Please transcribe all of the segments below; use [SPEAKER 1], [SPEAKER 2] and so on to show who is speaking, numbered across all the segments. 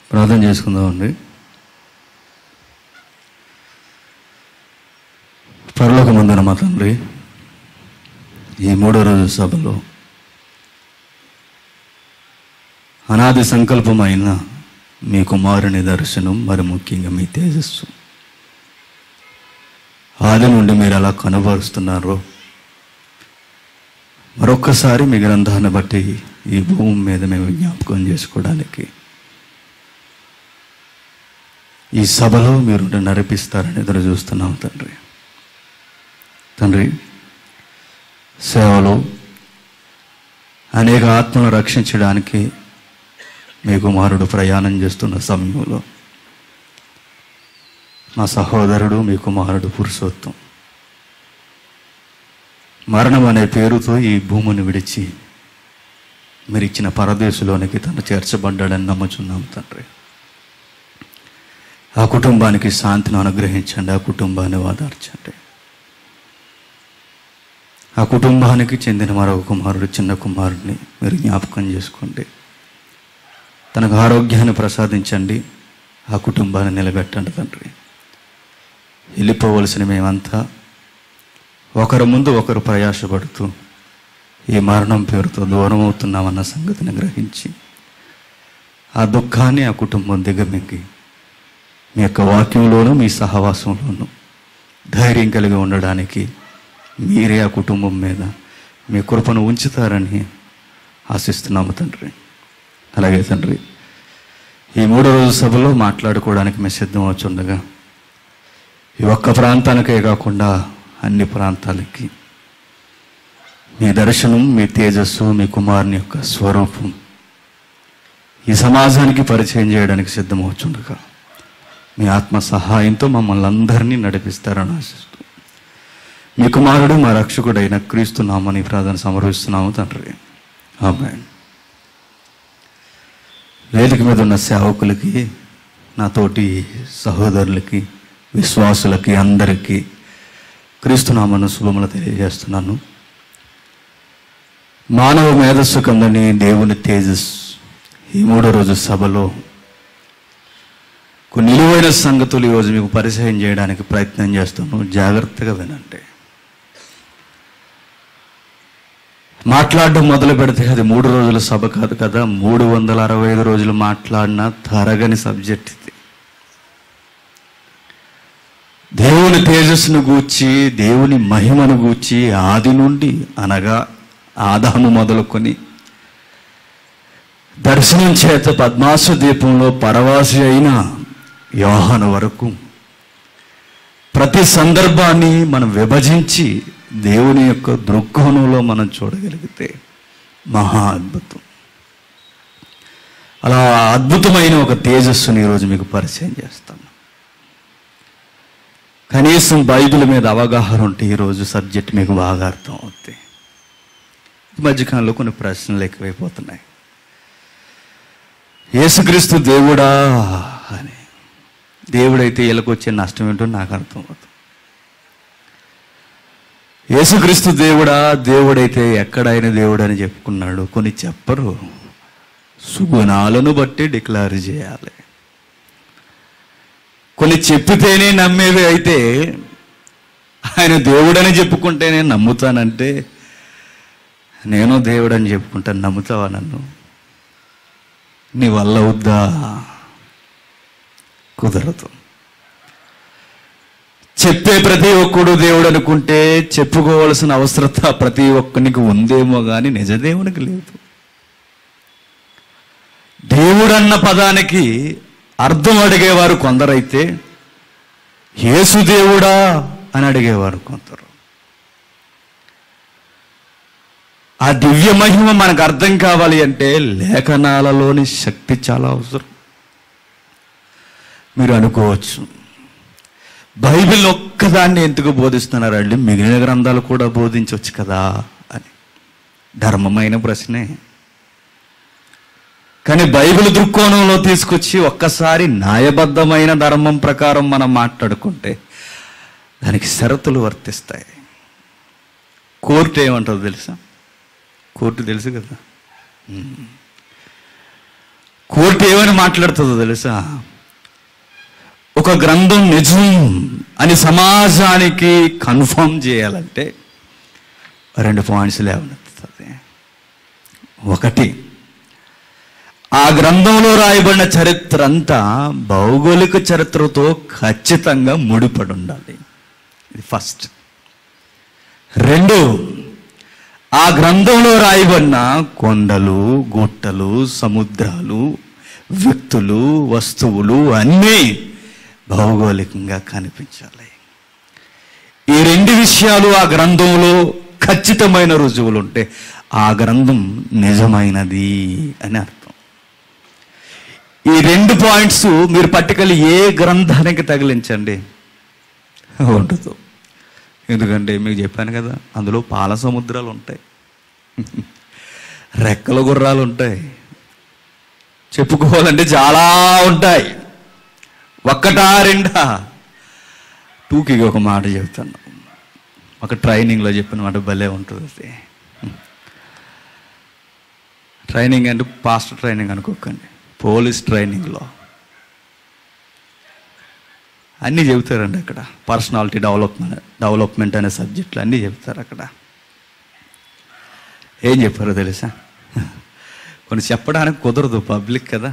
[SPEAKER 1] ప్రార్థన చేసుకుందామండి పరలోక మందున మా తండ్రి ఈ మూడో రోజు సభలో అనాది సంకల్పమైన మీ కుమారుని దర్శనం మరి ముఖ్యంగా మీ తేజస్సు ఆది నుండి మీరు ఎలా కనబరుస్తున్నారో మరొక్కసారి మీ గ్రంథాన్ని బట్టి ఈ భూమి మీద మేము జ్ఞాపకం చేసుకోవడానికి ఈ సభలో మీరు నడిపిస్తారని ఎదురు చూస్తున్నాం తండ్రి తండ్రి సేవలో అనేక ఆత్మను రక్షించడానికి మీ కుమారుడు ప్రయాణం చేస్తున్న సమయంలో మా సహోదరుడు మీ కుమారుడు పురుషోత్తం మరణం అనే పేరుతో ఈ భూమిని విడిచి మీరు ఇచ్చిన పరదేశంలోనికి తను చేర్చబడ్డాడని నమ్ముచున్నాం తండ్రి ఆ కుటుంబానికి శాంతిని అనుగ్రహించండి ఆ కుటుంబాన్ని వాదార్చండి ఆ కుటుంబానికి చెందిన మరొక కుమారుడు చిన్న కుమారుడిని మీరు జ్ఞాపకం చేసుకోండి తనకు ఆరోగ్యాన్ని ప్రసాదించండి ఆ కుటుంబాన్ని నిలబెట్టండి తండ్రి వెళ్ళిపోవలసిన మేమంతా ఒకరి ముందు ఒకరు ప్రయాసపడుతూ ఈ మరణం పేరుతో దూరం అవుతున్నామన్న సంగతిని గ్రహించి ఆ దుఃఖాన్ని ఆ కుటుంబం దిగమింగి మీ యొక్క వాక్యంలోనూ మీ సహవాసంలోనూ ధైర్యం కలిగి ఉండడానికి మీరే ఆ కుటుంబం మీద మీ కృపను ఉంచుతారని ఆశిస్తున్నాము తండ్రి అలాగే తండ్రి ఈ మూడో రోజు సభలో మాట్లాడుకోవడానికి మేము సిద్ధం అవుతుండగా ఈ ఒక్క ప్రాంతానికే కాకుండా అన్ని ప్రాంతాలకి మీ దర్శనం మీ తేజస్సు మీ కుమారుని యొక్క స్వరూపం ఈ సమాజానికి పరిచయం చేయడానికి సిద్ధమవుతుండగా మీ ఆత్మ సహాయంతో మమ్మల్ని అందరినీ నడిపిస్తారని ఆశిస్తూ మీ కుమారుడు మా రక్షకుడైన క్రీస్తు నామని ప్రార్థన సమర్పిస్తున్నాము తండ్రి ఆమె వేదిక మీద ఉన్న సేవకులకి నాతోటి సహోదరులకి విశ్వాసులకి అందరికీ క్రీస్తునామను శుభములు తెలియజేస్తున్నాను మానవ మేధస్సు కందని దేవుని తేజస్ ఈ మూడో రోజు సభలో కొన్ని నిలువైన సంగతులు ఈరోజు మీకు పరిచయం చేయడానికి ప్రయత్నం చేస్తాను జాగ్రత్తగా వినండి మాట్లాడడం మొదలు పెడితే అది మూడు రోజుల సభ కాదు కదా మూడు వందల అరవై ఐదు రోజులు మాట్లాడిన తరగని సబ్జెక్ట్ ఇది దేవుని తేజస్సును గూర్చి దేవుని మహిమను గూర్చి ఆది నుండి అనగా ఆదాము మొదలుకొని దర్శనం చేత పద్మాసు దీపంలో పరవాసి అయిన యోహాను వరకు ప్రతి సందర్భాన్ని మనం విభజించి దేవుని యొక్క దృక్కోణంలో మనం చూడగలిగితే మహా అద్భుతం అలా అద్భుతమైన ఒక తేజస్సుని ఈరోజు మీకు పరిచయం చేస్తాను కనీసం బైబిల్ మీద అవగాహన ఉంటే ఈరోజు సబ్జెక్ట్ మీకు బాగా అర్థం అవుతుంది ఈ మధ్యకాలంలో కొన్ని ప్రశ్నలు ఎక్కువైపోతున్నాయి యేసుక్రీస్తు దేవుడా అని దేవుడైతే వీళ్ళకి వచ్చే నష్టం ఏంటో నాకు అర్థం అవుతుంది యేసుక్రీస్తు దేవుడా దేవుడైతే ఎక్కడైన దేవుడు అని చెప్పుకున్నాడు కొన్ని చెప్పరు సుగుణాలను బట్టి డిక్లేర్ చేయాలి కొన్ని చెప్పితేనే నమ్మేవి అయితే ఆయన దేవుడని చెప్పుకుంటే నేను నమ్ముతానంటే నేను దేవుడని చెప్పుకుంటాను నమ్ముతావా నన్ను నీ వల్ల అవుద్దా కుదరదు చెప్పే ప్రతి ఒక్కడు దేవుడు అనుకుంటే చెప్పుకోవలసిన అవసరత ప్రతి ఒక్కనికి ఉందేమో కానీ నిజ దేవునికి లేదు దేవుడన్న పదానికి అర్థం అడిగేవారు కొందరైతే యేసు దేవుడా అని అడిగేవారు కొందరు ఆ దివ్య మహిమ మనకు అర్థం కావాలి అంటే లేఖనాలలోని శక్తి చాలా అవసరం మీరు అనుకోవచ్చు బైబిల్ ఒక్కదాన్ని ఎందుకు బోధిస్తున్నారండి మిగిలిన గ్రంథాలు కూడా బోధించవచ్చు కదా అని ధర్మమైన ప్రశ్నే కానీ బైబిల్ దృక్కోణంలో తీసుకొచ్చి ఒక్కసారి న్యాయబద్ధమైన ధర్మం ప్రకారం మనం మాట్లాడుకుంటే దానికి షరతులు వర్తిస్తాయి కోర్టు ఏమంటుందో తెలుసా కోర్టు తెలుసు కదా ఉమ్. కోర్టు ఏమని మాట్లాడుతుందో తెలుసా ఒక గ్రంథం నిజం అని సమాజానికి కన్ఫర్మ్ చేయాలంటే రెండు పాయింట్స్ లేవనెత్తుతుంది ఒకటి ఆ గ్రంథంలో రాయబడిన చరిత్ర అంతా భౌగోళిక చరిత్రతో ఖచ్చితంగా ముడిపడి ఉండాలి ఇది ఫస్ట్ రెండు ఆ గ్రంథంలో రాయబడిన కొండలు గుట్టలు సముద్రాలు వ్యక్తులు వస్తువులు అన్నీ భౌగోళికంగా కనిపించాలి ఈ రెండు విషయాలు ఆ గ్రంథంలో ఖచ్చితమైన రుజువులు ఉంటే ఆ గ్రంథం నిజమైనది అని అర్థం ఈ రెండు పాయింట్స్ మీరు పట్టుకెళ్ళి ఏ గ్రంథానికి తగిలించండి ఉండదు ఎందుకంటే మీకు చెప్పాను కదా అందులో పాల సముద్రాలు ఉంటాయి రెక్కల గుర్రాలు ఉంటాయి చెప్పుకోవాలంటే చాలా ఉంటాయి ఒక్కటా రెండా టూకి ఒక మాట చెప్తాను ఒక ట్రైనింగ్లో చెప్పిన మాట భలే ఉంటుంది అది ట్రైనింగ్ అంటే పాస్ట్ ట్రైనింగ్ అనుకోకండి పోలీస్ ట్రైనింగ్లో అన్నీ చెబుతారండి అక్కడ పర్సనాలిటీ డెవలప్మెంట్ డెవలప్మెంట్ అనే సబ్జెక్టులు అన్నీ చెప్తారు అక్కడ ఏం చెప్పారో తెలుసా కొన్ని చెప్పడానికి కుదరదు పబ్లిక్ కదా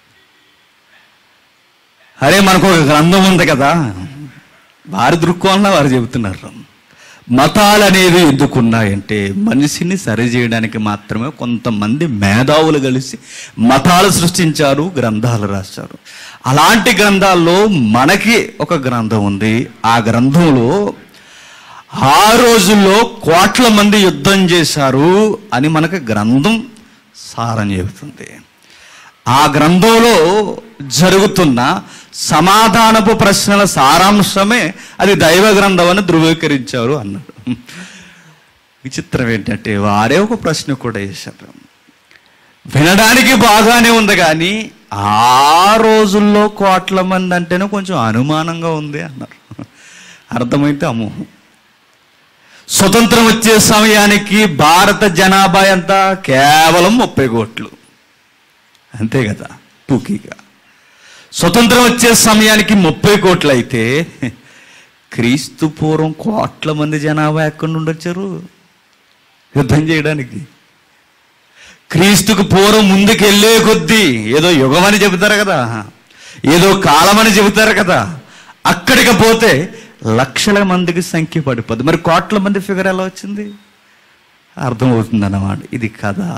[SPEAKER 1] అరే మనకు ఒక గ్రంథం ఉంది కదా వారి దృక్కోణంలో వారు చెబుతున్నారు మతాలు అనేవి ఎందుకున్నాయంటే మనిషిని సరిచేయడానికి మాత్రమే కొంతమంది మేధావులు కలిసి మతాలు సృష్టించారు గ్రంథాలు రాశారు అలాంటి గ్రంథాల్లో మనకి ఒక గ్రంథం ఉంది ఆ గ్రంథంలో ఆ రోజుల్లో కోట్ల మంది యుద్ధం చేశారు అని మనకు గ్రంథం సారం చెబుతుంది ఆ గ్రంథంలో జరుగుతున్న సమాధానపు ప్రశ్నల సారాంశమే అది దైవ గ్రంథం అని ధృవీకరించారు అన్నాడు విచిత్రం ఏంటంటే వారే ఒక ప్రశ్న కూడా వేశారు వినడానికి బాగానే ఉంది కానీ ఆ రోజుల్లో కోట్ల మంది అంటేనే కొంచెం అనుమానంగా ఉంది అన్నారు అర్థమైతే అమోహం స్వతంత్రం వచ్చే సమయానికి భారత జనాభా ఎంత కేవలం ముప్పై కోట్లు అంతే కదా టూకీగా స్వతంత్రం వచ్చే సమయానికి ముప్పై కోట్లు అయితే క్రీస్తు పూర్వం కోట్ల మంది జనాభా ఎక్కడి నుండి వచ్చారు యుద్ధం చేయడానికి క్రీస్తుకు పూర్వం ముందుకు వెళ్ళే కొద్దీ ఏదో యుగం అని చెబుతారు కదా ఏదో కాలం అని చెబుతారు కదా అక్కడికి పోతే లక్షల మందికి సంఖ్య పడిపోద్ది మరి కోట్ల మంది ఫిగర్ ఎలా వచ్చింది అర్థమవుతుంది అన్నమాట ఇది కదా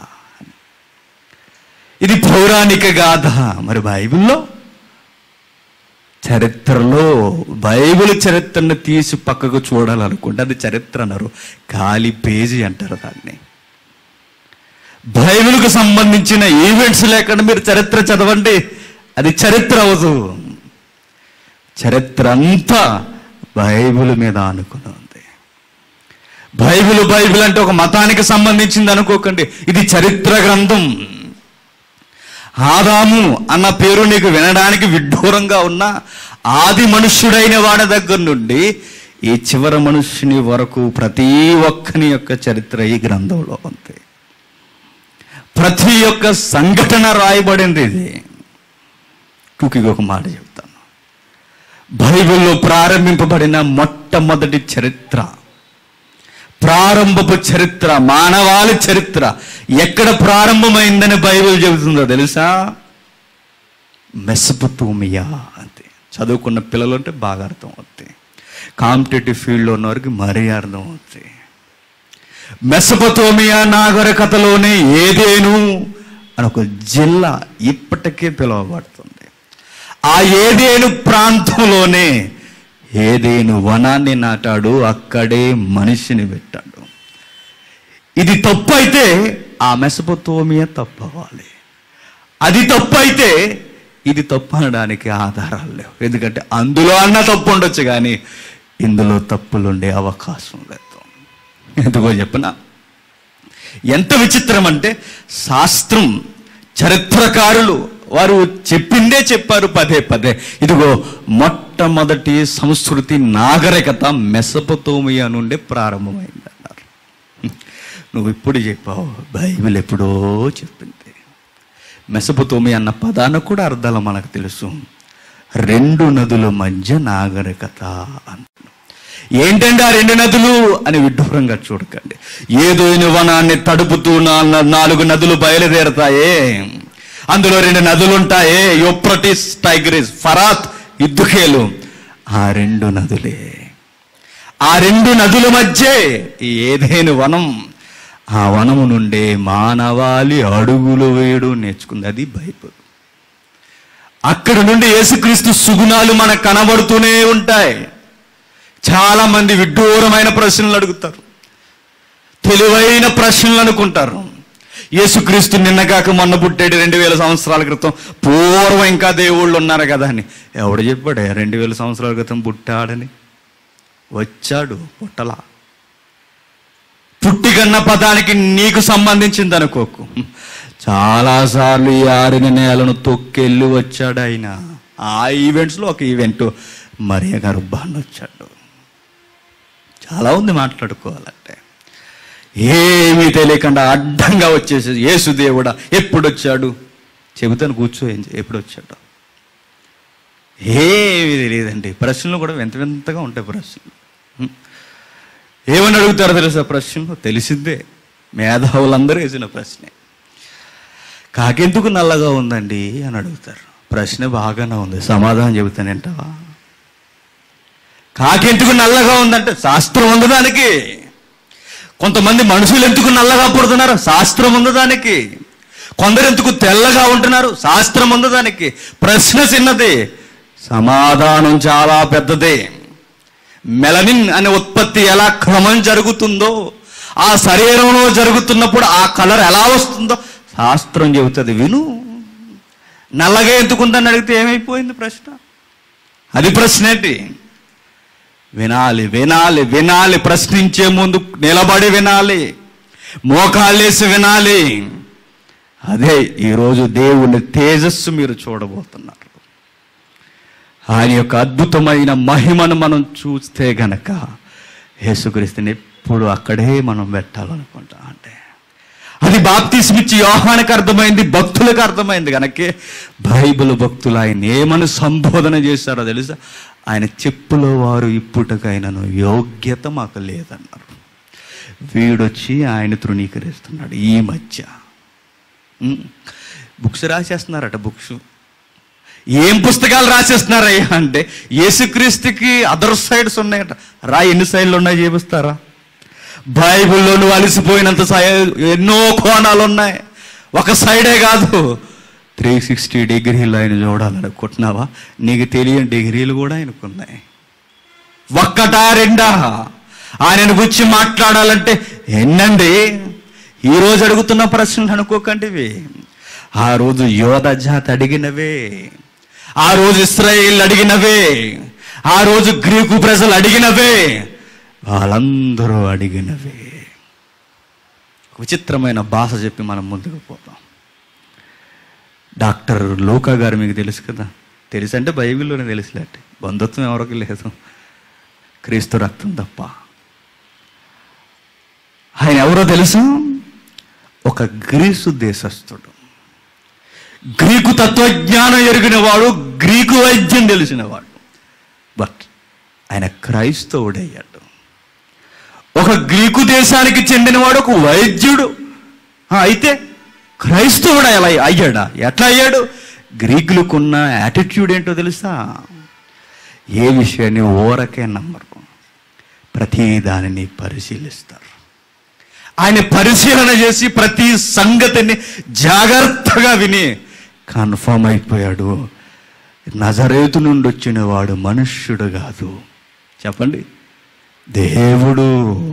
[SPEAKER 1] ఇది పౌరాణిక గాథ మరి బైబిల్లో చరిత్రలో బైబిల్ చరిత్రను తీసి పక్కకు చూడాలనుకుంటే అది చరిత్ర అన్నారు ఖాళీ పేజీ అంటారు దాన్ని బైబిల్కు సంబంధించిన ఈవెంట్స్ లేకుండా మీరు చరిత్ర చదవండి అది చరిత్ర అవదు చరిత్ర అంతా బైబిల్ మీద ఆనుకుని ఉంది బైబిల్ బైబిల్ అంటే ఒక మతానికి సంబంధించింది అనుకోకండి ఇది చరిత్ర గ్రంథం ఆదాము అన్న పేరు నీకు వినడానికి విడ్డూరంగా ఉన్న ఆది మనుష్యుడైన వాడి దగ్గర నుండి ఈ చివరి మనుష్యుని వరకు ప్రతి ఒక్కని యొక్క చరిత్ర ఈ గ్రంథంలో ఉంది ప్రతి ఒక్క సంఘటన రాయబడింది ఇది టూకిగా ఒక మాట చెప్తాను బైబిల్లో ప్రారంభింపబడిన మొట్టమొదటి చరిత్ర ప్రారంభపు చరిత్ర మానవాళి చరిత్ర ఎక్కడ ప్రారంభమైందని బైబిల్ చెబుతుందో తెలుసా మెసపతోమియా అంతే చదువుకున్న పిల్లలు అంటే బాగా అర్థం అవుతాయి కాంపిటేటివ్ ఫీల్డ్లో ఉన్న వారికి మరీ అర్థం అవుతాయి మెసపతోమియా నాగరికతలోనే ఏదేను అని ఒక జిల్లా ఇప్పటికే పిలువబడుతుంది ఆ ఏదేను ప్రాంతంలోనే ఏదేను వనాన్ని నాటాడు అక్కడే మనిషిని పెట్టాడు ఇది తప్పు అయితే ఆ మెసపతోమియా తప్పు అవ్వాలి అది తప్పు అయితే ఇది తప్పు అనడానికి ఆధారాలు లేవు ఎందుకంటే అందులో అన్న తప్పు ఉండొచ్చు కానీ ఇందులో తప్పులు ఉండే అవకాశం లేదు ఎందుకో చెప్పనా ఎంత విచిత్రం అంటే శాస్త్రం చరిత్రకారులు వారు చెప్పిందే చెప్పారు పదే పదే ఇదిగో మొట్టమొదటి సంస్కృతి నాగరికత మెసపతోమియా నుండే ప్రారంభమైంది అన్నారు నువ్వు ఇప్పుడు చెప్పావు బైబిల్ ఎప్పుడో చెప్పింది మెసపుతోమి అన్న పదాన్ని కూడా అర్థాలు మనకు తెలుసు రెండు నదుల మధ్య నాగరికత అంటున్నాం ఏంటంటే ఆ రెండు నదులు అని విడ్డూరంగా చూడకండి ఏదో వనాన్ని తడుపుతూ నా- నాలుగు నదులు బయలుదేరతాయే అందులో రెండు నదులు ఉంటాయే యోప్రటిస్ టైగ్రిస్ ఫరాత్ ఇద్దుకేలు ఆ రెండు నదులే ఆ రెండు నదుల మధ్య ఈ ఏదేను వనం ఆ వనము నుండే మానవాళి అడుగులు వేయడం నేర్చుకుంది అది బైబిల్ అక్కడ నుండి యేసుక్రీస్తు సుగుణాలు మనకు కనబడుతూనే ఉంటాయి చాలా మంది విడ్డూరమైన ప్రశ్నలు అడుగుతారు తెలివైన ప్రశ్నలు అనుకుంటారు యేసుక్రీస్తు నిన్న కాక మొన్న పుట్టాడు రెండు వేల సంవత్సరాల క్రితం పూర్వం ఇంకా దేవుళ్ళు ఉన్నారు కదా అని ఎవడు చెప్పాడే రెండు వేల సంవత్సరాల క్రితం పుట్టాడని వచ్చాడు పుట్టలా పుట్టిగన్న పదానికి నీకు సంబంధించింది అనుకోకు చాలాసార్లు ఈ ఆరిన నేలను తొక్కెళ్ళి వచ్చాడు ఆయన ఆ ఈవెంట్స్లో ఒక ఈవెంట్ మరియ గర్భాన్ని వచ్చాడు చాలా ఉంది మాట్లాడుకోవాలంటే ఏమీ తెలియకుండా అడ్డంగా వచ్చేసి యేసు దేవుడా ఎప్పుడు వచ్చాడు చెబుతాను కూర్చో ఏం చే- ఎప్పుడు వచ్చాడు ఏమీ తెలియదండి ప్రశ్నలు కూడా వింత వింతగా ఉంటాయి ప్రశ్నలు హ్మ్. ఏమని అడుగుతారో తెలుసా ప్రశ్నలు తెలిసిందే మేధావులందరూ వేసిన ప్రశ్నే కాకెందుకు నల్లగా ఉందండి అని అడుగుతారు ప్రశ్న బాగానే ఉంది సమాధానం చెబుతానంటావా కాకెందుకు నల్లగా ఉందంటే శాస్త్రం ఉంది దానికి కొంతమంది మనుషులు ఎందుకు నల్లగా పుడుతున్నారు శాస్త్రం ఉంది దానికి కొందరు ఎందుకు తెల్లగా ఉంటున్నారు శాస్త్రం ఉంది దానికి ప్రశ్న చిన్నది సమాధానం చాలా పెద్దదే మెలనిన్ అనే ఉత్పత్తి ఎలా క్రమం జరుగుతుందో ఆ శరీరంలో జరుగుతున్నప్పుడు ఆ కలర్ ఎలా వస్తుందో శాస్త్రం చెబుతుంది విను నల్లగా ఎందుకుందని అడిగితే ఏమైపోయింది ప్రశ్న అది ప్రశ్న ఏంటి వినాలి వినాలి వినాలి ప్రశ్నించే ముందు నిలబడి వినాలి మోకాళ్ళేసి వినాలి అదే ఈరోజు దేవుని తేజస్సు మీరు చూడబోతున్నారు ఆయన యొక్క అద్భుతమైన మహిమను మనం చూస్తే గనక యేసుక్రీస్తుని ఎప్పుడు అక్కడే మనం పెట్టాలనుకుంటా అంటే అది బాప్తిస్మిచ్చి యోహానికి అర్థమైంది భక్తులకు అర్థమైంది కనుకే బైబిల్ భక్తులు ఆయన ఏమని సంబోధన చేశారో తెలుసా ఆయన చెప్పులో వారు ఇప్పుటకైనను యోగ్యత మాకు లేదన్నారు వీడొచ్చి ఆయన తృణీకరిస్తున్నాడు ఈ మధ్య ఉమ్. బుక్స్ రాసేస్తున్నారట బుక్స్ ఏం పుస్తకాలు రాసేస్తున్నారయ్యా అంటే యేసుక్రీస్తుకి అదర్ సైడ్స్ ఉన్నాయట రా ఎన్ని సైడ్లు ఉన్నాయి చేపిస్తారా బైబిల్లో నువ్వు అలసిపోయినంత సై ఎన్నో కోణాలు ఉన్నాయి ఒక సైడే కాదు త్రీ సిక్స్టీ డిగ్రీలు ఆయన చూడాలనుకుంటున్నావా నీకు తెలియని డిగ్రీలు కూడా ఆయనకున్నాయి ఒక్కటా రెండా ఆయనను గురించి మాట్లాడాలంటే ఎన్నండి ఈ రోజు అడుగుతున్న ప్రశ్నలు అనుకోకండి ఇవి. ఆ రోజు యోధ జాతి అడిగినవే ఆ రోజు ఇస్రాయేల్ అడిగినవే ఆ రోజు గ్రీకు ప్రజలు అడిగినవే వాళ్ళందరూ అడిగినవే విచిత్రమైన భాష చెప్పి మనం ముందుకు పోతాం డాక్టర్ లోకా గారు మీకు తెలుసు కదా తెలుసు అంటే బైబిల్లోనే తెలుసులేండి బంధుత్వం ఎవరికి లేదు క్రీస్తు రక్తం తప్ప ఆయన ఎవరో తెలుసు ఒక గ్రీసు దేశస్థుడు గ్రీకు తత్వజ్ఞానం ఎరిగినవాడు గ్రీకు వైద్యం తెలిసినవాడు బట్ ఆయన క్రైస్తవుడయ్యాడు ఒక గ్రీకు దేశానికి చెందినవాడు ఒక వైద్యుడు ఆ, అయితే క్రైస్తవుడు ఎలా అయ్యాడా ఎట్లా అయ్యాడు గ్రీకులకున్న యాటిట్యూడ్ ఏంటో తెలుసా ఏ విషయాన్ని ఊరకే నమ్మరు ప్రతి దానిని పరిశీలిస్తారు ఆయన పరిశీలన చేసి ప్రతి సంగతిని జాగ్రత్తగా విని కన్ఫర్మ్ అయిపోయాడు నజరేతు నుండి వచ్చిన వాడు మనుష్యుడు కాదు చెప్పండి దేవుడు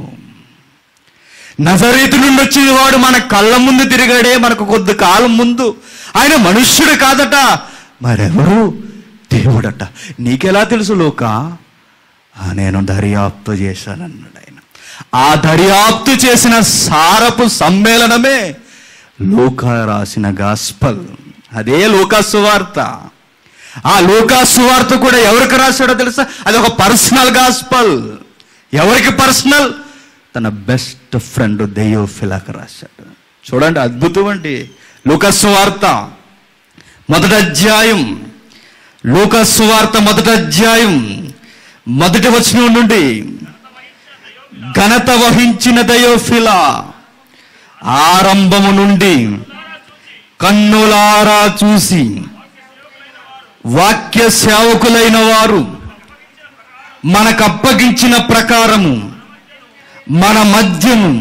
[SPEAKER 1] నజరేతు నుండి వచ్చిన వాడు మన కళ్ళ ముందు తిరిగాడే మనకు కొద్ది కాలం ముందు ఆయన మనుష్యుడు కాదట మరెవరు దేవుడట నీకెలా తెలుసు లోక "ఆ, నేను దర్యాప్తు చేశానన్నాడు ఆయన ఆ దర్యాప్తు చేసిన సారపు సమ్మేళనమే లూకా రాసిన గాస్పల్ అదే లూకా సువార్త ఆ లూకా సువార్త కూడా ఎవరికి రాశాడో తెలుసా అది ఒక పర్సనల్ గాస్పల్ ఎవరికి పర్సనల్ తన బెస్ట్ ఫ్రెండ్ దెయోఫిలాకి రాశాడు చూడండి అద్భుతం అండి లూకా సువార్త మొదటి అధ్యాయం లూకస్సు వార్త మొదటి అధ్యాయం మొదటి వచనం నుండి ఘనత వహించిన దయోఫిల ఆరంభము నుండి కన్నులారా చూసి వాక్య సేవకులైన వారు మనకు అప్పగించిన ప్రకారము మన మధ్యను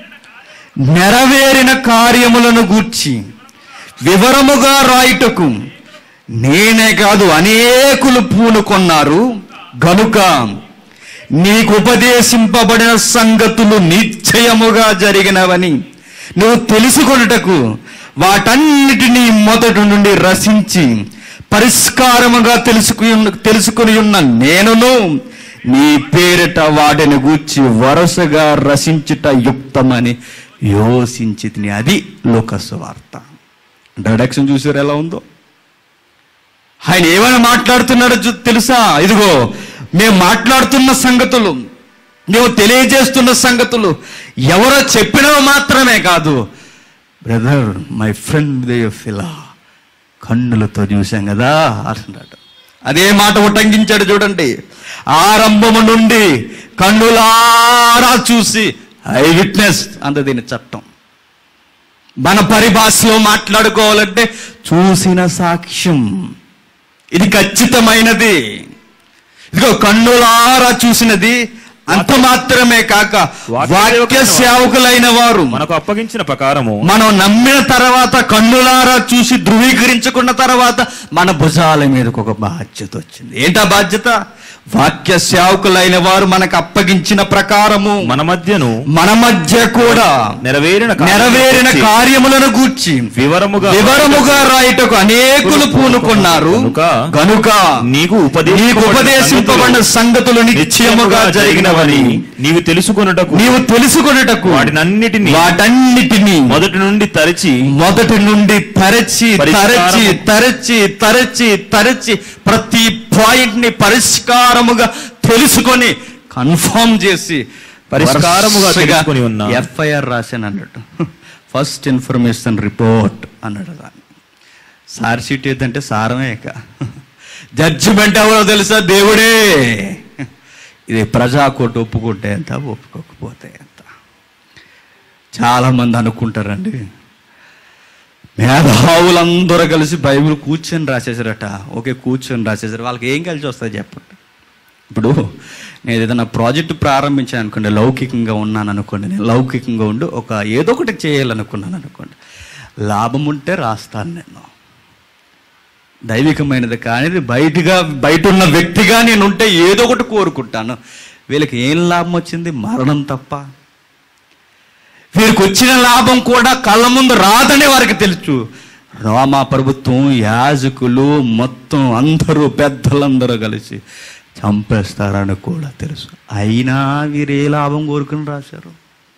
[SPEAKER 1] నెరవేరిన కార్యములను గూర్చి వివరముగా రాయుటకు నేనే కాదు అనేకులు పూనుకొన్నారు గనుక నీకు ఉపదేశింపబడిన సంగతులు నిశ్చయముగా జరిగినవని నువ్వు తెలుసుకొనుటకు వాటన్నిటినీ మొదటి నుండి రసించి పరిష్కారముగా తెలుసుకు తెలుసుకుని ఉన్న నేనును నీ పేరిట వాటిని గూర్చి వరుసగా రసించుట యుక్తమని యోసించి అది లోకస్సు వార్త డైరెక్షన్ చూసారు ఎలా ఉందో ఆయన ఏమైనా మాట్లాడుతున్నాడో చూ- తెలుసా ఇదిగో మేము మాట్లాడుతున్న సంగతులు మేము తెలియజేస్తున్న సంగతులు ఎవరో చెప్పినవి మాత్రమే కాదు బ్రదర్ మై ఫ్రెండ్ దే ఫిలా కన్నులతో చూశాం కదా అంటున్నాడు అదే మాట ఉటంకించాడు చూడండి ఆరంభము నుండి కన్నులారా చూసి ఐ విట్నెస్ అంత దీని చట్టం మన పరిభాషలో మాట్లాడుకోవాలంటే చూసిన సాక్ష్యం ఇది ఖచ్చితమైనది ఇదిగో కన్నులారా చూసినది అంత మాత్రమే కాక వాక్య సేవకులైన వారు
[SPEAKER 2] మనకు అప్పగించిన ప్రకారము
[SPEAKER 1] మనం నమ్మిన తర్వాత కన్నులారా చూసి ధృవీకరించుకున్న తర్వాత మన భుజాల మీదకు ఒక బాధ్యత వచ్చింది ఏంటా బాధ్యత వాక్య సేవకులైన వారు మనకు అప్పగించిన ప్రకారము
[SPEAKER 2] మన మధ్యను
[SPEAKER 1] మన మధ్య కూడా
[SPEAKER 2] నెరవేరిన కార్యములను
[SPEAKER 1] నెరవేరిన
[SPEAKER 2] గూర్చి
[SPEAKER 1] కార్యములను గూర్చి
[SPEAKER 2] వివరముగా
[SPEAKER 1] వివరముగా రాయటకు అనేకులు పూనుకున్నారు
[SPEAKER 2] కనుక
[SPEAKER 1] కనుక
[SPEAKER 2] నీకు
[SPEAKER 1] నీకు ఉపదేశింపబడిన సంగతులు నిశ్చయముగా జరిగినవని
[SPEAKER 2] నీవు తెలుసుకొనుటకు
[SPEAKER 1] నీవు తెలుసుకొనుటకు
[SPEAKER 2] వాటినన్నిటిని
[SPEAKER 1] వాటన్నిటినీ
[SPEAKER 2] మొదటి నుండి తరిచి
[SPEAKER 1] మొదటి నుండి తరచి తరచి
[SPEAKER 2] పరిష్కారము.
[SPEAKER 1] తరచి తరచి తరచి ప్రతి పాయింట్ ని పరిష్కారముగా తెలుసుకొని కన్ఫర్మ్ చేసి
[SPEAKER 2] పరిష్కారముగా
[SPEAKER 1] వరుసగా
[SPEAKER 2] తెలుసుకొని ఉన్నా.
[SPEAKER 1] ఎఫ్ఐఆర్ రాశాను అన్నట్టు ఫస్ట్ ఇన్ఫర్మేషన్ రిపోర్ట్ అన్నాడు దాన్ని సార్ షీట్ ఏదంటే సారమే ఇక జడ్జిమెంట్ ఎవరో తెలుసా దేవుడే ఇది ప్రజా కోర్టు ఒప్పుకుంటే ఎంత ఒప్పుకోకపోతే ఎంత చాలా మంది అనుకుంటారండి మేధావులందరూ కలిసి బైబిల్ కూర్చొని రాసేసారట ఓకే కూర్చొని రాసేసారు వాళ్ళకి ఏం కలిసి వస్తుంది చెప్పండి ఇప్పుడు నేను ఏదైనా ప్రాజెక్ట్ ప్రారంభించాను అనుకోండి లౌకికంగా ఉన్నాను అనుకోండి నేను లౌకికంగా ఉండి ఒక ఏదో ఒకటి చేయాలనుకున్నాను అనుకోండి లాభం ఉంటే రాస్తాను నేను దైవికమైనది కానీ బయటగా బయట ఉన్న వ్యక్తిగా నేను ఉంటే ఏదో ఒకటి కోరుకుంటాను వీళ్ళకి ఏం లాభం వచ్చింది మరణం తప్ప వీరికి వచ్చిన లాభం కూడా కళ్ళ ముందు రాదని వారికి తెలుసు రోమా ప్రభుత్వం యాజకులు మొత్తం అందరూ పెద్దలందరూ కలిసి చంపేస్తారని కూడా తెలుసు అయినా వీరు ఏ లాభం కోరుకుని రాశారు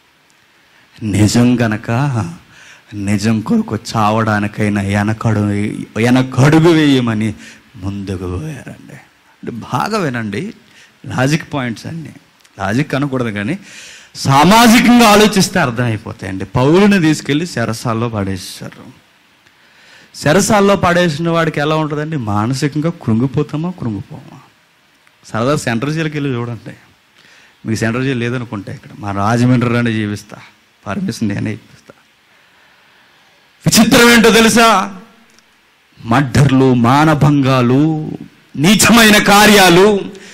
[SPEAKER 1] నిజం గనక నిజం కొరకు చావడానికైనా వెనకడు వెనకడుగు వేయమని ముందుకు పోయారండి అంటే బాగా వినండి లాజిక్ పాయింట్స్ అన్నీ లాజిక్ అనకూడదు కానీ సామాజికంగా ఆలోచిస్తే అర్థమైపోతాయండి పౌరుని తీసుకెళ్ళి శరసాల్లో పడేసారు శరసాల్లో పడేసిన వాడికి ఎలా ఉంటుందండి మానసికంగా కృంగిపోతామా కృంగిపోమా సరదా సెంట్రల్ జైలుకి వెళ్ళి చూడండి మీకు సెంట్రల్ జైలు లేదనుకుంటా ఇక్కడ మా రాజమండ్రిలోనే జీవిస్తా పర్మిషన్ నేనే ఇప్పిస్తా విచిత్రం ఏంటో తెలుసా మర్డర్లు మానభంగాలు నీచమైన కార్యాలు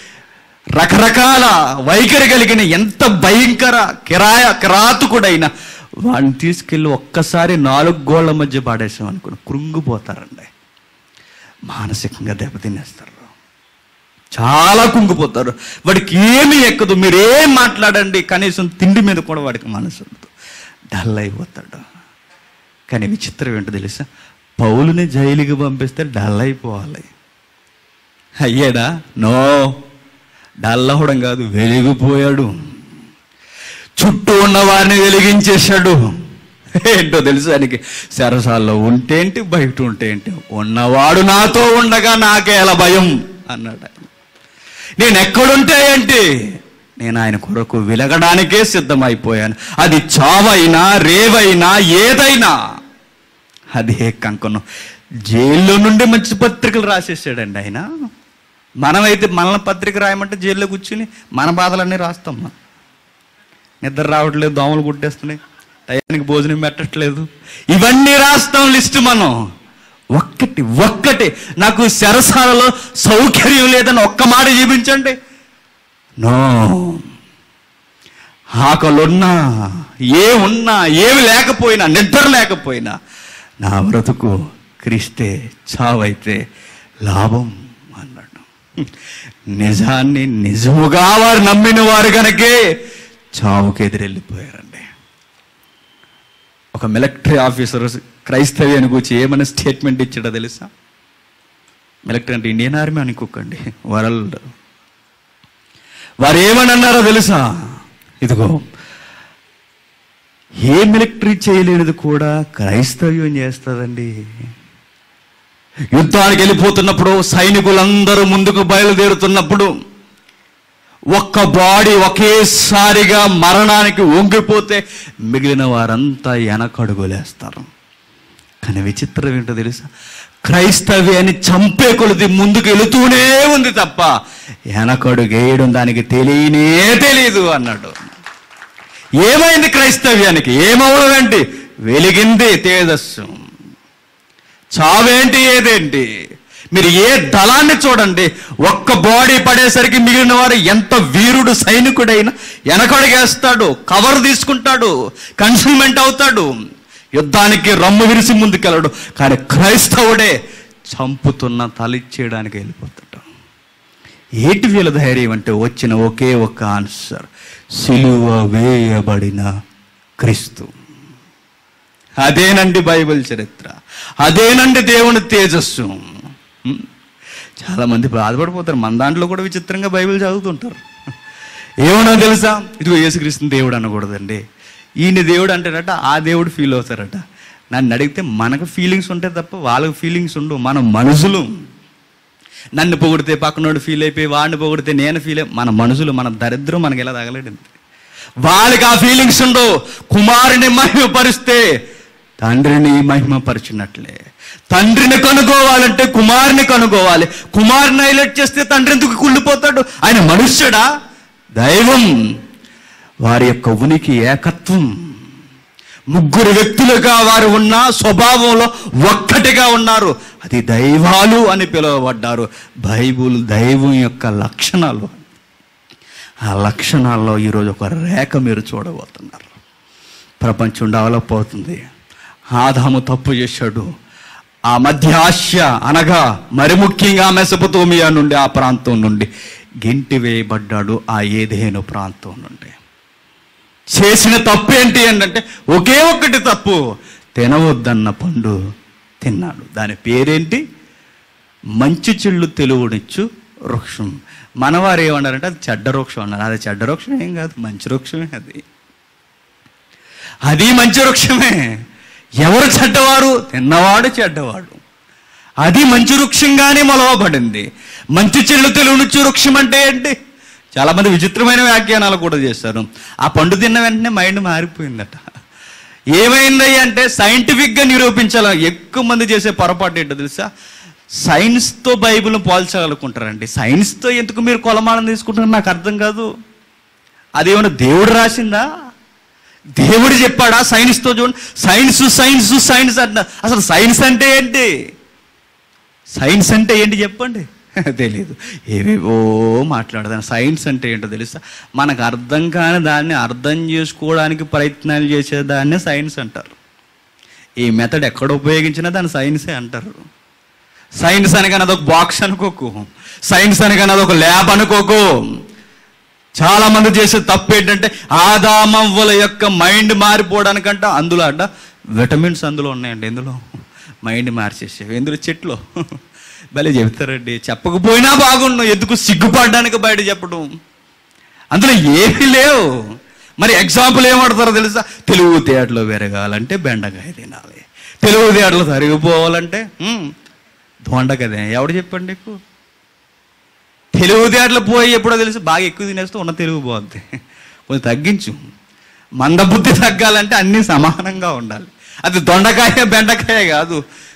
[SPEAKER 1] రకరకాల వైఖరి కలిగిన ఎంత భయంకర కిరాయ కిరాతకుడైన వాడిని తీసుకెళ్ళి ఒక్కసారి నాలుగు గోళ్ల మధ్య పాడేసాం అనుకుని కృంగిపోతారండి మానసికంగా దెబ్బతినేస్తారు చాలా కుంగిపోతారు వాడికి ఏమీ ఎక్కదు మీరు ఏం మాట్లాడండి కనీసం తిండి మీద కూడా వాడికి మనసు ఉండదు డల్ అయిపోతాడు కానీ విచిత్రం ఏంటో తెలుసా పౌలుని జైలుకి పంపిస్తే డల్ అయిపోవాలి అయ్యాడా నో డల్ అవ్వడం కాదు వెలిగిపోయాడు చుట్టూ ఉన్న వారిని వెలిగించేశాడు ఏంటో తెలుసు ఆయనకి సరసాల్లో ఉంటేంటి బయట ఉంటేంటి ఉన్నవాడు నాతో ఉండగా నాకేలా భయం అన్నాడు ఆయన నేను ఎక్కడుంటే ఏంటి నేను ఆయన కొరకు వెలగడానికే సిద్ధమైపోయాను అది చావైనా రేవైనా ఏదైనా అదే కంకణం జైల్లో నుండి మంచి పత్రికలు రాసేసాడండి ఆయన మనమైతే మన పత్రిక రాయమంటే జైల్లో కూర్చుని మన బాధలన్నీ రాస్తాం మనం నిద్ర రావట్లేదు దోమలు కుట్టేస్తున్నాయి టయానికి భోజనం పెట్టట్లేదు ఇవన్నీ రాస్తాం లిస్ట్ మనం ఒక్కటి ఒక్కటి నాకు శరసాలలో సౌకర్యం లేదని ఒక్క మాట చూపించండి నో ఆకలున్నా ఏమున్నా ఏమి లేకపోయినా నిద్ర లేకపోయినా నా బ్రతుకు క్రీస్తే చావైతే లాభం అన్నాడు నిజాన్ని నిజముగా వారు నమ్మిన వారు కనుకే చావుకి ఎదురెళ్ళిపోయారండి ఒక మిలిటరీ ఆఫీసర్ క్రైస్తవ్యాన్ని గురించి ఏమైనా స్టేట్మెంట్ ఇచ్చాడో తెలుసా మిలిటరీ అంటే ఇండియన్ ఆర్మీ అనుకోకండి వరల్డ్ వారు ఏమని అన్నారో తెలుసా ఇదిగో ఏ మిలిటరీ చేయలేనిది కూడా క్రైస్తవ్యం చేస్తుందండి యుద్ధానికి వెళ్ళిపోతున్నప్పుడు సైనికులందరూ ముందుకు బయలుదేరుతున్నప్పుడు ఒక్క బాడీ ఒకేసారిగా మరణానికి వంగిపోతే మిగిలిన వారంతా వెనకడుగులేస్తారు కానీ విచిత్రం ఏంటో తెలుసా క్రైస్తవ్యాన్ని చంపే కొలది ముందుకు వెళుతూనే ఉంది తప్ప వెనకడుగేయడం దానికి తెలియనే తెలియదు అన్నాడు ఏమైంది క్రైస్తవ్యానికి ఏమవడండి వెలిగింది తేజస్సు చావేంటి ఏదేంటి మీరు ఏ దళాన్ని చూడండి ఒక్క బాడీ పడేసరికి మిగిలిన వారు ఎంత వీరుడు సైనికుడైనా వెనకడుగేస్తాడు కవర్ తీసుకుంటాడు కన్సల్మెంట్ అవుతాడు యుద్ధానికి రమ్ము విరిసి ముందుకెళ్ళడు కానీ క్రైస్తవుడే చంపుతున్న తలిచ్చేయడానికి వెళ్ళిపోతాడు ఏటి వీళ్ళ ధైర్యం అంటే వచ్చిన ఒకే ఒక్క ఆన్సర్ సిలువ వేయబడిన క్రీస్తు అదేనండి బైబిల్ చరిత్ర అదేనండి దేవుని తేజస్సు హ్మ్. చాలామంది బాధపడిపోతారు మన దాంట్లో కూడా విచిత్రంగా బైబిల్ చదువుతుంటారు ఏమన్నా తెలుసా ఇదిగో యేసుక్రీస్తుని దేవుడు అనకూడదండి ఈయన దేవుడు అంటేనట ఆ దేవుడు ఫీల్ అవుతారట నన్ను అడిగితే మనకు ఫీలింగ్స్ ఉంటాయి తప్ప వాళ్ళకి ఫీలింగ్స్ ఉండవు మన మనుషులు నన్ను పొగిడితే పక్కనోడు ఫీల్ అయిపోయి వాడిని పొగిడితే నేను ఫీల్ అయి మన మనుషులు మన దరిద్రం మనకి ఎలా తగలేడు వాళ్ళకి ఆ ఫీలింగ్స్ ఉండవు కుమారుని మహిమపరిస్తే తండ్రిని మహిమపరిచినట్లే తండ్రిని కనుగోవాలంటే కుమారుని కనుగోవాలి కుమారుని హైలైట్ చేస్తే తండ్రి ఎందుకు కుళ్ళిపోతాడు ఆయన మనుష్యుడా దైవం వారి యొక్క ఉనికి ఏకత్వం ముగ్గురు వ్యక్తులుగా వారు ఉన్న స్వభావంలో ఒక్కటిగా ఉన్నారు అది దైవాలు అని పిలువబడ్డారు బైబుల్ దైవం యొక్క లక్షణాలు ఆ లక్షణాల్లో ఈరోజు ఒక రేఖ మీరు చూడబోతున్నారు ప్రపంచం డెవలప్ అవుతుంది ఆదాము తప్పు చేశాడు ఆ మధ్య ఆసియా అనగా మరి ముఖ్యంగా మెసపతోమియా నుండి ఆ ప్రాంతం నుండి గింటి వేయబడ్డాడు ఆ ఏదేను ప్రాంతం నుండి చేసిన తప్పు ఏంటి ఏంటంటే ఒకే ఒక్కటి తప్పు తినవద్దన్న పండు తిన్నాడు దాని పేరేంటి మంచి చెళ్ళు తెలుగునిచ్చు వృక్షం మనవారు ఏమన్నారంటే అది చెడ్డ వృక్షం అన్నారు అది చెడ్డ వృక్షం ఏం కాదు మంచి వృక్షమే అది అది మంచి వృక్షమే ఎవరు చెడ్డవారు తిన్నవాడు చెడ్డవాడు అది మంచి వృక్షంగానే మొలవబడింది మంచి చెల్లు తెలుగునిచ్చు వృక్షం అంటే ఏంటి చాలా మంది విచిత్రమైన వ్యాఖ్యానాలు కూడా చేశారు ఆ పండు తిన్న వెంటనే మైండ్ మారిపోయిందట ఏమైంది అంటే సైంటిఫిక్గా నిరూపించాలి ఎక్కువ మంది చేసే పొరపాటు ఏంటో తెలుసా సైన్స్తో బైబిల్ని పోల్చగలుగుకుంటారండి సైన్స్తో ఎందుకు మీరు కొలమానం తీసుకుంటారు నాకు అర్థం కాదు అదేమన్నా దేవుడు రాసిందా దేవుడు చెప్పాడా సైన్స్తో చూడండి సైన్స్ సైన్స్ సైన్స్ అంట అసలు సైన్స్ అంటే ఏంటి సైన్స్ అంటే ఏంటి చెప్పండి తెలియదు ఏవేవో మాట్లాడదాను సైన్స్ అంటే ఏంటో తెలుసా మనకు అర్థం కాని దాన్ని అర్థం చేసుకోవడానికి ప్రయత్నాలు చేసేదాన్ని సైన్స్ అంటారు ఈ మెథడ్ ఎక్కడ ఉపయోగించినా దాన్ని సైన్సే అంటారు సైన్స్ అనగానే అదొక బాక్స్ అనుకోకు సైన్స్ అనగానే అదొక ల్యాబ్ అనుకోకు చాలా మంది చేసే తప్పు ఏంటంటే ఆదామవ్వల యొక్క మైండ్ మారిపోవడానికంట అందులో అడ్డ విటమిన్స్ అందులో ఉన్నాయండి ఎందులో మైండ్ మార్చేసేవి ఎందులో చెట్లు భలే చెప్తారండి చెప్పకపోయినా బాగుండు ఎందుకు సిగ్గుపడడానికి బయట చెప్పడం అందులో ఏమీ లేవు మరి ఎగ్జాంపుల్ ఏమంటారో తెలుసా తెలుగు తేటలో పెరగాలంటే బెండకాయ తినాలి తెలుగు తేటలో తరిగిపోవాలంటే ఉమ్, దొండకాయ ఎవడు చెప్పండి నీకు తెలుగు తేటలు పోయి ఎప్పుడో తెలుసు బాగా ఎక్కువ తినేస్తే ఉన్న తెలుగు పోద్ది కొంచెం తగ్గించు మందబుద్ధి తగ్గాలంటే అన్నీ సమానంగా ఉండాలి అది దొండకాయ బెండకాయ కాదు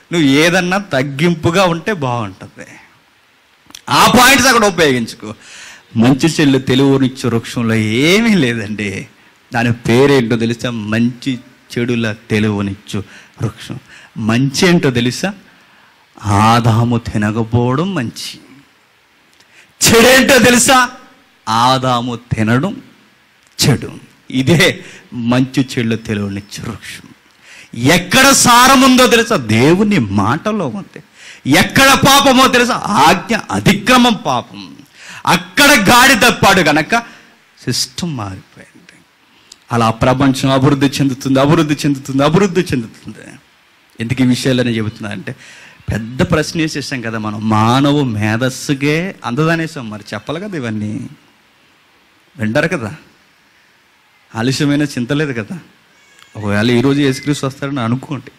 [SPEAKER 1] నువ్వు ఏదన్నా తగ్గింపుగా ఉంటే బాగుంటుంది ఆ పాయింట్స్ అక్కడ ఉపయోగించుకో మంచి చెల్లు తెలుగునిచ్చు వృక్షంలో ఏమీ లేదండి దాని పేరేంటో తెలుసా మంచి చెడుల తెలుగునిచ్చు వృక్షం మంచి ఏంటో తెలుసా ఆదాము తినకపోవడం మంచి చెడేంటో తెలుసా ఆదాము తినడం చెడు ఇదే మంచు చెడు తెలుగునిచ్చు వృక్షం ఎక్కడ సారం ఉందో తెలుసా దేవుని మాటలో ఉంది ఎక్కడ పాపమో తెలుసా ఆజ్ఞ అతిక్రమం పాపం అక్కడ గాడి తప్పాడు గనక సిస్టమ్ మారిపోయింది అలా ప్రపంచం అభివృద్ధి చెందుతుంది అభివృద్ధి చెందుతుంది అభివృద్ధి చెందుతుంది ఎందుకు ఈ విషయాలని చెబుతున్నా అంటే పెద్ద ప్రశ్న వేసేసాం కదా మనం మానవ మేధస్సుకే అందదనేసాం మరి చెప్పాలి కదా ఇవన్నీ వింటారు కదా ఆలస్యమైన చింత లేదు కదా ఒకవేళ ఈరోజు యేసుక్రీస్తు వస్తారని అనుకోండి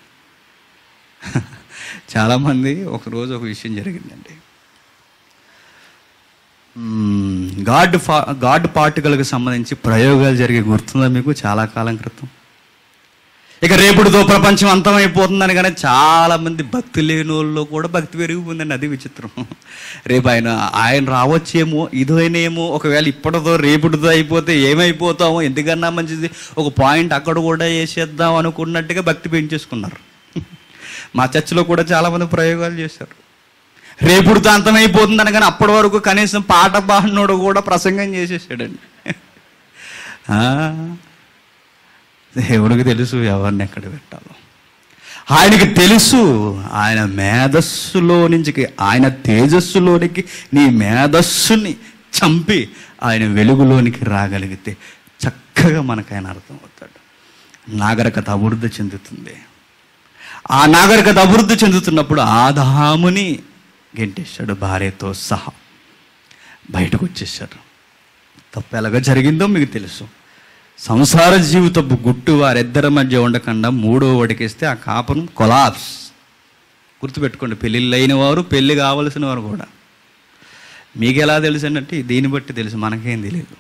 [SPEAKER 1] చాలామంది ఒకరోజు ఒక విషయం జరిగిందండి మ్మ్, గాడ్ ఫా గాడ్ పార్టికల్కి సంబంధించి ప్రయోగాలు జరిగే గుర్తుందా మీకు చాలా కాలం క్రితం ఇక రేపుడుతో ప్రపంచం అంతమైపోతుందని కానీ చాలా మంది భక్తి లేని వాళ్ళు కూడా భక్తి పెరిగిపోయిందండి అది విచిత్రం రేపు ఆయన ఆయన రావచ్చేమో ఇదైనేమో ఒకవేళ ఇప్పటితో రేపుడుతో అయిపోతే ఏమైపోతామో ఎందుకన్నా మంచిది ఒక పాయింట్ అక్కడ కూడా వేసేద్దాం అనుకున్నట్టుగా భక్తి పెంచేసుకున్నారు మా చర్చిలో కూడా చాలామంది ప్రయోగాలు చేశారు రేపుడుతో అంతమైపోతుందని కానీ అప్పటి వరకు కనీసం పాట పాడినోడు కూడా ప్రసంగం చేసేసాడండి ఆ, దేవుడికి తెలుసు ఎవరిని ఎక్కడ పెట్టాలో ఆయనకి తెలుసు ఆయన మేధస్సులో నుంచి ఆయన తేజస్సులోనికి నీ మేధస్సుని చంపి ఆయన వెలుగులోనికి రాగలిగితే చక్కగా మనకు ఆయన అర్థమవుతాడు నాగరికత అభివృద్ధి చెందుతుంది ఆ నాగరికత అభివృద్ధి చెందుతున్నప్పుడు ఆదాముని గెంటేశాడు భార్యతో సహా బయటకు వచ్చేసారు తప్పు ఎలాగ జరిగిందో మీకు తెలుసు సంసార జీవితపు గుట్టు వారిద్దరి మధ్య ఉండకుండా మూడో వడికేస్తే ఆ కాపురం కొలాప్స్ గుర్తుపెట్టుకోండి పెళ్ళిళ్ళు అయిన వారు పెళ్ళి కావలసిన వారు కూడా మీకు ఎలా తెలుసు అంటే దీన్ని బట్టి తెలుసు మనకేం తెలియదు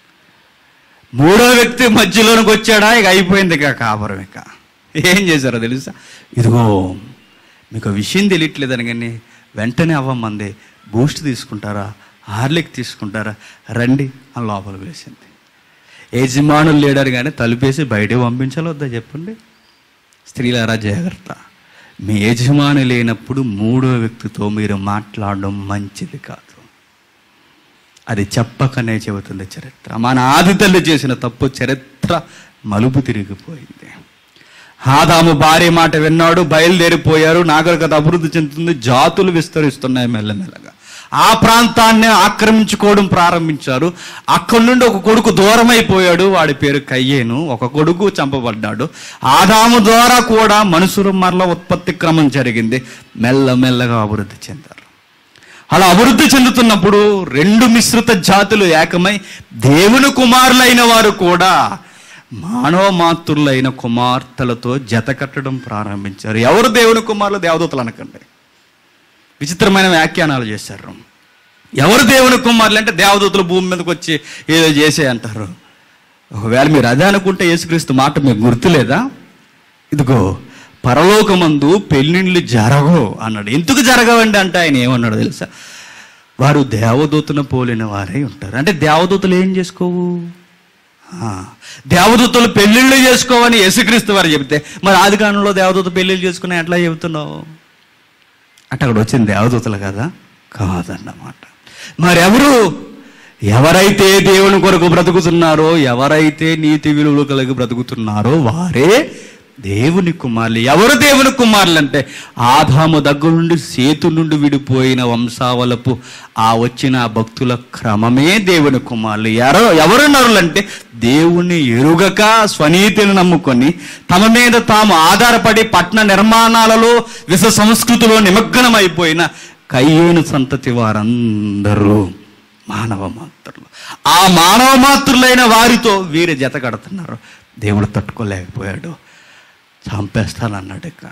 [SPEAKER 1] మూడో వ్యక్తి మధ్యలోనికి వచ్చాడా ఇక అయిపోయింది ఇక కాపురం ఇక ఏం చేశారో తెలుసా ఇదిగో మీకు విషయం తెలియట్లేదని కానీ వెంటనే అవ్వమంది బూస్ట్ తీసుకుంటారా హార్లిక్ తీసుకుంటారా రండి అని లోపల వేసింది యజమానులు లేడారు కానీ తలుపేసి బయటకు పంపించాలో వద్దా చెప్పండి స్త్రీలారా జాగ్రత్త మీ యజమాని లేనప్పుడు మూడో వ్యక్తితో మీరు మాట్లాడడం మంచిది కాదు అది చెప్పకనే చెబుతుంది చరిత్ర మన ఆది తల్లి చేసిన తప్పు చరిత్ర మలుపు తిరిగిపోయింది ఆదాము భార్య మాట విన్నాడు బయలుదేరిపోయారు నాగరికత అభివృద్ధి చెందుతుంది జాతులు విస్తరిస్తున్నాయి మెల్లమెల్లగా ఆ ప్రాంతాన్ని ఆక్రమించుకోవడం ప్రారంభించారు అక్కడి నుండి ఒక కొడుకు దూరం అయిపోయాడు వాడి పేరు కయ్యేను ఒక కొడుకు చంపబడ్డాడు ఆదాము ద్వారా కూడా మనుషులు మరల ఉత్పత్తి క్రమం జరిగింది మెల్లమెల్లగా అభివృద్ధి చెందారు అలా అభివృద్ధి చెందుతున్నప్పుడు రెండు మిశ్రిత జాతులు ఏకమై దేవుని కుమారులైన వారు కూడా మానవ మాతృలైన కుమార్తెలతో జత కట్టడం ప్రారంభించారు ఎవరు దేవుని కుమారులు దేవదూతలు అనకండి విచిత్రమైన వ్యాఖ్యానాలు చేశారు ఎవరు దేవుని కుమారులు అంటే దేవదూతలు భూమి మీదకి వచ్చి ఏదో చేసే అంటారు ఒకవేళ మీరు అదే అనుకుంటే యేసుక్రీస్తు మాట మీకు గుర్తులేదా ఇదిగో పరలోకమందు పెళ్ళిళ్ళు జరగవు అన్నాడు ఎందుకు జరగవండి అంటే ఆయన ఏమన్నాడు తెలుసా వారు దేవదూతను పోలిన వారై ఉంటారు అంటే దేవదూతలు ఏం చేసుకోవు ఆ, దేవదూతలు పెళ్ళిళ్ళు చేసుకోవని యేసుక్రీస్తు వారు చెబితే మరి ఆది కాలంలో దేవదూత పెళ్ళిళ్ళు చేసుకుని ఎట్లా చెబుతున్నావు అంటే అక్కడ వచ్చింది దేవదూతలు కదా కాదన్నమాట మరెవరు ఎవరైతే దేవుని కొరకు బ్రతుకుతున్నారో ఎవరైతే నీతి విలువలు కలిగి బ్రతుకుతున్నారో వారే దేవుని కుమారులు ఎవరు దేవుని కుమారులు అంటే ఆదాము దగ్గర నుండి సేతు నుండి విడిపోయిన వంశావలపు ఆ వచ్చిన ఆ భక్తుల క్రమమే దేవుని కుమారులు ఎవరు ఎవరు నరులంటే దేవుని ఎరుగక స్వనీతిని నమ్ముకొని తమ మీద తాము ఆధారపడి పట్టణ నిర్మాణాలలో విష సంస్కృతిలో నిమగ్నమైపోయిన కయ్యేను సంతతి వారందరూ మానవ మాత్రులు ఆ మానవ మాత్రులైన వారితో వీరు జత కడుతున్నారు దేవుడు తట్టుకోలేకపోయాడు చంపేస్తానన్నాడు ఇక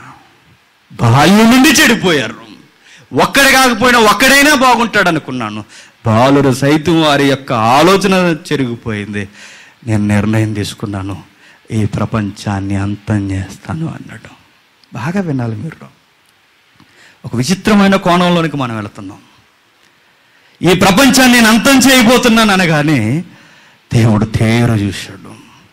[SPEAKER 1] బాల్యం నుండి చెడిపోయారు ఒక్కడే కాకపోయినా ఒక్కడైనా బాగుంటాడు అనుకున్నాను బాలురు సైతం వారి యొక్క ఆలోచన చెరిగిపోయింది నేను నిర్ణయం తీసుకున్నాను ఈ ప్రపంచాన్ని అంతం చేస్తాను అన్నాడు బాగా వినాలి మీరు ఒక విచిత్రమైన కోణంలోనికి మనం వెళుతున్నాం ఈ ప్రపంచాన్ని నేను అంతం చేయబోతున్నాను అనగానే దేవుడు తేర చూశాడు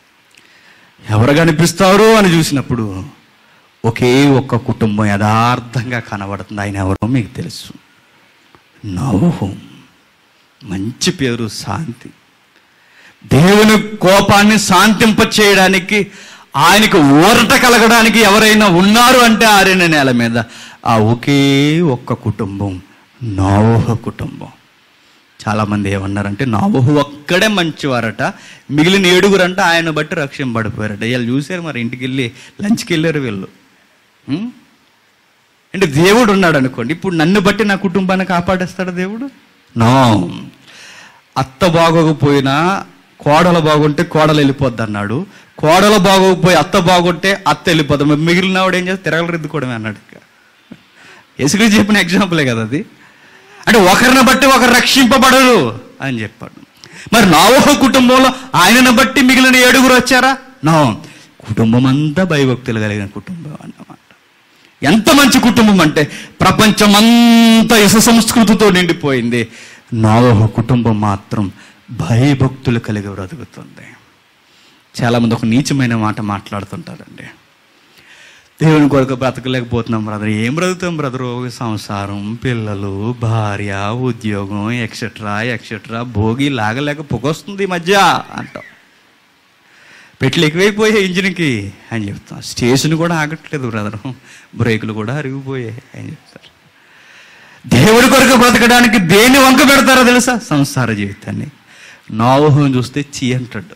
[SPEAKER 1] ఎవరు కనిపిస్తారు అని చూసినప్పుడు ఒకే ఒక్క కుటుంబం యథార్థంగా కనబడుతుంది ఆయన ఎవరో మీకు తెలుసు నవ్వు మంచి పేరు శాంతి దేవుని కోపాన్ని శాంతింప చేయడానికి ఆయనకు ఊరట కలగడానికి ఎవరైనా ఉన్నారు అంటే ఆరిన నేల మీద ఆ ఒకే ఒక్క కుటుంబం నోహ కుటుంబం చాలామంది ఏమన్నారంటే నోహు ఒక్కడే మంచివారట మిగిలిన ఏడుగురంట ఆయన బట్టి రక్షింపడిపోయారట వీళ్ళు చూశారు మరి ఇంటికి వెళ్ళి లంచ్కి వెళ్ళారు వీళ్ళు ఉం? అంటే దేవుడు ఉన్నాడు అనుకోండి ఇప్పుడు నన్ను బట్టి నా కుటుంబాన్ని కాపాడేస్తాడు దేవుడు నో అత్త బాగోకపోయినా కోడలు బాగుంటే కోడలు వెళ్ళిపోద్ది అన్నాడు కోడలు బాగోకపోయి అత్త బాగుంటే అత్త వెళ్ళిపోద్ది మరి మిగిలిన వాడు ఏం చేస్తే తిరగలు రుద్దుకోవడమే అన్నాడు ఇక ఎసుగు చెప్పిన ఎగ్జాంపులే కదా అది అంటే ఒకరిని బట్టి ఒకరు రక్షింపబడరు అని చెప్పాడు మరి నావోహ కుటుంబంలో ఆయనను బట్టి మిగిలిన ఏడుగురు వచ్చారా నో కుటుంబం అంతా భయభక్తులు కలిగిన కుటుంబం అన్నమాట ఎంత మంచి కుటుంబం అంటే ప్రపంచమంతా యశ సంస్కృతితో నిండిపోయింది నావోహ కుటుంబం మాత్రం భయభక్తులు కలిగి బ్రతుకుతుంది చాలామంది ఒక నీచమైన మాట మాట్లాడుతుంటారండి దేవుని కొరకు బ్రతకలేకపోతున్నాం బ్రదర్ ఏం బ్రతుకుతాం బ్రదర్ సంసారం పిల్లలు భార్య ఉద్యోగం ఎక్సెట్రా ఎక్సెట్రా భోగి లాగలేక పొగొస్తుంది ఈ మధ్య అంటాం పెట్లు ఎక్కువైపోయాయి ఇంజిన్కి అని చెప్తాం స్టేషన్ కూడా ఆగట్లేదు బ్రదర్ బ్రేకులు కూడా అరిగిపోయాయి అని చెప్తారు దేవుడి కొరకు బ్రతకడానికి దేన్ని వంక పెడతారో తెలుసా సంసార జీవితాన్ని నోహం చూస్తే చీ అంటాడు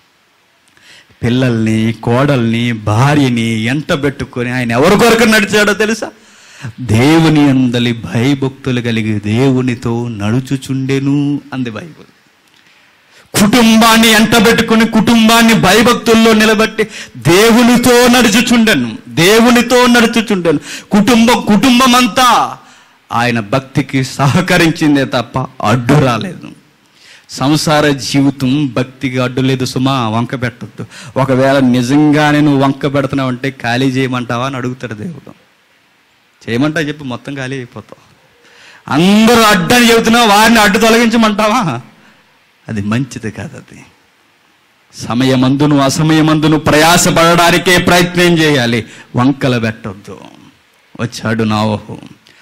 [SPEAKER 1] పిల్లల్ని కోడల్ని భార్యని ఎంట పెట్టుకొని ఆయన ఎవరి కొరకు నడిచాడో తెలుసా దేవుని అందలి భయభక్తులు కలిగి దేవునితో నడుచుచుండెను అంది బైబుల్ కుటుంబాన్ని ఎంటబెట్టుకుని కుటుంబాన్ని భయభక్తుల్లో నిలబెట్టి దేవునితో నడుచుచుండెను దేవునితో నడుచుచుండెను కుటుంబం కుటుంబం అంతా ఆయన భక్తికి సహకరించిందే తప్ప అడ్డు రాలేదు సంసార జీవితం భక్తికి అడ్డు లేదు సుమా వంక పెట్టద్దు ఒకవేళ నిజంగానే నువ్వు వంక పెడుతున్నావు అంటే ఖాళీ చేయమంటావా అని అడుగుతాడు దేవుడు చేయమంటా చెప్పి మొత్తం ఖాళీ అయిపోతావు అందరూ అడ్డని చెబుతున్నావు వారిని అడ్డు తొలగించమంటావా అది మంచిది కాదు అది సమయమందును అసమయమందును ప్రయాసపడడానికే ప్రయత్నం చేయాలి వంకలు పెట్టొద్దు వచ్చాడు నావోహు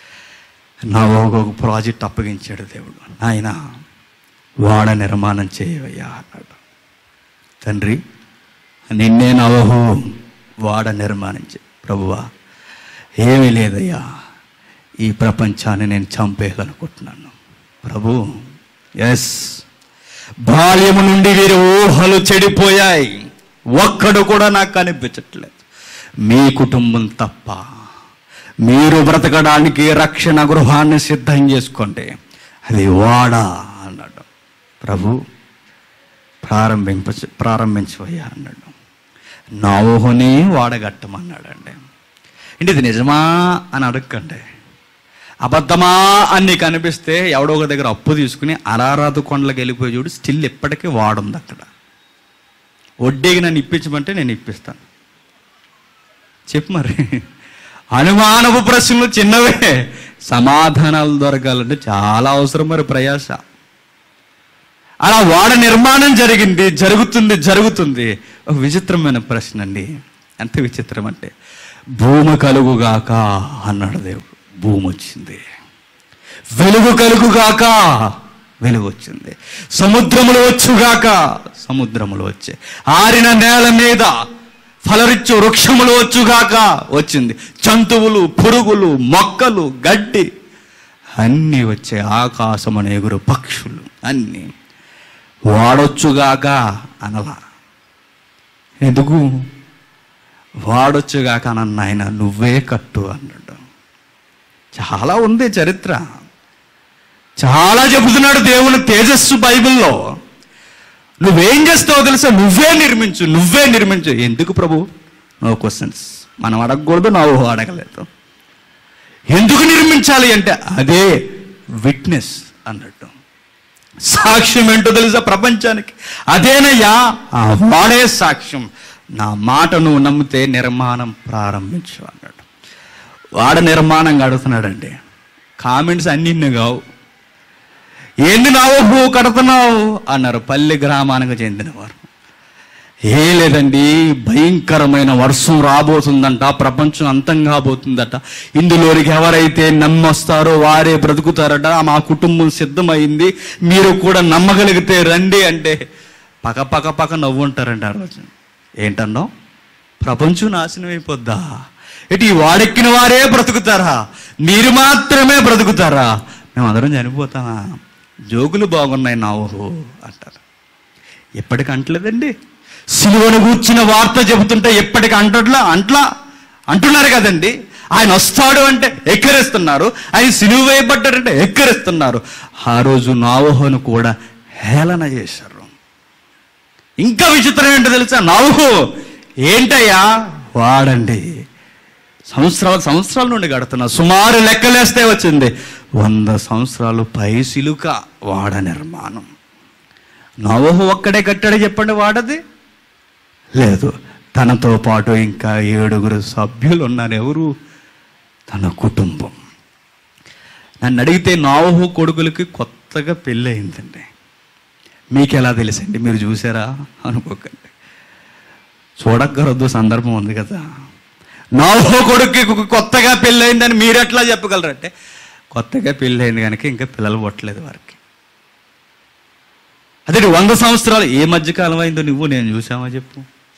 [SPEAKER 1] నావోహు ఒక ప్రాజెక్ట్ అప్పగించాడు దేవుడు ఆయన వాడ నిర్మాణం చేయవయ్యా అన్నాడు తండ్రి నిన్నే నవహు వాడ నిర్మాణం చే ప్రభువా ఏమీ లేదయ్యా ఈ ప్రపంచాన్ని నేను చంపేయాలనుకుంటున్నాను ప్రభు ఎస్ బాల్యము నుండి వీరి ఊహలు చెడిపోయాయి ఒక్కడు కూడా నాకు కనిపించట్లేదు మీ కుటుంబం తప్ప మీరు బ్రతకడానికి రక్షణ గృహాన్ని సిద్ధం చేసుకోండి అది వాడా అన్నాడు ప్రభు ప్రారంభింప ప్రారంభించవయ్యా అన్నాడు నా ఊహని వాడగట్టమన్నాడండి అంటే ఇది నిజమా అని అడగండి అబద్ధమా అని నీకు అనిపిస్తే ఎవడో ఒక దగ్గర అప్పు తీసుకుని అరారాధు కొండలకు వెళ్ళిపోయి చూడు స్టిల్ ఎప్పటికీ వాడుంది అక్కడ వడ్డీకి నన్ను ఇప్పించమంటే నేను ఇప్పిస్తాను చెప్పు మరి అనుమానపు ప్రశ్నలు చిన్నవే సమాధానాలు దొరకాలంటే చాలా అవసరం మరి ప్రయాస అలా వాడ నిర్మాణం జరిగింది జరుగుతుంది జరుగుతుంది ఒక విచిత్రమైన ప్రశ్న అండి ఎంత విచిత్రం అంటే భూమి కలుగుగాక అన్నాడు దేవుడు భూమి వచ్చింది వెలుగు కలుగుగాక వెలుగు వచ్చింది సముద్రములు వచ్చుగాక సముద్రములు వచ్చాయి ఆరిన నేల మీద ఫలరిచ్చు వృక్షములు వచ్చుగాక వచ్చింది జంతువులు పురుగులు మొక్కలు గడ్డి అన్నీ వచ్చే ఆకాశం అనే ఎగురు పక్షులు అన్నీ వాడొచ్చుగాక అనలా ఎందుకు వాడొచ్చుగాక అన్న ఆయన నువ్వే కట్టు అన్నాడు చాలా ఉంది చరిత్ర చాలా చెబుతున్నాడు దేవుని తేజస్సు బైబిల్లో నువ్వేం చేస్తావో తెలుసా నువ్వే నిర్మించు నువ్వే నిర్మించు ఎందుకు ప్రభు నో క్వశ్చన్స్ మనం అడగకూడదు నా ఊహ అడగలేదు ఎందుకు నిర్మించాలి అంటే అదే విట్నెస్ అన్నట్టు సాక్ష్యం ఏంటో తెలుసా ప్రపంచానికి అదేనయ్యా ఆ వాడే సాక్ష్యం నా మాట నువ్వు నమ్మితే నిర్మాణం ప్రారంభించు అన్నాడు వాడ నిర్మాణం కడుతున్నాడండి కామెంట్స్ అన్ని ఇన్ని కావు ఏంది నావు కడుతున్నావు అన్నారు పల్లె గ్రామానికి చెందినవారు ఏ లేదండి భయంకరమైన వర్షం రాబోతుందంట ప్రపంచం అంతం కాబోతుందట ఇందులోనికి ఎవరైతే నమ్మొస్తారో వారే బ్రతుకుతారట మా కుటుంబం సిద్ధమైంది మీరు కూడా నమ్మగలిగితే రండి అంటే పక పక పక నవ్వుంటారండి ఆ రోజు ఏంటన్నావు ప్రపంచం నాశనం అయిపోద్దా ఇటు ఈ వాడెక్కిన వారే బ్రతుకుతారా మీరు మాత్రమే బ్రతుకుతారా మేమందరం చనిపోతామా జోకులు బాగున్నాయి నా ఊహు అంటారు ఎప్పటికి అంటలేదండి సిలువను కూర్చున్న వార్త చెబుతుంటే ఎప్పటికి అంటట్లా అంట్లా అంటున్నారు కదండి ఆయన వస్తాడు అంటే ఎక్కరిస్తున్నారు ఆయన సిలువ వేయబడ్డారంటే ఎక్కరిస్తున్నారు ఆ రోజు నావోహను కూడా హేళన చేశారు ఇంకా విచిత్రం ఏంటో తెలుసా నావుహు ఏంటయ్యా వాడండి సంవత్సరాల సంవత్సరాల నుండి గడుతున్నా సుమారు లెక్కలేస్తే వచ్చింది వంద సంవత్సరాలు పై సిలుక వాడ నిర్మాణం నవహు ఒక్కడే కట్టాడు చెప్పండి వాడది లేదు తనతో పాటు ఇంకా ఏడుగురు సభ్యులు ఉన్నారు ఎవరు తన కుటుంబం నన్ను అడిగితే నావహు కొడుకులకి కొత్తగా పెళ్ళి అయిందండి మీకు ఎలా తెలుసండి మీరు చూసారా అనుకోకండి చూడక్కరొద్దు సందర్భం ఉంది కదా నావహు కొడుక్కి కొత్తగా పెళ్ళయిందని మీరు ఎట్లా చెప్పగలరంటే కొత్తగా పెళ్ళయింది కనుక ఇంకా పిల్లలు పుట్టలేదు వారికి అదే వంద సంవత్సరాలు ఏ మధ్యకాలం అయిందో నువ్వు నేను చూసామా చెప్పు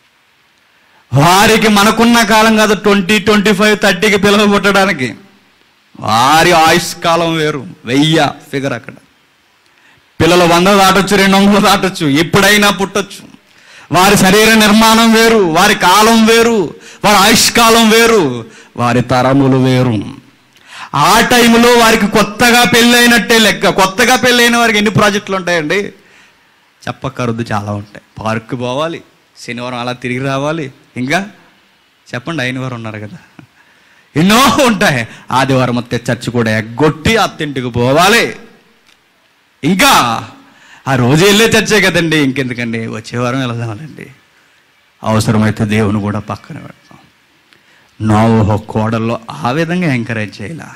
[SPEAKER 1] వారికి మనకున్న కాలం కాదు ట్వంటీ ట్వంటీ ఫైవ్ థర్టీకి పిల్లలు పుట్టడానికి వారి ఆయుష్ కాలం వేరు వెయ్య ఫిగర్ అక్కడ పిల్లలు వంద దాటొచ్చు రెండు వందలు దాటొచ్చు ఎప్పుడైనా పుట్టొచ్చు వారి శరీర నిర్మాణం వేరు వారి కాలం వేరు వారి ఆయుష్ కాలం వేరు వారి తరములు వేరు ఆ టైంలో వారికి కొత్తగా పెళ్ళైనట్టే లెక్క కొత్తగా పెళ్ళైన వారికి ఎన్ని ప్రాజెక్టులు ఉంటాయండి చెప్పక్కర్దు చాలా ఉంటాయి పార్క్ పోవాలి శనివారం అలా తిరిగి రావాలి ఇంకా చెప్పండి అయిన వారు ఉన్నారు కదా ఎన్నో ఉంటాయి ఆదివారం వస్తే చర్చి కూడా ఎగ్గొట్టి అత్తింటికి పోవాలి ఇంకా ఆ రోజు వెళ్ళే చర్చే కదండి ఇంకెందుకండి వచ్చే వారం వెళదామండి అవసరమైతే దేవుని కూడా పక్కన పెడతాం నోవహో కోడల్లో ఆ విధంగా ఎంకరేజ్ చేయాల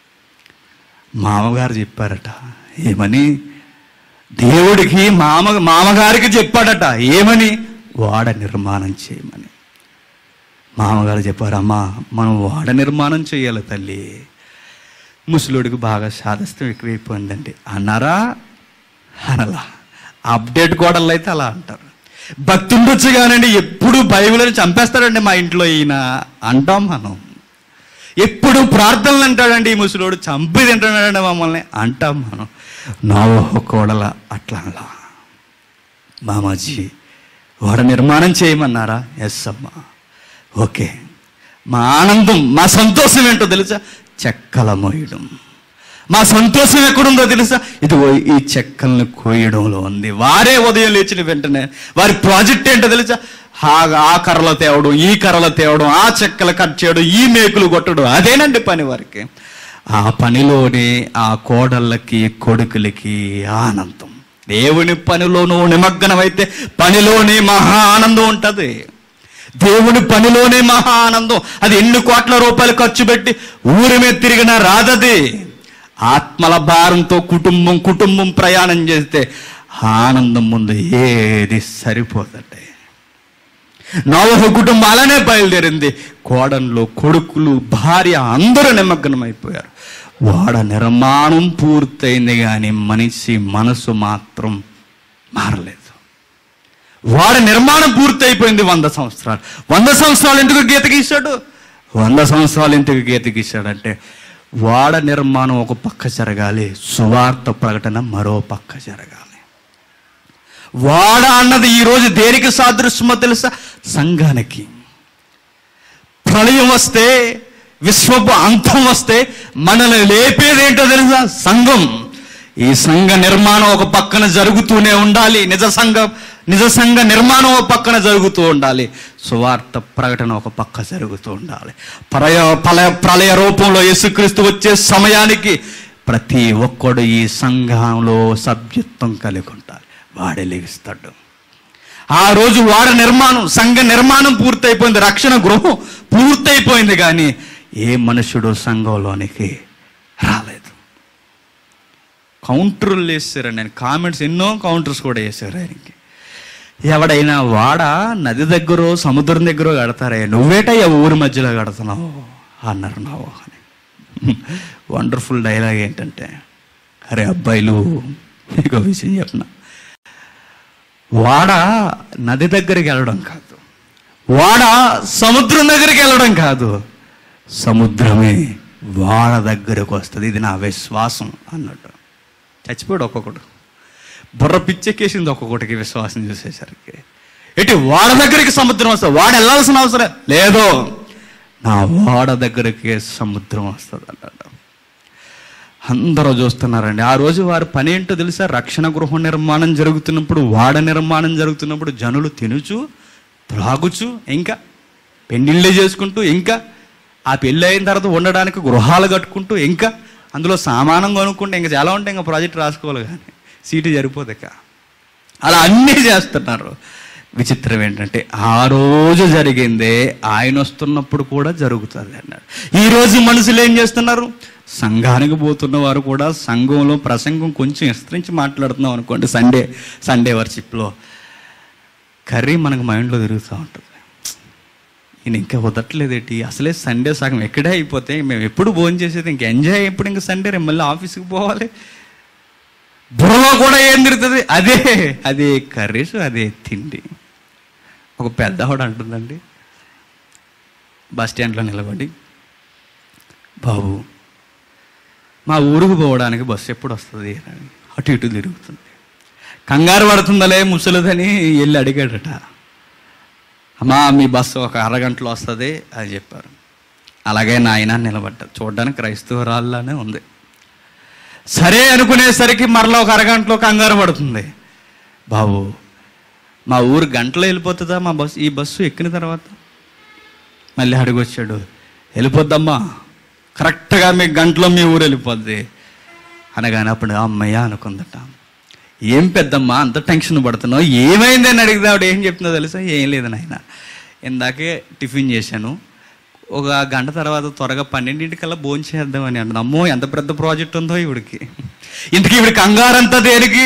[SPEAKER 1] మామగారు చెప్పారట ఏమని దేవుడికి మామ మామగారికి చెప్పాడట ఏమని వాడ నిర్మాణం చేయమని మామగారు చెప్పారు అమ్మా మనం వాడ నిర్మాణం చేయాలి తల్లి ముసలుడికి బాగా శాదస్తం ఎక్కువైపోయిందండి అన్నారా అనలా అప్డేట్ కోడళ్ళు అయితే అలా అంటారు భక్తి ఉండొచ్చు కానండి ఎప్పుడు బైబిల్ని చంపేస్తాడండి మా ఇంట్లో ఈయన అంటాం మనం ఎప్పుడు ప్రార్థనలు అంటాడండి ఈ ముసలోడు చంపి తింటాడండి మమ్మల్ని అంటాం మనం నోవహు కోడల అట్లా అనలా మామాజీ వాడ నిర్మాణం చేయమన్నారా ఎస్ అమ్మా ఓకే మా ఆనందం మా సంతోషం ఏంటో తెలుసా చెక్కల మోయడం మా సంతోషం ఎక్కడుందో తెలుసా ఇదిగో ఈ చెక్కల్ని కోయడంలో ఉంది వారే ఉదయం లేచిన వెంటనే వారి ప్రాజెక్ట్ ఏంటో తెలుసా ఆ ఆ కర్రలు తేవడం ఈ కర్రలు తేవడం ఆ చెక్కలు కట్ చేయడం ఈ మేకులు కొట్టడం అదేనండి పని వారికి ఆ పనిలోనే ఆ కోడళ్ళకి కొడుకులకి ఆనందం దేవుని పనిలోనూ నిమగ్నమైతే పనిలోనే మహా ఆనందం ఉంటుంది దేవుని పనిలోనే మహా ఆనందం అది ఎన్ని కోట్ల రూపాయలు ఖర్చు పెట్టి ఊరి మీద తిరిగినా రాదది ఆత్మల భారంతో కుటుంబం కుటుంబం ప్రయాణం చేస్తే ఆనందం ముందు ఏది సరిపోదండి నవహ కుటుంబం అలానే బయలుదేరింది కోడంలో కొడుకులు భార్య అందరూ నిమగ్నమైపోయారు వాడ నిర్మాణం పూర్తయింది కానీ మనిషి మనసు మాత్రం మారలేదు వాడ నిర్మాణం పూర్తయిపోయింది వంద సంవత్సరాలు వంద సంవత్సరాలు ఎందుకు గీత గీశాడు వంద సంవత్సరాలు ఎందుకు గీత గీశాడంటే వాడ నిర్మాణం ఒక పక్క జరగాలి సువార్త ప్రకటన మరో పక్క జరగాలి వాడ అన్నది ఈరోజు దేనికి సాదృశ్యమో తెలుసా సంఘానికి ప్రళయం వస్తే విశ్వపు అంతం వస్తే మనల్ని లేపేదేంటో తెలుసా సంఘం ఈ సంఘ నిర్మాణం ఒక పక్కన జరుగుతూనే ఉండాలి నిజ సంఘ నిజ సంఘ నిర్మాణం ఒక పక్కన జరుగుతూ ఉండాలి సువార్త ప్రకటన ఒక పక్క జరుగుతూ ఉండాలి ప్రళయ ప్రళయ ప్రళయ రూపంలో యేసుక్రీస్తు వచ్చే సమయానికి ప్రతి ఒక్కడు ఈ సంఘంలో సభ్యత్వం కలిగి ఉండాలి వాడే లెగిస్తాడు ఆ రోజు వాడ నిర్మాణం సంఘ నిర్మాణం పూర్తయిపోయింది రక్షణ గృహం పూర్తయిపోయింది కానీ ఏ మనుషుడు సంఘంలోనికి రాలేదు కౌంటర్లు వేసారు నేను కామెంట్స్ ఎన్నో కౌంటర్స్ కూడా వేశారు ఆయనకి ఎవడైనా వాడ నది దగ్గర సముద్రం దగ్గర కడతారే నువ్వేటయ్యా ఊరి మధ్యలో కడుతున్నావు అన్నారు నావు అని వండర్ఫుల్ డైలాగ్ ఏంటంటే అరే అబ్బాయిలు మీకు ఒక విషయం చెప్పిన వాడ నది దగ్గరికి వెళ్ళడం కాదు వాడ సముద్రం దగ్గరికి వెళ్ళడం కాదు సముద్రమే వాడ దగ్గరకు వస్తుంది ఇది నా విశ్వాసం అన్నట్టు చచ్చిపోయాడు ఒక్కొక్కడు బుర్ర పిచ్చెక్కేసింది ఒక్కొక్కటికి విశ్వాసం చూసేసరికి ఎటు వాడ దగ్గరికి సముద్రం వస్తుంది వాడు వెళ్ళాల్సిన అవసరం లేదు నా వాడ దగ్గరికి సముద్రం వస్తుంది అన్నాడు అందరూ చూస్తున్నారండి ఆ రోజు వారి పని ఏంటో తెలుసా రక్షణ గృహ నిర్మాణం జరుగుతున్నప్పుడు వాడ నిర్మాణం జరుగుతున్నప్పుడు జనులు తినుచు త్రాగుచు ఇంకా పెళ్ళిళ్ళే చేసుకుంటూ ఇంకా ఆ పెళ్ళి అయిన తర్వాత ఉండడానికి గృహాలు కట్టుకుంటూ ఇంకా అందులో సామానం కొనుక్కుంటే ఇంకా చాలా ఉంటాయి ఇంకా ప్రాజెక్ట్ రాసుకోవాలి కానీ సీటు సరిపోదు ఇక అలా అన్నీ చేస్తున్నారు విచిత్రం ఏంటంటే ఆ రోజు జరిగిందే ఆయన వస్తున్నప్పుడు కూడా జరుగుతుంది అన్నాడు ఈ రోజు మనుషులు ఏం చేస్తున్నారు సంఘానికి పోతున్న వారు కూడా సంఘంలో ప్రసంగం కొంచెం విస్తరించి మాట్లాడుతున్నాం అనుకోండి సండే సండే వర్షిప్లో కర్రీ మనకు మైండ్లో తిరుగుతూ ఉంటుంది ఈయన ఇంకా వదట్లేదేటి అసలే సండే సగం ఎక్కడే అయిపోతే మేము ఎప్పుడు భోజనం చేసేది ఇంకా ఎంజాయ్ ఎప్పుడు ఇంకా సండే రేపు మళ్ళీ ఆఫీస్కి పోవాలి బుర్రలో కూడా ఏం తిరుగుతుంది అదే అదే కర్రీస్ అదే తిండి ఒక పెద్ద ఆవిడ అంటుందండి బస్ స్టాండ్లో నిలబడి బాబు మా ఊరుకు పోవడానికి బస్సు ఎప్పుడు వస్తుంది అని అటు ఇటు తిరుగుతుంది కంగారు పడుతుందలే ముసలిదని వెళ్ళి అడిగాడట అమ్మా మీ బస్సు ఒక అరగంటలో వస్తుంది అని చెప్పారు అలాగే నాయన నిలబడ్డారు చూడడానికి క్రైస్తవరాల్లానే ఉంది సరే అనుకునేసరికి మరలా ఒక అరగంటలో కంగారు పడుతుంది బాబు మా ఊరు గంటలో వెళ్ళిపోతుందా మా బస్సు ఈ బస్సు ఎక్కిన తర్వాత మళ్ళీ అడిగొచ్చాడు వెళ్ళిపోద్దమ్మా కరెక్ట్గా మీ గంటలో మీ ఊరు వెళ్ళిపోద్ది అనగానే అప్పుడు అమ్మయ్య అనుకుందట ఏం పెద్దమ్మా అంత టెన్షన్ పడుతున్నావు ఏమైంది అని అడిగితే ఆవిడ ఏం చెప్తుందో తెలుసా ఏం లేదు నాయన ఇందాకే టిఫిన్ చేశాను ఒక గంట తర్వాత త్వరగా పన్నెండింటికల్లా భోజనం చేద్దామని అంటుంది అమ్మో ఎంత పెద్ద ప్రాజెక్ట్ ఉందో ఈవిడికి ఇంతకీ ఈవిడ కంగారంతా దేనికి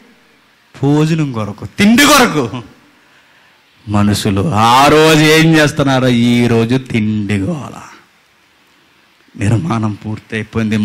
[SPEAKER 1] భోజనం కొరకు తిండి కొరకు మనుషులు ఆ రోజు ఏం చేస్తున్నారో ఈ రోజు తిండి గోల నిర్మాణం పూర్తయిపోయింది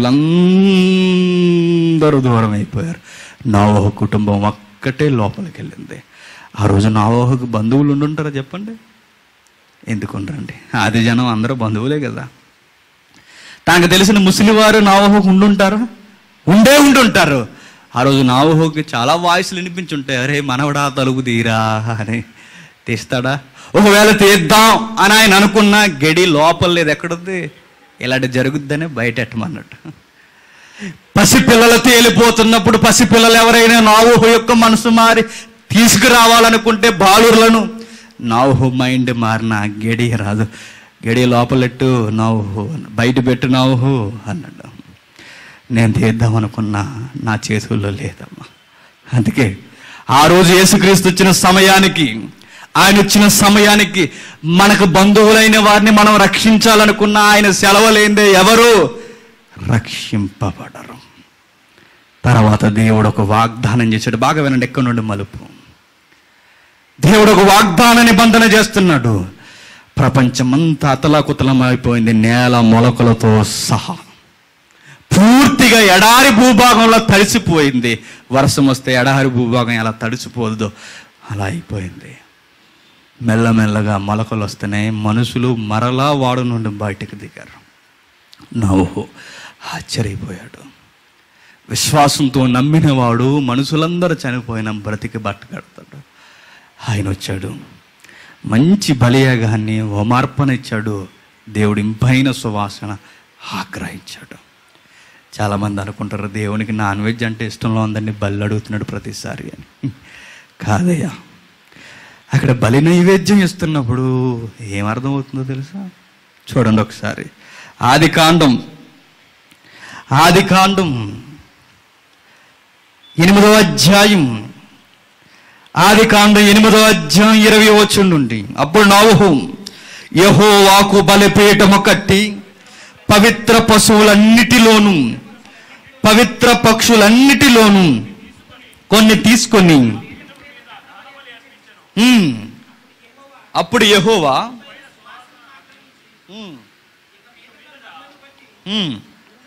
[SPEAKER 1] మనుషులందరూ దూరం అయిపోయారు నావోహ కుటుంబం ఒక్కటే లోపలికి వెళ్ళింది ఆ రోజు నావోహకు బంధువులు ఉండుంటారా చెప్పండి ఎందుకు ఉండరండి ఆది జనం అందరూ బంధువులే కదా తనకు తెలిసిన ముసలివారు నావోహకు ఉండుంటారా ఉండే ఉండుంటారు ఆ రోజు నావోహకి చాలా వాయిస్లు వినిపించుంటాయి అరే మనవడా తలుపు తీరా అని తీస్తాడా ఒకవేళ తీద్దాం అని ఆయన అనుకున్న గడి లోపల లేదు ఎక్కడుంది ఇలాంటి జరుగుద్దనే బయట ఎట్టమన్నట్టు పసిపిల్లలు తేలిపోతున్నప్పుడు పసిపిల్లలు ఎవరైనా నావుహు యొక్క మనసు మారి తీసుకురావాలనుకుంటే బాలురులను నావుహు మైండ్ మారిన గడి రాదు గడి లోపలెట్టు నావుహు బయట పెట్టు నావుహు అన్నాడు నేను తీద్దాం అనుకున్నా నా చేతుల్లో లేదమ్మా అందుకే ఆ రోజు యేసుక్రీస్తు వచ్చిన సమయానికి ఆయన వచ్చిన సమయానికి మనకు బంధువులైన వారిని మనం రక్షించాలనుకున్న ఆయన సెలవులేందే ఎవరు రక్షింపబడరు తర్వాత దేవుడు ఒక వాగ్దానం చేశాడు బాగా వినండి ఎక్కడి నుండి మలుపు దేవుడు ఒక వాగ్దాన నిబంధన చేస్తున్నాడు ప్రపంచమంతా అతలాకుతలం అయిపోయింది నేల మొలకలతో సహా పూర్తిగా ఎడారి భూభాగంలో తడిసిపోయింది వర్షం వస్తే ఎడారి భూభాగం ఎలా తడిసిపోదో అలా అయిపోయింది మెల్లమెల్లగా మొలకలు వస్తున్నాయి మనుషులు మరలా వాడు నుండి బయటకు దిగారు నవ్వు ఆశ్చర్యపోయాడు విశ్వాసంతో నమ్మినవాడు మనుషులందరూ చనిపోయిన బ్రతికి బట్ట కడతాడు ఆయన వచ్చాడు మంచి బలియాగాన్ని ఓమార్పణ ఇచ్చాడు దేవుడి ఇంపైన సువాసన ఆగ్రహించాడు చాలామంది అనుకుంటారు దేవునికి నాన్ వెజ్ అంటే ఇష్టంలో ఉందని బలి అడుగుతున్నాడు ప్రతిసారి అని కాదయ్యా అక్కడ బలి నైవేద్యం ఇస్తున్నప్పుడు ఏమర్థమవుతుందో తెలుసా చూడండి ఒకసారి ఆది కాండం ఆది కాండం ఎనిమిదవ అధ్యాయం ఆది కాండం ఎనిమిదవ అధ్యాయం ఇరవై వచ్చుండి అప్పుడు నావుహు యహోవాకు బలిపీఠము కట్టి పవిత్ర పశువులన్నిటిలోనూ పవిత్ర పక్షులన్నిటిలోనూ కొన్ని తీసుకొని ఉమ్, అప్పుడు యహోవా ఉమ్, ఉమ్,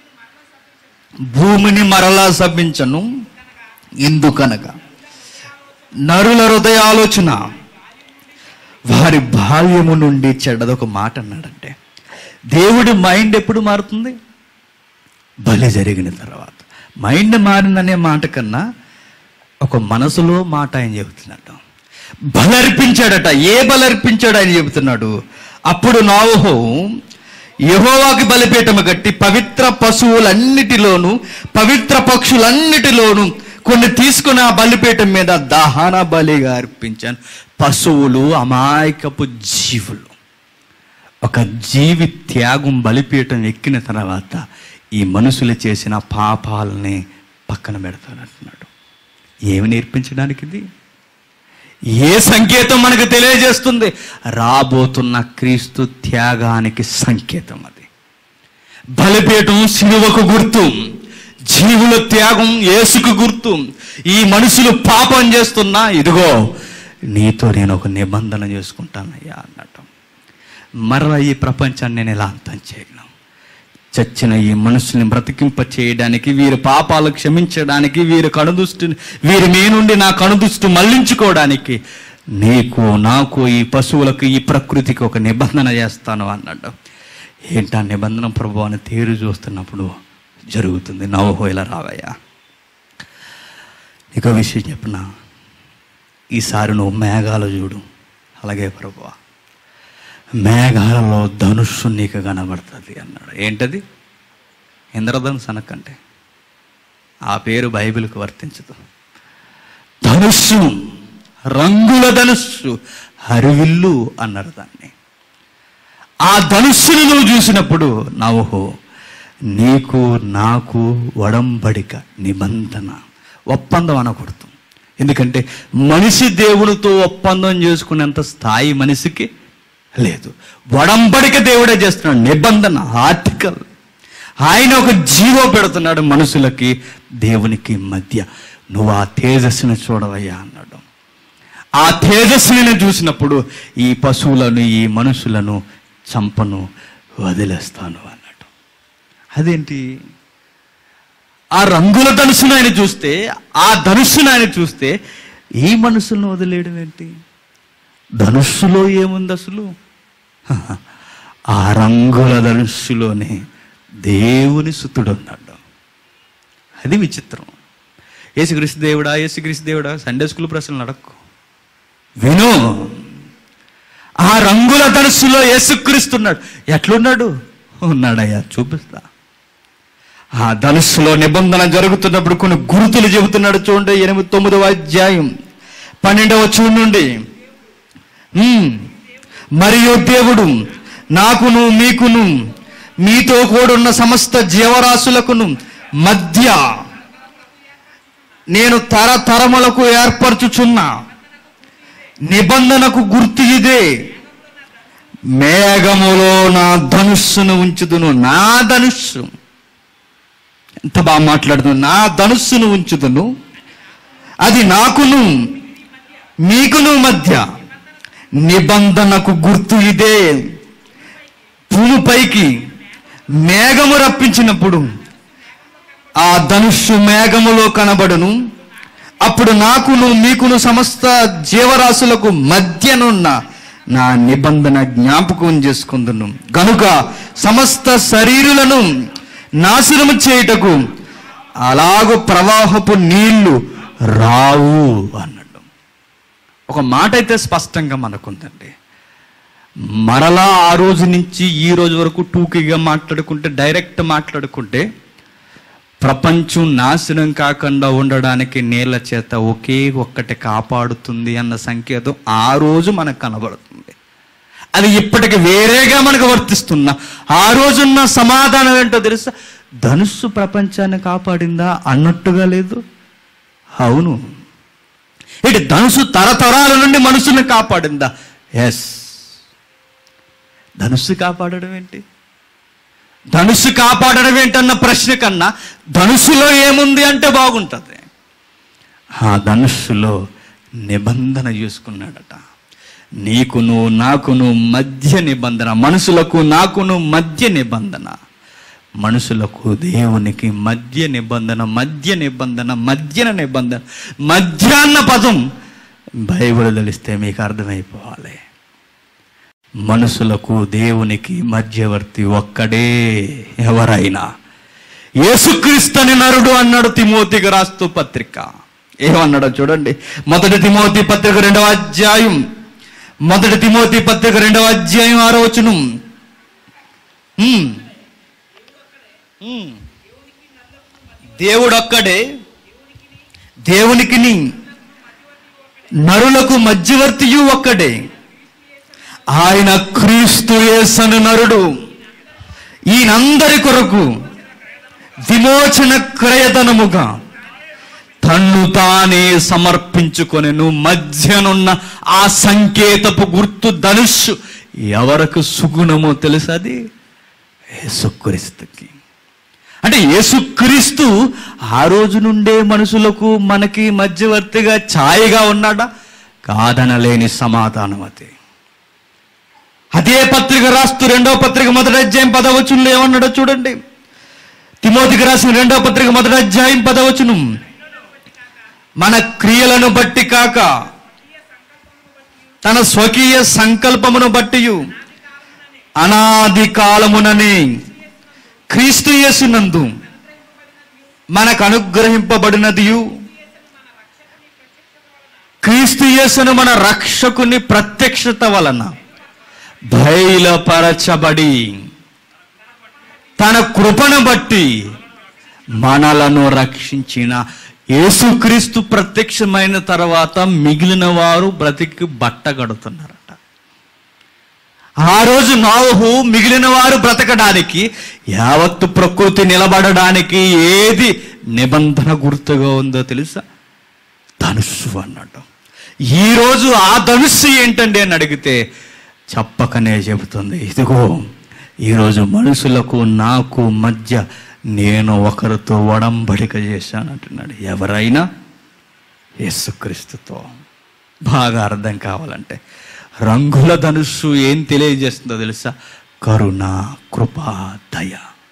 [SPEAKER 1] భూమిని మరలా సభించను ఎందుకనగా నరుల హృదయ ఆలోచన వారి బాల్యము నుండి చెడ్డదొక మాట అన్నాడంటే దేవుడి మైండ్ ఎప్పుడు మారుతుంది బలి జరిగిన తర్వాత మైండ్ మారిందనే మాట కన్నా ఒక మనసులో మాట ఆయన చెబుతున్నాడు బలర్పించాడట ఏ బలర్పించాడు ఆయన చెబుతున్నాడు అప్పుడు నావహో యహోవాకి బలిపీఠము కట్టి పవిత్ర పశువులన్నిటిలోను పవిత్ర పక్షులన్నిటిలోను కొన్ని తీసుకుని ఆ బలిపీఠం మీద దహన బలిగా అర్పించాను పశువులు అమాయకపు జీవులు ఒక జీవి త్యాగం బలిపీఠం ఎక్కిన తర్వాత ఈ మనుషులు చేసిన పాపాలని పక్కన పెడతానంటున్నాడు ఏమి నేర్పించడానికి ఇది ఏ సంకేతం మనకు తెలియజేస్తుంది రాబోతున్న క్రీస్తు త్యాగానికి సంకేతం అది బలిపీఠం శిలువకు గుర్తు జీవుల త్యాగం యేసుకు గుర్తు ఈ మనుషులు పాపం చేస్తున్నా ఇదిగో నీతో నేను ఒక నిబంధన చేసుకుంటానయ్యా అన్నట్టు మరలా ఈ ప్రపంచాన్ని నేను ఎలా అంతం చేయగలను చచ్చిన ఈ మనుషుల్ని బ్రతికింప చేయడానికి వీరి పాపాలు క్షమించడానికి వీరి కనుదృష్టి వీరి మీ నుండి నా కనుదృష్టి మళ్లించుకోవడానికి నీకు నాకు ఈ పశువులకు ఈ ప్రకృతికి ఒక నిబంధన చేస్తాను అన్నాడు ఏంటా నిబంధన ప్రభు అని తేరు చూస్తున్నప్పుడు జరుగుతుంది నవహో ఇలా రావయ్యా నీకు విషయం చెప్పిన ఈసారి నువ్వు మేఘాలు చూడు అలాగే ప్రభువా మేఘాలలో ధనుస్సు నీకు కనబడుతుంది అన్నాడు ఏంటది ఇంద్రధనుసు అనకంటే ఆ పేరు బైబిల్కి వర్తించదు ధనుస్సు రంగుల ధనుస్సు హరివిల్లు అన్నారు దాన్ని ఆ ధనుస్సును నువ్వు చూసినప్పుడు నవ్వు నీకు నాకు వడంబడిక నిబంధన ఒప్పందం అనకూడదు ఎందుకంటే మనిషి దేవునితో ఒప్పందం చేసుకునేంత స్థాయి మనిషికి లేదు వడంబడిక దేవుడే చేస్తున్నాడు నిబంధన ఆర్టికల్ ఆయన ఒక జీవో పెడుతున్నాడు మనుషులకి దేవునికి మధ్య నువ్వు ఆ తేజస్సును చూడవయ్యా అన్నాడు ఆ తేజస్సుని చూసినప్పుడు ఈ పశువులను ఈ మనుషులను చంపను వదిలేస్తాను అన్నాడు అదేంటి ఆ రంగుల ధనుసును ఆయన చూస్తే ఆ ధనుస్సును ఆయన చూస్తే ఈ మనుషులను వదిలేయడం ఏంటి ధనుస్సులో ఏముంది అసలు హహ, ఆ రంగుల ధనుస్సులోనే దేవుని సుతుడు ఉన్నాడు అది విచిత్రం యేసుక్రీస్తు దేవుడా యేసుక్రీస్తు దేవుడా సండే స్కూల్ ప్రశ్నలు అడక్కు విను ఆ రంగుల ధనుస్సులో యేసుక్రీస్తున్నాడు ఎట్లున్నాడు ఉన్నాడయ్యా చూపిస్తా ఆ ధనుస్సులో నిబంధన జరుగుతున్నప్పుడు కొన్ని గుర్తులు చెబుతున్నాడు చూడండి ఎనిమిది తొమ్మిదవ అధ్యాయం పన్నెండవ చూడు నుండి ఉమ్, మరియు దేవుడు నాకును మీకును మీతో కూడున్న సమస్త జీవరాశులకును మధ్య నేను తరతరములకు ఏర్పరచుచున్న నిబంధనకు గుర్తు ఇదే మేఘములో నా ధనుస్సును ఉంచుదును నా ధనుస్సు ఎంత బాగా మాట్లాడుతుంది నా ధనుస్సును ఉంచుదును అది నాకును మీకును మధ్య నిబంధనకు గుర్తు ఇదే భూమిపైకి మేఘము రప్పించినప్పుడు ఆ ధనుస్సు మేఘములో కనబడును అప్పుడు నాకును మీకును సమస్త జీవరాశులకు మధ్యనున్న నా నిబంధన జ్ఞాపకం చేసుకుందును గనుక సమస్త శరీరులను నాశనము చేయుటకు అలాగూ ప్రవాహపు నీళ్లు రావు అన్నాడు ఒక మాట అయితే స్పష్టంగా మనకుందండి మరలా ఆ రోజు నుంచి ఈ రోజు వరకు టూకీగా మాట్లాడుకుంటే డైరెక్ట్ మాట్లాడుకుంటే ప్రపంచం నాశనం కాకుండా ఉండడానికి నీళ్ళ చేత ఒకే ఒక్కటి కాపాడుతుంది అన్న సంకేతం ఆ రోజు మనకు కనబడుతుంది అది ఇప్పటికి వేరేగా మనకు వర్తిస్తున్నా ఆ రోజున్న సమాధానం ఏంటో తెలుసా ధనుస్సు ప్రపంచాన్ని కాపాడిందా అన్నట్టుగా లేదు అవును ఇటు ధనుసు తరతరాల నుండి మనుషుల్ని కాపాడిందా ఎస్ ధనుస్సు కాపాడడం ఏంటి ధనుస్సు కాపాడడం ఏంటన్న ప్రశ్న కన్నా ధనుస్సులో ఏముంది అంటే బాగుంటుంది ఆ ధనుస్సులో నిబంధన చేసుకున్నాడట నీకును నాకును మధ్య నిబంధన మనుషులకు నాకును మధ్య నిబంధన మనుషులకు దేవునికి మధ్య నిబంధన మధ్య నిబంధన మధ్యన నిబంధన మధ్యాహ్న పదం బైబిల్ తెలిస్తే మీకు అర్థమైపోవాలి మనుషులకు దేవునికి మధ్యవర్తి ఒక్కడే ఎవరైనా యేసుక్రీస్తుని నరుడు అన్నాడు తిమోతికి రాస్తూ పత్రిక ఏమన్నాడో చూడండి మొదటి తిమోతి పత్రిక రెండవ అధ్యాయం మొదటి తిమోతి పత్రిక రెండవ అధ్యాయం ఆరో వచనం ఉమ్. ఉమ్. దేవుడొక్కడే దేవునికిని నరులకు మధ్యవర్తియు ఒక్కడే ఆయన క్రీస్తు యేసను నరుడు ఈయనందరి కొరకు విమోచన క్రయధనముగా తన్ను తానే సమర్పించుకొనెను మధ్యనున్న ఆ సంకేతపు గుర్తు ధనుస్సు ఎవరికి సుగుణమో తెలుసా అది యేసుక్రీస్తుకి అంటే యేసుక్రీస్తు ఆ రోజు నుండే మనుషులకు మనకి మధ్యవర్తిగా ఛాయగా ఉన్నాడా కాదనలేని సమాధానం అది అదే పత్రిక రాస్తూ రెండవ పత్రిక మొదటి అధ్యాయం పదవచనంలో ఏమన్నాడో చూడండి తిమోతికి రాసిన రెండవ పత్రిక మొదటి అధ్యాయం పదవచనం మన క్రియలను బట్టి కాక తన స్వకీయ సంకల్పమును బట్టి అనాది కాలముననే క్రీస్తు యేసునందు మనకు అనుగ్రహింపబడినదియు క్రీస్తు యేసును మన రక్షకుని ప్రత్యక్షత వలన బయలుపరచబడి తన కృపను బట్టి మనలను రక్షించిన యేసుక్రీస్తు ప్రత్యక్షమైన తర్వాత మిగిలిన వారు బ్రతికి బట్ట కడుతున్నారట ఆ రోజు నోహు మిగిలిన వారు బ్రతకడానికి యావత్తు ప్రకృతి నిలబడడానికి ఏది నిబంధన గుర్తుగా ఉందో తెలుసా ధనుస్సు అన్నట్టు ఈరోజు ఆ ధనుస్సు ఏంటండి అని అడిగితే చెప్పకనే చెబుతుంది ఇదిగో ఈరోజు మనుషులకు నాకు మధ్య నేను ఒకరితో ఒడంబడిక చేశానంటున్నాడు ఎవరైనా యేసుక్రీస్తుతో బాగా అర్థం కావాలంటే రంగుల ధనుస్సు ఏం తెలియజేస్తుందో తెలుసా కరుణ కృప దయ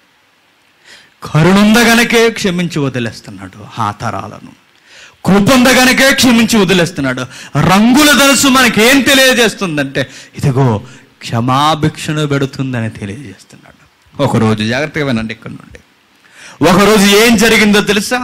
[SPEAKER 1] కరుణుందగనకే క్షమించి వదిలేస్తున్నాడు ఆ తరాలను కృపందగనకే క్షమించి వదిలేస్తున్నాడు రంగుల ధనుసు మనకి ఏం తెలియజేస్తుందంటే ఇదిగో క్షమాభిక్షను పెడుతుందని తెలియజేస్తున్నాడు ఒకరోజు జాగ్రత్తగా వినండి ఇక్కడ నుండి ఒకరోజు ఏం జరిగిందో తెలుసా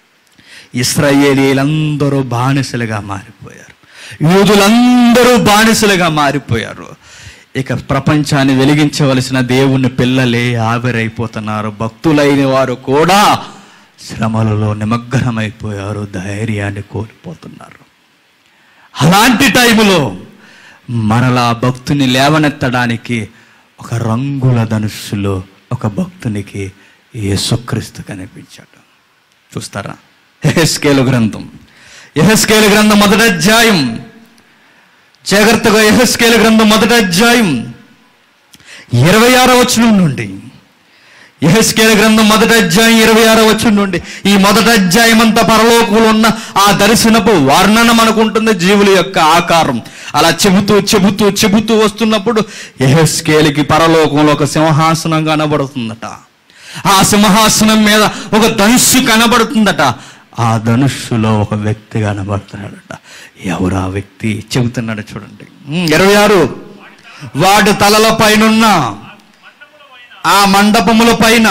[SPEAKER 1] ఇస్రాయేలీలందరూ బానిసలుగా మారిపోయారు యూదులందరూ బానిసలుగా మారిపోయారు ఇక ప్రపంచాన్ని వెలిగించవలసిన దేవుని పిల్లలే ఆవిరైపోతున్నారు భక్తులైన వారు కూడా శ్రమలలో నిమగ్నమైపోయారు ధైర్యాన్ని కోల్పోతున్నారు అలాంటి టైములో మరలా భక్తుని లేవనెత్తడానికి ఒక రంగుల ధనుస్సులో ఒక భక్తునికి యేసుక్రీస్తు కనిపించాడు చూస్తారా ఎహెస్కేలు గ్రంథం ఎహెస్కేలు గ్రంథం మొదటి అధ్యాయం జాగ్రత్తగా ఎహెస్కేలు గ్రంథం మొదటి అధ్యాయం ఇరవై ఆరో వచనం నుండి యహెస్కేల గ్రంథం మొదటి అధ్యాయం ఇరవై ఆరో వచ్చిన నుండి ఈ మొదటి అధ్యాయం అంతా పరలోకంలో ఉన్న ఆ దర్శనపు వర్ణనం అనుకుంటుంది జీవుల యొక్క ఆకారం అలా చెబుతూ చెబుతూ చెబుతూ వస్తున్నప్పుడు యహెస్కేలికి పరలోకంలో ఒక సింహాసనం కనబడుతుందట ఆ సింహాసనం మీద ఒక ధనుస్సు కనబడుతుందట ఆ ధనుస్సులో ఒక వ్యక్తి కనబడుతున్నాడట ఎవరు ఆ వ్యక్తి చెబుతున్నాడు చూడండి ఉమ్, ఇరవై ఆరు వాడి తలల పైనున్న ఆ మండపముల పైన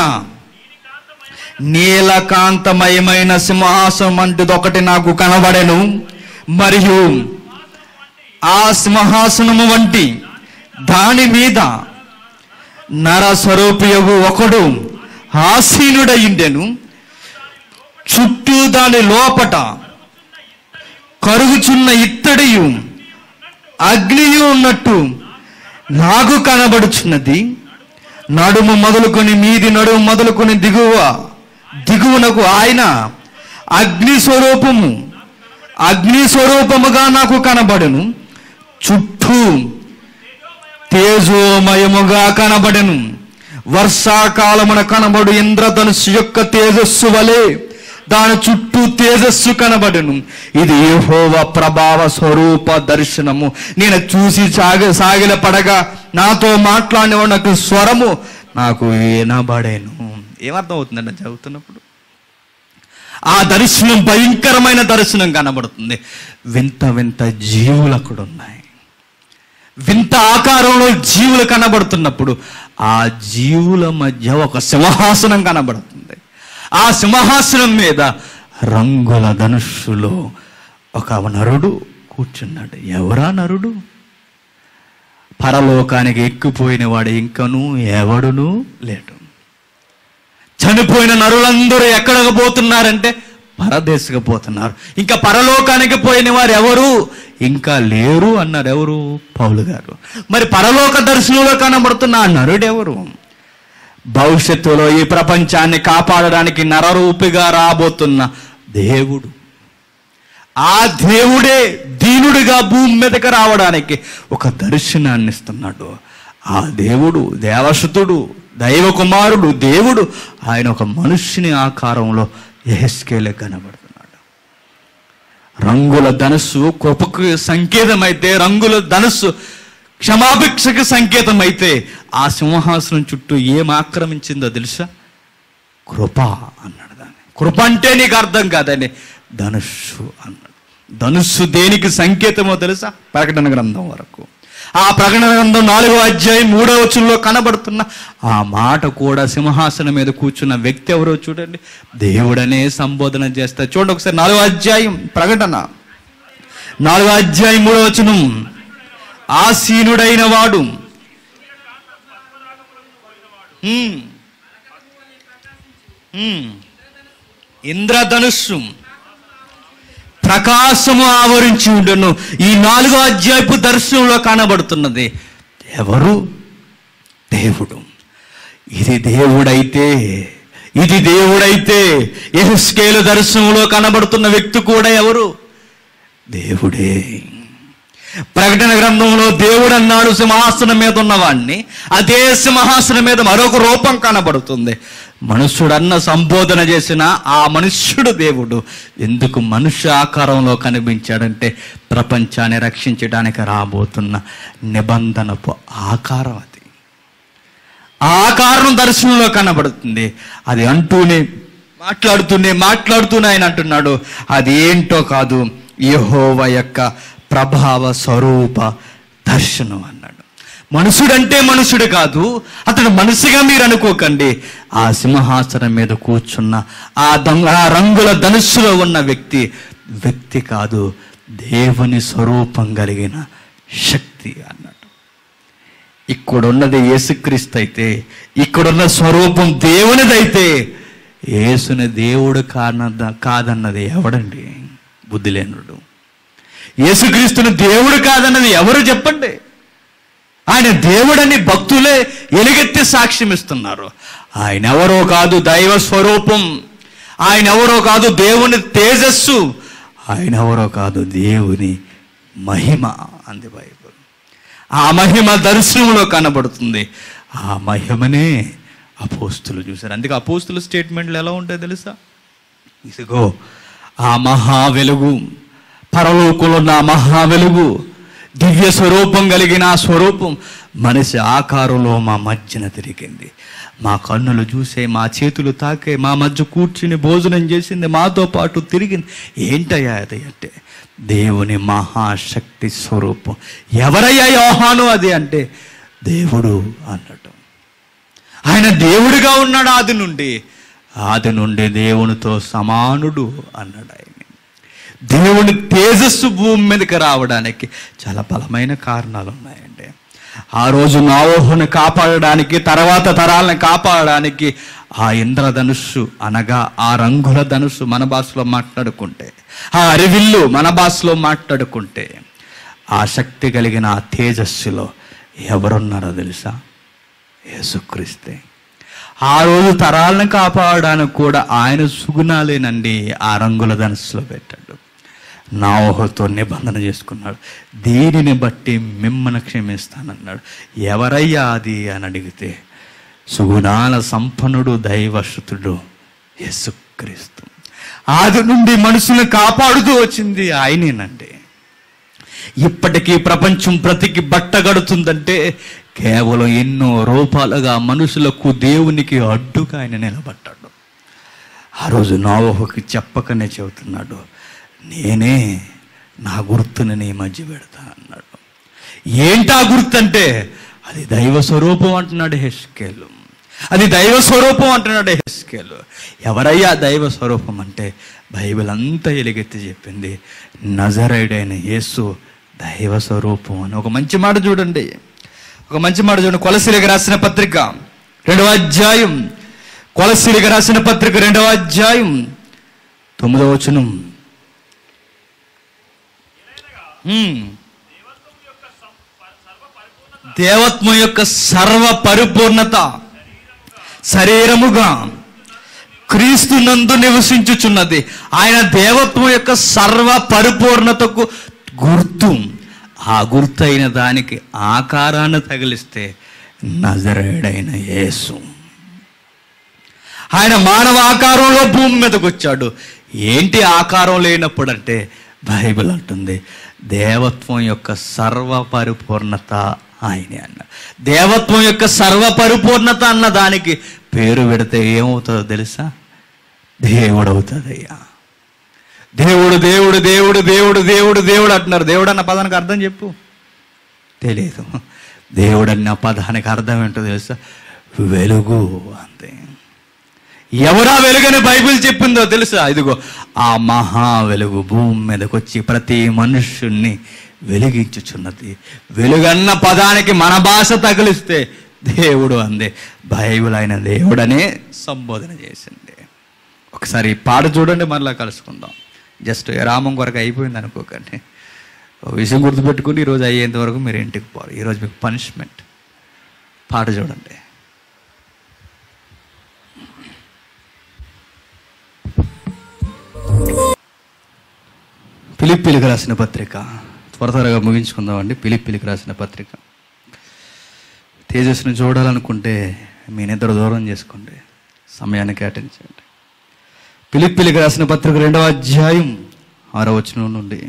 [SPEAKER 1] నీలకాంతమయమైన సింహాసనం అంటిదొకటి నాకు కనబడెను మరియు ఆ సింహాసనము వంటి దాని మీద నరస్వరూపియగు ఒకడు ఆసీనుడయిండెను చుట్టూ దాని లోపట కరుగుచున్న ఇత్తడియు అగ్నియు ఉన్నట్టు నాకు కనబడుచున్నది నడుము మొదలుకొని మీది నడుము మొదలుకొని దిగువ దిగువనకు ఆయన అగ్ని స్వరూపము అగ్ని స్వరూపముగా నాకు కనబడును చుట్టూ తేజోమయముగా కనబడెను వర్షాకాలమున కనబడు ఇంద్రధనుస్సు యొక్క తేజస్సు వలె దాని చుట్టూ తేజస్సు కనబడెను ఇది యెహోవ ప్రభావ స్వరూప దర్శనము నేను చూసి సాగ సాగిల పడగా నాతో మాట్లాడిన నాకు స్వరము నాకు వినబడేను ఏమర్థం అవుతుందండి అది చదువుతున్నప్పుడు ఆ దర్శనం భయంకరమైన దర్శనం కనబడుతుంది వింత వింత జీవులు అక్కడ ఉన్నాయి వింత ఆకారంలో జీవులు కనబడుతున్నప్పుడు ఆ జీవుల మధ్య ఒక సింహాసనం కనబడుతుంది ఆ సింహాసనం మీద రంగుల ధనుస్సులో ఒక నరుడు కూర్చున్నాడు ఎవరా నరుడు పరలోకానికి ఎక్కిపోయిన వాడు ఇంకను ఎవడును లేడు చనిపోయిన నరులందరూ ఎక్కడికి పోతున్నారంటే పరదేశకు పోతున్నారు ఇంకా పరలోకానికి పోయిన వారు ఎవరు ఇంకా లేరు అన్నారు ఎవరు పౌలు గారు మరి పరలోక దర్శనంలో కనబడుతున్న ఆ నరుడెవరు భవిష్యత్తులో ఈ ప్రపంచాన్ని కాపాడడానికి నరరూపిగా రాబోతున్న దేవుడు ఆ దేవుడే దీనుడిగా భూమి మీదకి రావడానికి ఒక దర్శనాన్ని ఇస్తున్నాడు ఆ దేవుడు దేవసుతుడు దైవ కుమారుడు దేవుడు ఆయన ఒక మనుష్యుని ఆకారంలో ఎహెస్కేలే కనబడుతున్నాడు రంగుల ధనుస్సు కృపకు సంకేతమైతే రంగుల ధనుస్సు క్షమాభిక్షకు సంకేతం అయితే ఆ సింహాసనం చుట్టూ ఏం ఆక్రమించిందో తెలుసా కృప అన్నాడు దాన్ని కృప అంటే నీకు అర్థం కాదండి ధనుస్సు అన్నాడు ధనుస్సు దేనికి సంకేతమో తెలుసా ప్రకటన గ్రంథం వరకు ఆ ప్రకటన గ్రంథం నాలుగో అధ్యాయం మూడో వచనంలో కనబడుతున్న ఆ మాట కూడా సింహాసనం మీద కూర్చున్న వ్యక్తి ఎవరో చూడండి దేవుడనే సంబోధన చేస్తారు చూడండి ఒకసారి నాలుగో అధ్యాయం ప్రకటన నాలుగో అధ్యాయం మూడో వచనం ఆసీనుడైన వాడు హ్మ్. హ్మ్. ఇంద్రధనుస్సు ప్రకాశము ఆవరించి ఉండను ఈ నాలుగో అధ్యాయపు దర్శనంలో కనబడుతున్నది ఎవరు దేవుడు ఇది దేవుడైతే ఇది దేవుడైతే ఎహెస్కేలు దర్శనంలో కనబడుతున్న వ్యక్తి కూడా ఎవరు దేవుడే ప్రకటన గ్రంథంలో దేవుడు అన్నాడు సింహాసనం మీద ఉన్నవాణ్ణి అదే సింహాసనం మీద మరొక రూపం కనబడుతుంది మనుష్యుడన్న సంబోధన చేసిన ఆ మనుష్యుడు దేవుడు ఎందుకు మనుష్య ఆకారంలో కనిపించాడంటే ప్రపంచాన్ని రక్షించడానికి రాబోతున్న నిబంధనపు ఆకారం అది ఆ ఆకారం దర్శనంలో కనబడుతుంది అది అంటూనే మాట్లాడుతూనే మాట్లాడుతూనే ఆయన అంటున్నాడు అది ఏంటో కాదు యెహోవా యొక్క ప్రభావ స్వరూప దర్శనం అన్నాడు మనుషుడంటే మనుషుడు కాదు అతడు మనిషిగా మీరు అనుకోకండి ఆ సింహాసనం మీద కూర్చున్న ఆ దొంగ ఆ రంగుల ధనుస్సులో ఉన్న వ్యక్తి వ్యక్తి కాదు దేవుని స్వరూపం కలిగిన శక్తి అన్నాడు ఇక్కడున్నది యేసుక్రీస్తు అయితే ఇక్కడున్న స్వరూపం దేవునిదైతే యేసుని దేవుడు కానద కాదన్నది ఎవడండి బుద్ధి లేనుడు యేసుక్రీస్తుని దేవుడు కాదన్నది ఎవరు చెప్పండి ఆయన దేవుడని భక్తులే ఎలుగెత్తి సాక్ష్యం ఇస్తున్నారు ఆయన ఎవరో కాదు దైవ స్వరూపం ఆయన ఎవరో కాదు దేవుని తేజస్సు ఆయన ఎవరో కాదు దేవుని మహిమ అంది బైబుల్ ఆ మహిమ దర్శనంలో కనబడుతుంది ఆ మహిమనే అపోస్తులు చూశారు అందుకే అపోస్తుల స్టేట్మెంట్లు ఎలా ఉంటాయి తెలుసా ఇదిగో ఆ మహా వెలుగు పరలోకంలో ఉన్న ఆ మహా వెలుగు దివ్య స్వరూపం కలిగిన ఆ స్వరూపం మనిషి ఆకారంలో మా మధ్యన తిరిగింది మా కన్నులు చూసే మా చేతులు తాకే మా మధ్య కూర్చుని భోజనం చేసింది మాతో పాటు తిరిగింది ఏంటయ్యా అది అంటే దేవుని మహాశక్తి స్వరూపం ఎవరయ్యా యోహాను అది అంటే దేవుడు అన్నట్టు ఆయన దేవుడిగా ఉన్నాడు ఆది నుండి ఆది నుండి దేవునితో సమానుడు అన్నాడు ఆయన దేవుని తేజస్సు భూమి మీదకి రావడానికి చాలా బలమైన కారణాలు ఉన్నాయండి ఆ రోజు నావోహను కాపాడడానికి తర్వాత తరాలను కాపాడడానికి ఆ ఇంద్రధనుస్సు అనగా ఆ రంగుల ధనుస్సు మన భాషలో మాట్లాడుకుంటే ఆ అరివిల్లు మన భాషలో మాట్లాడుకుంటే ఆ శక్తి కలిగిన ఆ తేజస్సులో ఎవరున్నారో తెలుసా యేసుక్రీస్తే ఆ రోజు తరాలను కాపాడడానికి కూడా ఆయన సుగుణాలేనండి ఆ రంగుల ధనుస్సులో పెట్టాడు నావహుతో నిబంధన చేసుకున్నాడు దీనిని బట్టి మిమ్మల్ని క్షమిస్తానన్నాడు ఎవరయ్యా అది అని అడిగితే సుగుణాల సంపన్నుడు దైవశుతుడు యేసుక్రీస్తు ఆది నుండి మనుషులను కాపాడుతూ వచ్చింది ఆయనేనండి ఇప్పటికీ ప్రపంచం బ్రతికి బట్టగడుతుందంటే కేవలం ఎన్నో రూపాలుగా మనుషులకు దేవునికి అడ్డుగా ఆయన నిలబడ్డాడు ఆ రోజు నోవహుకి చెప్పకనే చెబుతున్నాడు నేనే నా గుర్తుని నీ మధ్య పెడతా అన్నాడు ఏంటా గుర్తు అంటే అది దైవ స్వరూపం అంటున్నాడు హెస్కేలు అది దైవ స్వరూపం అంటున్నాడు హెస్కేలు ఎవరయ్యా దైవ స్వరూపం అంటే బైబిల్ అంతా ఎలుగెత్తి చెప్పింది నజరైడైన యేసు దైవ స్వరూపం అని ఒక మంచి మాట చూడండి ఒక మంచి మాట చూడండి కొలసిలికి రాసిన పత్రిక రెండవ అధ్యాయం కొలసిలికి రాసిన పత్రిక రెండవ అధ్యాయం తొమ్మిదవ వచనం హ్మ్. దేవత్వం యొక్క సర్వ పరిపూర్ణత శరీరముగా క్రీస్తు నందు నివసించుచున్నది ఆయన దేవత్వం యొక్క సర్వ పరిపూర్ణతకు గుర్తు ఆ గుర్తు అయిన దానికి ఆకారాన్ని తగిలిస్తే నజరేడైన యేసు ఆయన మానవ ఆకారంలో భూమి మీదకి వచ్చాడు ఏంటి ఆకారం లేనప్పుడు అంటే బైబిల్ అంటుంది దేవత్వం యొక్క సర్వ పరిపూర్ణత ఆయనే అన్న దేవత్వం యొక్క సర్వ పరిపూర్ణత అన్న దానికి పేరు పెడితే ఏమవుతుందో తెలుసా దేవుడు అవుతుందయ్యా దేవుడు దేవుడు దేవుడు దేవుడు దేవుడు దేవుడు అంటున్నారు దేవుడు అన్న పదానికి అర్థం చెప్పు తెలియదు దేవుడు అన్న పదానికి అర్థం ఏంటో తెలుసా వెలుగు అంతే ఎవరా వెలుగని బైబిల్ చెప్పిందో తెలుసా ఇదిగో ఆ మహా వెలుగు భూమి మీదకి వచ్చి ప్రతి మనుష్యుణ్ణి వెలిగించుచున్నది వెలుగన్న పదానికి మన భాష తగిలిస్తే దేవుడు అందే బైబిల్ అయిన దేవుడనే సంబోధన చేసింది ఒకసారి ఈ పాట చూడండి మరలా కలుసుకుందాం జస్ట్ రామం కొరకు అయిపోయింది అనుకోకండి ఒక విషయం గుర్తుపెట్టుకుని ఈరోజు అయ్యేంత వరకు మీరు ఇంటికి పోరు ఈరోజు మీకు పనిష్మెంట్ పాట చూడండి పిలిపిలికి రాసిన పత్రిక త్వర త్వరగా ముగించుకుందామండి పిలిపిలికి రాసిన పత్రిక తేజస్సుని చూడాలనుకుంటే మీ నిద్ర దూరం చేసుకోండి సమయాన్ని కేటాయించండి పిలిపిలికి రాసిన పత్రిక రెండవ అధ్యాయం ఆరో వచనం నుండి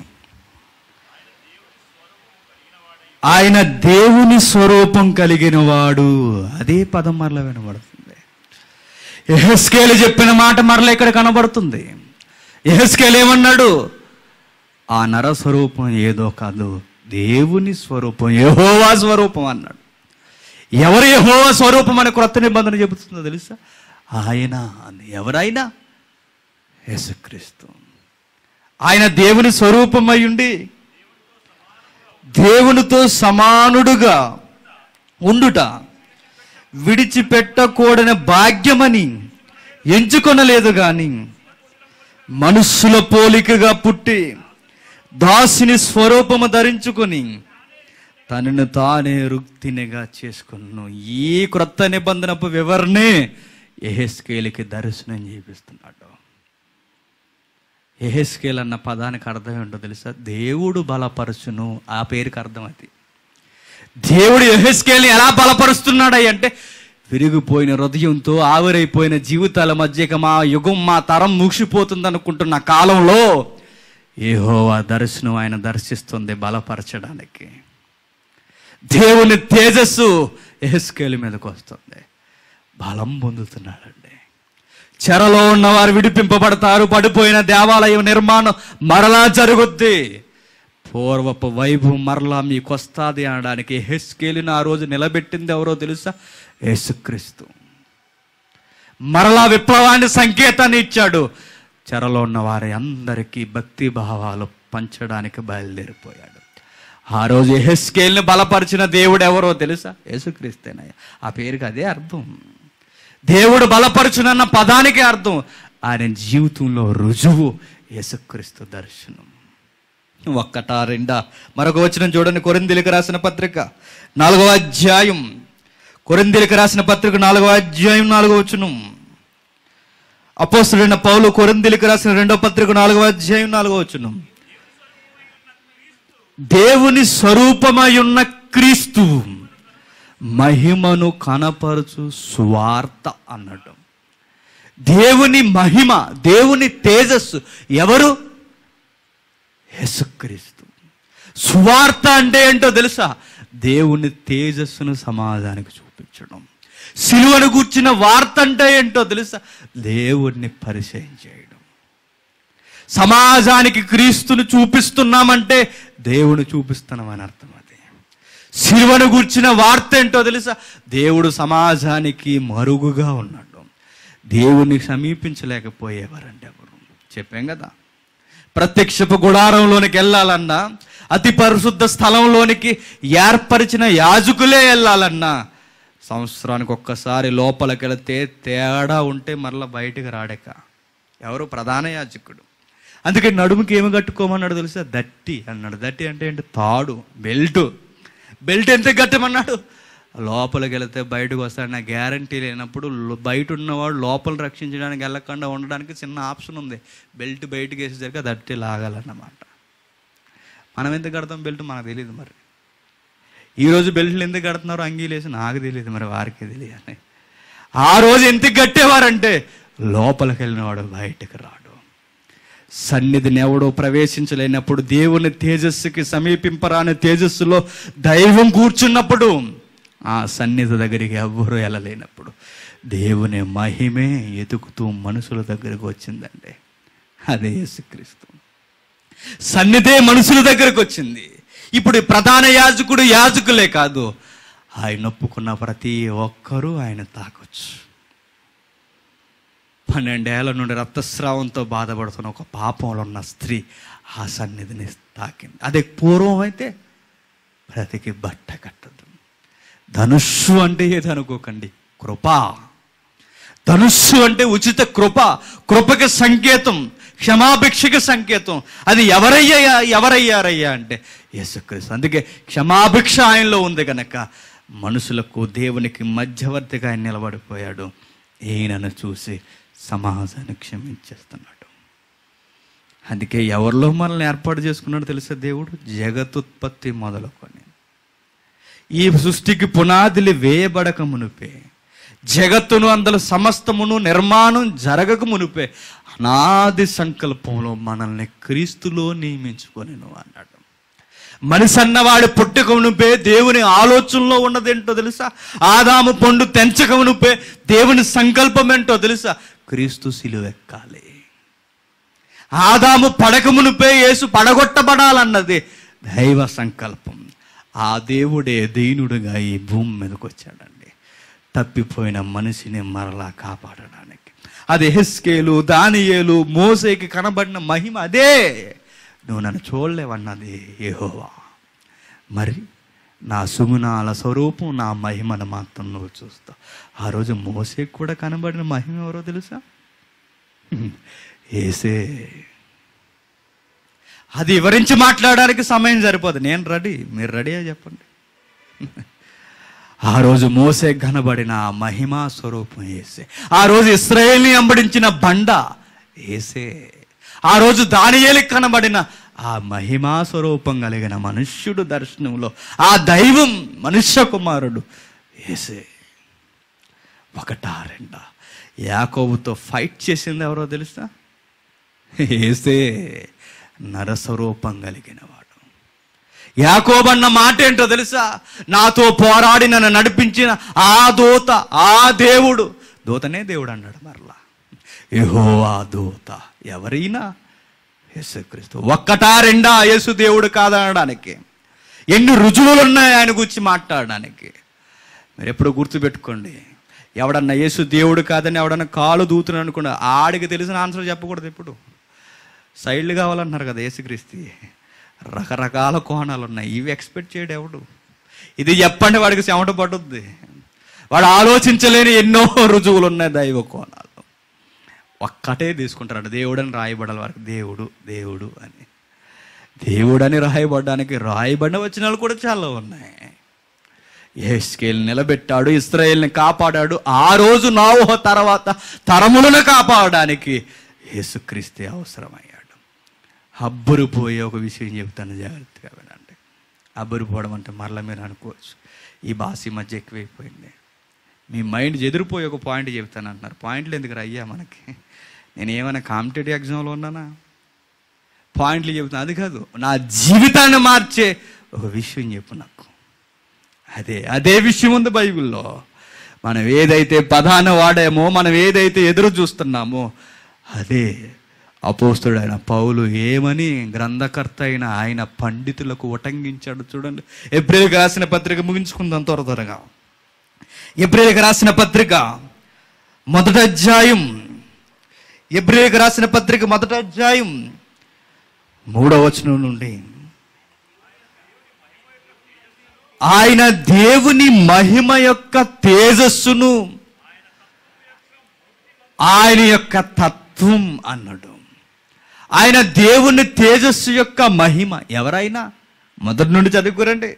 [SPEAKER 1] ఆయన దేవుని స్వరూపం కలిగిన వాడు అదే పదం మరల వినబడుతుంది ఎహెస్కేలు చెప్పిన మాట మరల ఇక్కడ కనబడుతుంది ఎహెస్కేలు ఏమన్నాడు ఆ నర స్వరూపం ఏదో కాదు దేవుని స్వరూపం యెహోవా స్వరూపం అన్నాడు ఎవరు యెహోవా స్వరూపం అని క్రొత్త నిబంధన చెబుతుందో తెలుసా ఆయన అని ఎవరైనా యేసుక్రీస్తు ఆయన దేవుని స్వరూపమై ఉండి దేవునితో సమానుడుగా ఉండుట విడిచిపెట్టకూడని భాగ్యమని ఎంచుకొనలేదు గాని మనుష్యుల పోలికగా పుట్టి దాసిని స్వరూపము ధరించుకొని తనను తానే రుక్తినిగా చేసుకున్నాను ఈ క్రొత్త నిబంధనపు వివరణే ఎహెస్కేలికి దర్శనం చేపిస్తున్నాడు ఎహెస్కేల్ అన్న పదానికి అర్థం ఏంటో తెలుసా దేవుడు బలపరచును ఆ పేరుకి అర్థం అది దేవుడు ఎహెస్కేల్ని ఎలా బలపరుస్తున్నాడు అంటే విరిగిపోయిన హృదయంతో ఆవిరైపోయిన జీవితాల మధ్య ఇక మా యుగం మా తరం ముగిసిపోతుంది అనుకుంటున్న కాలంలో ఏహోవా దర్శనం ఆయన దర్శిస్తుంది బలపరచడానికి దేవుని తేజస్సు ఎహెస్కేల్ మీదకి వస్తుంది బలం పొందుతున్నాడండి చెరలో ఉన్నవారు విడిపింపబడతారు పడిపోయిన దేవాలయం నిర్మాణం మరలా జరుగుద్ది పూర్వపు వైభవం మరలా మీకు వస్తుంది అనడానికి హెస్కేలిని ఆ రోజు నిలబెట్టింది ఎవరో తెలుసా యేసుక్రీస్తు మరలా విప్లవాన్ని సంకేతాన్ని ఇచ్చాడు చెరలో ఉన్న వారి అందరికీ భక్తి భావాలు పంచడానికి బయలుదేరిపోయాడు ఆ రోజు హెస్కేల్ని బలపరిచిన దేవుడు ఎవరో తెలుసా యేసుక్రీస్తేనయ్య ఆ పేరుకి అదే అర్థం దేవుడు బలపరచునన్న పదానికి అర్థం ఆయన జీవితంలో రుజువు యేసుక్రీస్తు దర్శనం ఒక్కటా రెండా మరొక వచనం చూడండి కొరిందిలికి రాసిన పత్రిక నాలుగవ అధ్యాయం కొరిందిలికి రాసిన పత్రిక నాలుగవ అధ్యాయం నాలుగవ వచనం అపోస్తుడైన పౌలు కొరిందిలికి రాసిన రెండవ పత్రిక నాలుగవ అధ్యాయం నాలుగవ వచనం దేవుని స్వరూపమై ఉన్న క్రీస్తు మహిమను కనపరచు స్వార్థ అన్నట్టు దేవుని మహిమ దేవుని తేజస్సు ఎవరు యేసుక్రీస్తు సువార్త అంటే ఏంటో తెలుసా దేవుని తేజస్సును సమాజానికి చూపించడం సిలువను కూర్చిన వార్త అంటే ఏంటో తెలుసా దేవుణ్ణి పరిచయం చేయడం సమాజానికి క్రీస్తును చూపిస్తున్నామంటే దేవుని చూపిస్తున్నామని అర్థం అది సిలువను కూర్చిన వార్త ఏంటో తెలుసా దేవుడు సమాజానికి మరుగుగా ఉన్నాడు దేవుని సమీపించలేకపోయేవారండి ఎవరు చెప్పాం కదా ప్రత్యక్షపు గుడారంలోనికి వెళ్ళాలన్నా అతి పరిశుద్ధ స్థలంలోనికి ఏర్పరిచిన యాజకులే వెళ్ళాలన్నా సంవత్సరానికి ఒక్కసారి లోపలికి వెళితే తేడా ఉంటే మరలా బయటికి రాడక ఎవరు ప్రధాన యాజకుడు అందుకే నడుముకి ఏమి కట్టుకోమన్నాడు తెలుసా దట్టి అన్నాడు దట్టి అంటే ఏంటి తాడు బెల్ట్ బెల్ట్ ఎంత కట్టమన్నాడు లోపలికి వెళితే బయటకు వస్తాడు నా గ్యారంటీ లేనప్పుడు లో- బయట ఉన్నవాడు లోపల రక్షించడానికి వెళ్ళకుండా ఉండడానికి చిన్న ఆప్షన్ ఉంది బెల్ట్ బయటకు వేసేసరికి ఆ దట్టి లాగాలన్నమాట మనం ఎంత కడతాం బెల్ట్ మనకు తెలియదు మరి ఈరోజు బెల్ట్లు ఎందుకు కడుతున్నారు అంగీలు వేసి నాకు తెలియదు మరి వారికి తెలియాలి ఆ రోజు ఎందుకు కట్టేవారంటే లోపలికి వెళ్ళినవాడు బయటకు రాడు సన్నిధిని ఎవడో ప్రవేశించలేనప్పుడు దేవుని తేజస్సుకి సమీపింపరాని తేజస్సులో దైవం కూర్చున్నప్పుడు ఆ సన్నిధి దగ్గరికి ఎవ్వరూ వెళ్ళలేనప్పుడు దేవుని మహిమే ఎతుకుతూ మనుషుల దగ్గరకు వచ్చిందండి అదే యేసుక్రీస్తు సన్నిధే మనుషుల దగ్గరకు వచ్చింది ఇప్పుడు ఈ ప్రధాన యాజకుడు యాజకులే కాదు ఆయన ఒప్పుకున్న ప్రతి ఒక్కరూ ఆయన తాకొచ్చు పన్నెండేళ్ల నుండి రక్తస్రావంతో బాధపడుతున్న ఒక పాపంలో ఉన్న స్త్రీ ఆ సన్నిధిని తాకింది అదే పూర్వం అయితే ప్రతికి బట్ట కట్టదు ధనుస్సు అంటే ఏది అనుకోకండి కృప ధనుస్సు అంటే ఉచిత కృప కృపకి సంకేతం క్షమాభిక్షకి సంకేతం అది ఎవరయ్యా ఎవరయ్యారయ్యా అంటే యేసుక్రీస్తు అందుకే క్షమాభిక్ష ఆయనలో ఉంది కనుక మనుషులకు దేవునికి మధ్యవర్తిగా ఆయన నిలబడిపోయాడు ఈయనను చూసి సమాజాన్ని క్షమించేస్తున్నాడు అందుకే ఎవరిలో మనల్ని ఏర్పాటు చేసుకున్నాడు తెలుసా దేవుడు జగతుత్పత్తి మొదలుకొని ఈ సృష్టికి పునాదులు వేయబడక మునుపే జగత్తును అందులో సమస్తమును నిర్మాణం జరగక మునుపే అనాది సంకల్పంలో మనల్ని క్రీస్తులో నియమించుకొనిను అన్నాడు మనిషి అన్నవాడు పుట్టక మునుపే దేవుని ఆలోచనలో ఉన్నదేంటో తెలుసా ఆదాము పండు తెంచక మునుపే దేవుని సంకల్పం ఏంటో తెలుసా క్రీస్తు సిలువెక్కాలి ఆదాము పడక మునుపే యేసు పడగొట్టబడాలన్నది దైవ సంకల్పం ఆ దేవుడే దీనుడుగా ఈ భూమి మీదకి వచ్చాడండి తప్పిపోయిన మనిషిని మరలా కాపాడడానికి అది హెస్కేలు దానియేలు మోసేకి కనబడిన మహిమ అదే నువ్వు నన్ను చూడలేవన్నది యెహోవా మరి నా సుగుణాల స్వరూపం నా మహిమను మాత్రం నువ్వు చూస్తావు ఆ రోజు మోసేకి కూడా కనబడిన మహిమ ఎవరో తెలుసా ఏసే అది వివరించి మాట్లాడడానికి సమయం సరిపోదు నేను రెడీ మీరు రెడీయా చెప్పండి ఆ రోజు మోసే కనబడిన ఆ మహిమా స్వరూపం ఏసే ఆ రోజు ఇస్రాయేల్ని అంబడించిన బండ ఏసే ఆ రోజు దానియేలికి కనబడిన ఆ మహిమా స్వరూపం కలిగిన మనుష్యుడు దర్శనంలో ఆ దైవం మనుష్య కుమారుడు ఏసే ఒకటా రెండా యాకోబుతో ఫైట్ చేసింది ఎవరో తెలుసా ఏసే నరస్వరూపం కలిగిన వాడు యాకోబన్న మాట ఏంటో తెలుసా నాతో పోరాడి నన్ను నడిపించిన ఆ దూత ఆ దేవుడు దూతనే దేవుడు అన్నాడు మరలా ఏహో ఆ దూత ఎవరైనా యేసుక్రీస్తు ఒక్కటా రెండా యేసు దేవుడు కాదనడానికి ఎన్ని రుజువులు ఉన్నాయి ఆయన గురించి మాట్లాడడానికి మీరు ఎప్పుడు గుర్తుపెట్టుకోండి ఎవడన్నా యేసు దేవుడు కాదని ఎవడన్నా కాలు దూతున్నాడు అనుకోండి ఆడికి తెలిసిన ఆన్సర్ చెప్పకూడదు ఇప్పుడు సైడ్లు కావాలంటున్నారు కదా యేసుక్రీస్తు రకరకాల కోణాలు ఉన్నాయి ఇవి ఎక్స్పెక్ట్ చేయడు ఎవడు ఇది చెప్పండి వాడికి చెమట పడుద్ది వాడు ఆలోచించలేని ఎన్నో రుజువులు ఉన్నాయి దైవ కోణాలు ఒక్కటే తీసుకుంటాడు దేవుడని రాయబడాలి వారికి దేవుడు దేవుడు అని దేవుడని రాయబడడానికి రాయబడిన వచనాలు కూడా చాలా ఉన్నాయి ఏస్కేల్ నిలబెట్టాడు ఇస్రాయేల్ని కాపాడాడు ఆ రోజు నావోహ తర్వాత తరములను కాపాడడానికి యేసుక్రీస్తే అవసరమయ్యాడు హబ్బురు పోయే ఒక విషయం చెప్తాను జాగ్రత్తగా వినండి అబ్బురిపోవడం అంటే మరలా మీరు అనుకోవచ్చు ఈ భాష ఈ మధ్య ఎక్కువైపోయింది మీ మైండ్ ఎదిరిపోయి ఒక పాయింట్ చెప్తాను అంటున్నారు పాయింట్లు ఎందుకు అయ్యా మనకి నేను ఏమైనా కాంపిటేటివ్ ఎగ్జామ్లో ఉన్నానా పాయింట్లు చెబుతాను అది కాదు నా జీవితాన్ని మార్చే ఒక విషయం చెప్పు నాకు అదే అదే విషయం ఉంది బైబిల్లో మనం ఏదైతే పదాన్ని వాడామో మనం ఏదైతే ఎదురు చూస్తున్నామో అదే అపోస్తుడైన పౌలు ఏమని గ్రంథకర్త అయిన ఆయన పండితులకు ఉటంకించాడు చూడండి ఏప్రిల్కి రాసిన పత్రిక ముగించుకుందాం త్వర త్వరగా ఏప్రిల్కి రాసిన పత్రిక మొదటి అధ్యాయం ఏప్రిల్కి రాసిన పత్రిక మొదటి అధ్యాయం మూడవ వచనం నుండి ఆయన దేవుని మహిమ యొక్క తేజస్సును ఆయన యొక్క తత్వం అన్నాడు ఆయన దేవుని తేజస్సు యొక్క మహిమ ఎవరైనా మొదటి నుండి చదువుకోరండి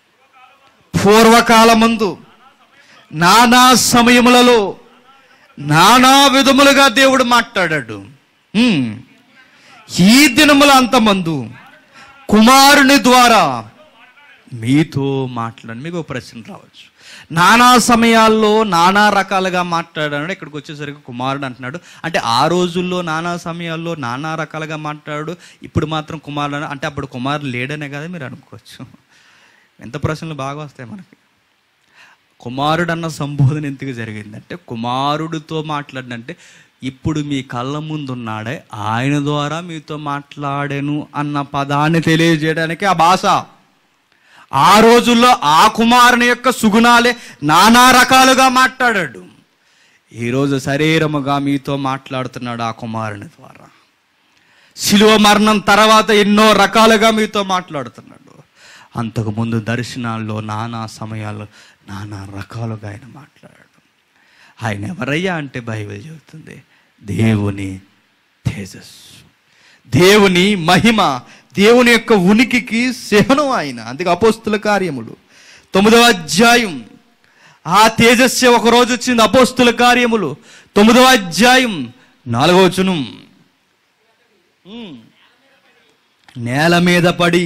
[SPEAKER 1] పూర్వకాలమందు నానా సమయములలో నానా విధములుగా దేవుడు మాట్లాడాడు హ్మ్. ఈ దినముల అంతమందు కుమారుని ద్వారా మీతో మాట్లాడండి మీకు ఒక ప్రశ్న రావచ్చు నానా సమయాల్లో నానా రకాలుగా మాట్లాడాడు ఇక్కడికి వచ్చేసరికి కుమారుడు అంటున్నాడు అంటే ఆ రోజుల్లో నానా సమయాల్లో నానా రకాలుగా మాట్లాడు ఇప్పుడు మాత్రం కుమారుడు అని- అంటే అప్పుడు కుమారుడు లేడనే కదా మీరు అనుకోవచ్చు ఎంత ప్రశ్నలు బాగా వస్తాయి మనకి కుమారుడు అన్న సంబోధన ఎందుకు జరిగిందంటే కుమారుడితో మాట్లాడినంటే ఇప్పుడు మీ కళ్ళ ముందు ఉన్నాడే ఆయన ద్వారా మీతో మాట్లాడాను అన్న పదాన్ని తెలియజేయడానికి ఆ భాష ఆ రోజుల్లో ఆ కుమారుని యొక్క సుగుణాలే నానా రకాలుగా మాట్లాడాడు ఈరోజు శరీరముగా మీతో మాట్లాడుతున్నాడు ఆ కుమారుని ద్వారా శిలువ మరణం తర్వాత ఎన్నో రకాలుగా మీతో మాట్లాడుతున్నాడు అంతకుముందు దర్శనాల్లో నానా సమయాల్లో నానా రకాలుగా ఆయన మాట్లాడాడు ఆయన ఎవరయ్యా అంటే బైబిల్ చెబుతుంది దేవుని తేజస్సు దేవుని మహిమ దేవుని యొక్క ఉనికికి శహనం ఆయన అందుకే అపోస్తుల కార్యములు తొమ్మిదవ అధ్యాయం ఆ తేజస్సు ఒక రోజు వచ్చింది అపోస్తుల కార్యములు తొమ్మిదవ అధ్యాయం నాలుగవ వచనం ఉమ్. నేల మీద పడి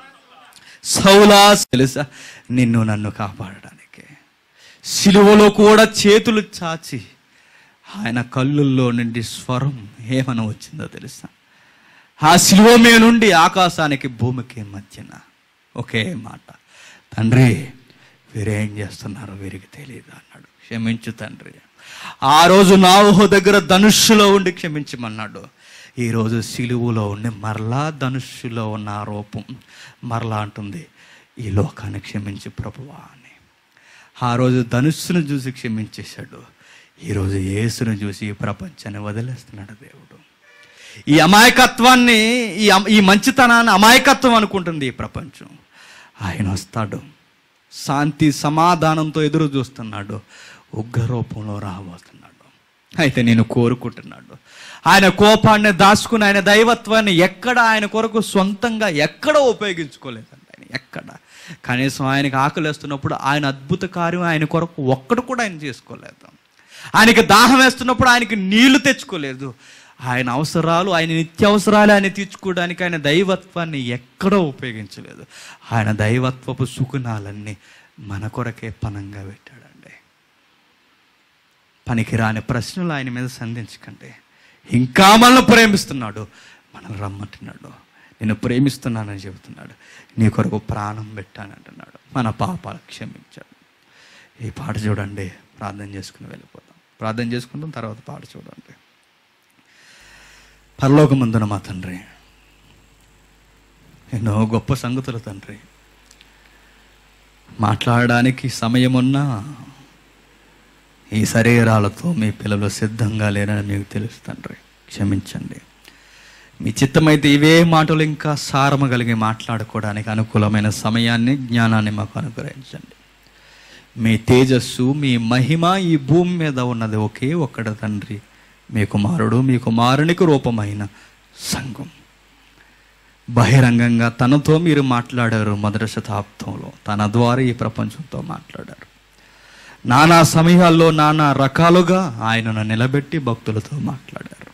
[SPEAKER 1] సౌలా తెలుసా నిన్ను నన్ను కాపాడడానికి సిలువలో కూడా చేతులు చాచి ఆయన కళ్ళుల్లో నుండి స్వరం ఏమని వచ్చిందో తెలుసా ఆ సిలువ మీద నుండి ఆకాశానికి భూమికి మధ్యన ఒకే మాట తండ్రి వీరేం చేస్తున్నారో వీరికి తెలియదు అన్నాడు క్షమించు తండ్రి ఆ రోజు నావుహో దగ్గర ధనుష్యులో ఉండి క్షమించమన్నాడు ఈరోజు సిలువులో ఉండి మరలా ధనుష్యులో ఉన్న ఆ రూపం మరలా అంటుంది ఈ లోకాన్ని క్షమించి ప్రభువా అని ఆ రోజు ధనుస్సును చూసి క్షమించేశాడు ఈరోజు యేసును చూసి ఈ ప్రపంచాన్ని వదిలేస్తున్నాడు దేవుడు ఈ అమాయకత్వాన్ని ఈ అమ- ఈ మంచితనాన్ని అమాయకత్వం అనుకుంటుంది ఈ ప్రపంచం ఆయన వస్తాడు శాంతి సమాధానంతో ఎదురు చూస్తున్నాడు ఉగ్ర రూపంలో రాబోతున్నాడు అయితే నేను కోరుకుంటున్నాడు ఆయన కోపాన్ని దాచుకుని ఆయన దైవత్వాన్ని ఎక్కడ ఆయన కొరకు సొంతంగా ఎక్కడ ఉపయోగించుకోలేదండి ఆయన ఎక్కడ కనీసం ఆయనకి ఆకలిస్తున్నప్పుడు ఆయన అద్భుత కార్యం ఆయన కొరకు ఒక్కడు కూడా ఆయన చేసుకోలేదు ఆయనకి దాహం వేస్తున్నప్పుడు ఆయనకి నీళ్లు తెచ్చుకోలేదు ఆయన అవసరాలు ఆయన నిత్యావసరాలు ఆయన తీర్చుకోవడానికి ఆయన దైవత్వాన్ని ఎక్కడో ఉపయోగించలేదు ఆయన దైవత్వపు సుగుణాలన్నీ మన కొరకే పనంగా పెట్టాడండి పనికిరాని ప్రశ్నలు ఆయన మీద సంధించకండి ఇంకా మనల్ని ప్రేమిస్తున్నాడు మనల్ని రమ్మంటున్నాడు నేను ప్రేమిస్తున్నానని చెబుతున్నాడు నీ కొరకు ప్రాణం పెట్టానంటున్నాడు మన పాపాలు క్షమించాడు ఈ పాట చూడండి ప్రార్థన చేసుకుని వెళ్ళిపోతాం ప్రార్థన చేసుకుంటాం తర్వాత పాట చూడండి పరలోకమందున మా తండ్రి ఎన్నో గొప్ప సంగతులు తండ్రి మాట్లాడడానికి సమయమున్నా ఈ శరీరాలతో మీ పిల్లలు సిద్ధంగా లేరని మీకు తెలుసు తండ్రి క్షమించండి మీ చిత్తమైతే ఇవే మాటలు ఇంకా సారము కలిగి మాట్లాడుకోవడానికి అనుకూలమైన సమయాన్ని జ్ఞానాన్ని మాకు అనుగ్రహించండి మీ తేజస్సు మీ మహిమ ఈ భూమి మీద ఉన్నది ఒకే ఒక్కడ తండ్రి మీ కుమారుడు మీ కుమారునికి రూపమైన సంఘం బహిరంగంగా తనతో మీరు మాట్లాడారు మొదటి శతాబ్దంలో తన ద్వారా ఈ ప్రపంచంతో మాట్లాడారు నానా సమయాల్లో నానా రకాలుగా ఆయనను నిలబెట్టి భక్తులతో మాట్లాడారు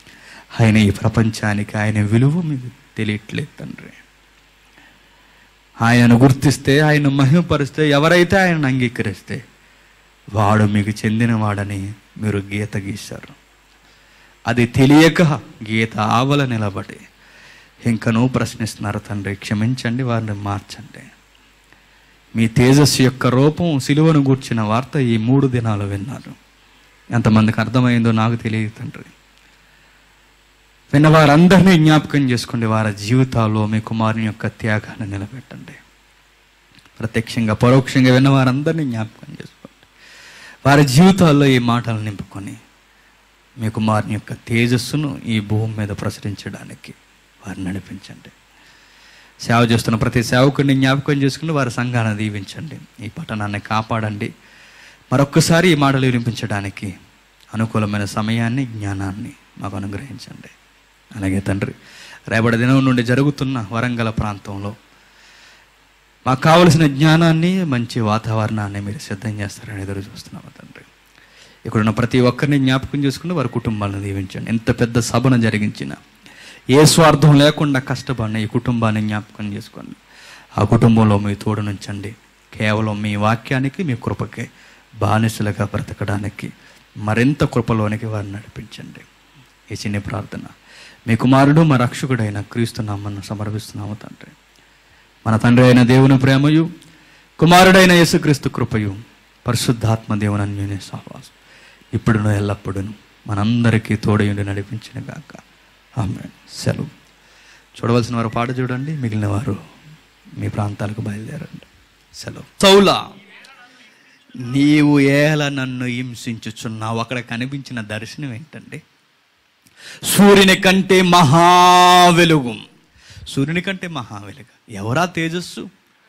[SPEAKER 1] ఆయన ఈ ప్రపంచానికి ఆయన విలువ మీకు తెలియట్లేదు తండ్రి ఆయనను గుర్తిస్తే ఆయన మహిమపరిస్తే ఎవరైతే ఆయనను అంగీకరిస్తే వాడు మీకు చెందినవాడని మీరు గీత గీశారు అది తెలియక గీత ఆవల నిలబడి ఇంకనూ ప్రశ్నిస్తున్నారు తండ్రి క్షమించండి వారిని మార్చండి మీ తేజస్సు యొక్క రూపం సిలువను గూర్చిన వార్త ఈ మూడు దినాలు విన్నారు ఎంతమందికి అర్థమైందో నాకు తెలియదు తండ్రి విన్న వారందరినీ జ్ఞాపకం చేసుకోండి వారి జీవితాల్లో మీ కుమారుని యొక్క త్యాగాన్ని నిలబెట్టండి ప్రత్యక్షంగా పరోక్షంగా విన్న వారందరినీ జ్ఞాపకం చేసుకోండి వారి జీవితాల్లో ఈ మాటలు నింపుకొని మీ కుమారుని యొక్క తేజస్సును ఈ భూమి మీద ప్రసరించడానికి వారిని నడిపించండి సేవ చేస్తున్న ప్రతి సేవకుడిని జ్ఞాపకం చేసుకుని వారి సంఘాన్ని దీవించండి ఈ పట్టణాన్ని కాపాడండి మరొక్కసారి ఈ మాటలు వినిపించడానికి అనుకూలమైన సమయాన్ని జ్ఞానాన్ని మాకు అనుగ్రహించండి అలాగే తండ్రి రేపటి దినం నుండి జరుగుతున్న వరంగల్ ప్రాంతంలో మాకు కావలసిన జ్ఞానాన్ని మంచి వాతావరణాన్ని మీరు సిద్ధం చేస్తారని ఎదురు చూస్తున్నాము తండ్రి ఇక్కడున్న ప్రతి ఒక్కరిని జ్ఞాపకం చేసుకుని వారి కుటుంబాలను దీవించండి ఎంత పెద్ద సభను జరిగించిన ఏ స్వార్థం లేకుండా కష్టపడిన ఈ కుటుంబాన్ని జ్ఞాపకం చేసుకోండి ఆ కుటుంబంలో మీ తోడు నుంచండి కేవలం మీ వాక్యానికి మీ కృపకే బానిసలుగా బ్రతకడానికి మరింత కృపలోనికి వారిని నడిపించండి ఈ చిన్న ప్రార్థన మీ కుమారుడు మా రక్షకుడైన క్రీస్తు నామನ್ನು సమర్పిస్తున్నాము తండ్రి మన తండ్రి అయిన దేవుని ప్రేమయు కుమారుడైన యేసుక్రీస్తు కృపయు పరిశుద్ధాత్మ దేవుని అన్యోన్య సహవాసం ఇప్పుడును ఎల్లప్పుడును మనందరికీ తోడయుండి నడిపించిన గాక ఆమె సెలవు చూడవలసిన వారు పాట చూడండి మిగిలిన వారు మీ ప్రాంతాలకు బయలుదేరండి సెలవు సౌలా నీవు ఏల నన్ను హింసించుచున్నావు అక్కడ కనిపించిన దర్శనం ఏంటండి సూర్యుని కంటే మహా వెలుగు సూర్యుని కంటే మహా వెలుగు ఎవరా తేజస్సు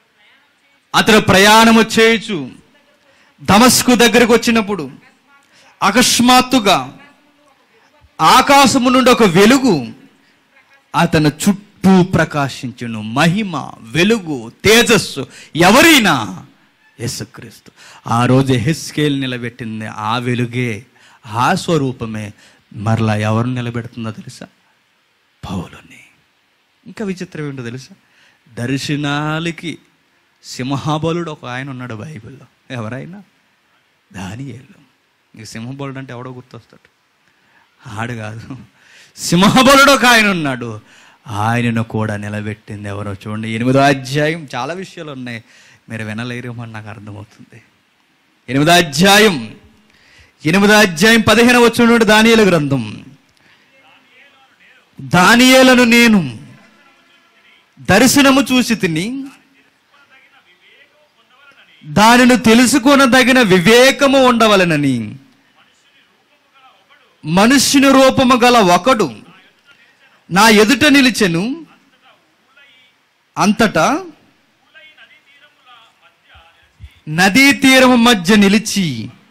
[SPEAKER 1] అతడు ప్రయాణము చేయొచ్చు దమస్కు దగ్గరకు వచ్చినప్పుడు అకస్మాత్తుగా ఆకాశము నుండి ఒక వెలుగు అతని చుట్టూ ప్రకాశించును మహిమ వెలుగు తేజస్సు ఎవరైనా యేసుక్రీస్తు ఆ రోజు హెస్కేల్ నిలబెట్టింది ఆ వెలుగే ఆ స్వరూపమే మరలా ఎవరు నిలబెడుతుందో తెలుసా పౌలుని ఇంకా విచిత్రం ఏంటో తెలుసా దర్శనాలకి సింహబలుడు ఒక ఆయన ఉన్నాడు బైబిల్లో ఎవరైనా దానియేలు ఇంక సింహబలుడు అంటే ఎవడో గుర్తొస్తాడు ఆడు కాదు సింహబలుడు ఒక ఆయన ఉన్నాడు ఆయనను కూడా నిలబెట్టింది ఎవరో చూడండి ఎనిమిదో అధ్యాయం చాలా విషయాలు ఉన్నాయి మీరు వినలేరేమో అని నాకు అర్థమవుతుంది ఎనిమిదో అధ్యాయం ఎనిమిదో అధ్యాయం పదిహేను వచ్చినటువంటి దానియేలు గ్రంథం దానియేలను నేను దర్శనము చూసి తిని దానిని తెలుసుకొనదగిన వివేకము ఉండవలనని మనుష్యుని రూపము గల ఒకడు నా ఎదుట నిలిచెను అంతటా నదీ తీరము మధ్య నిలిచి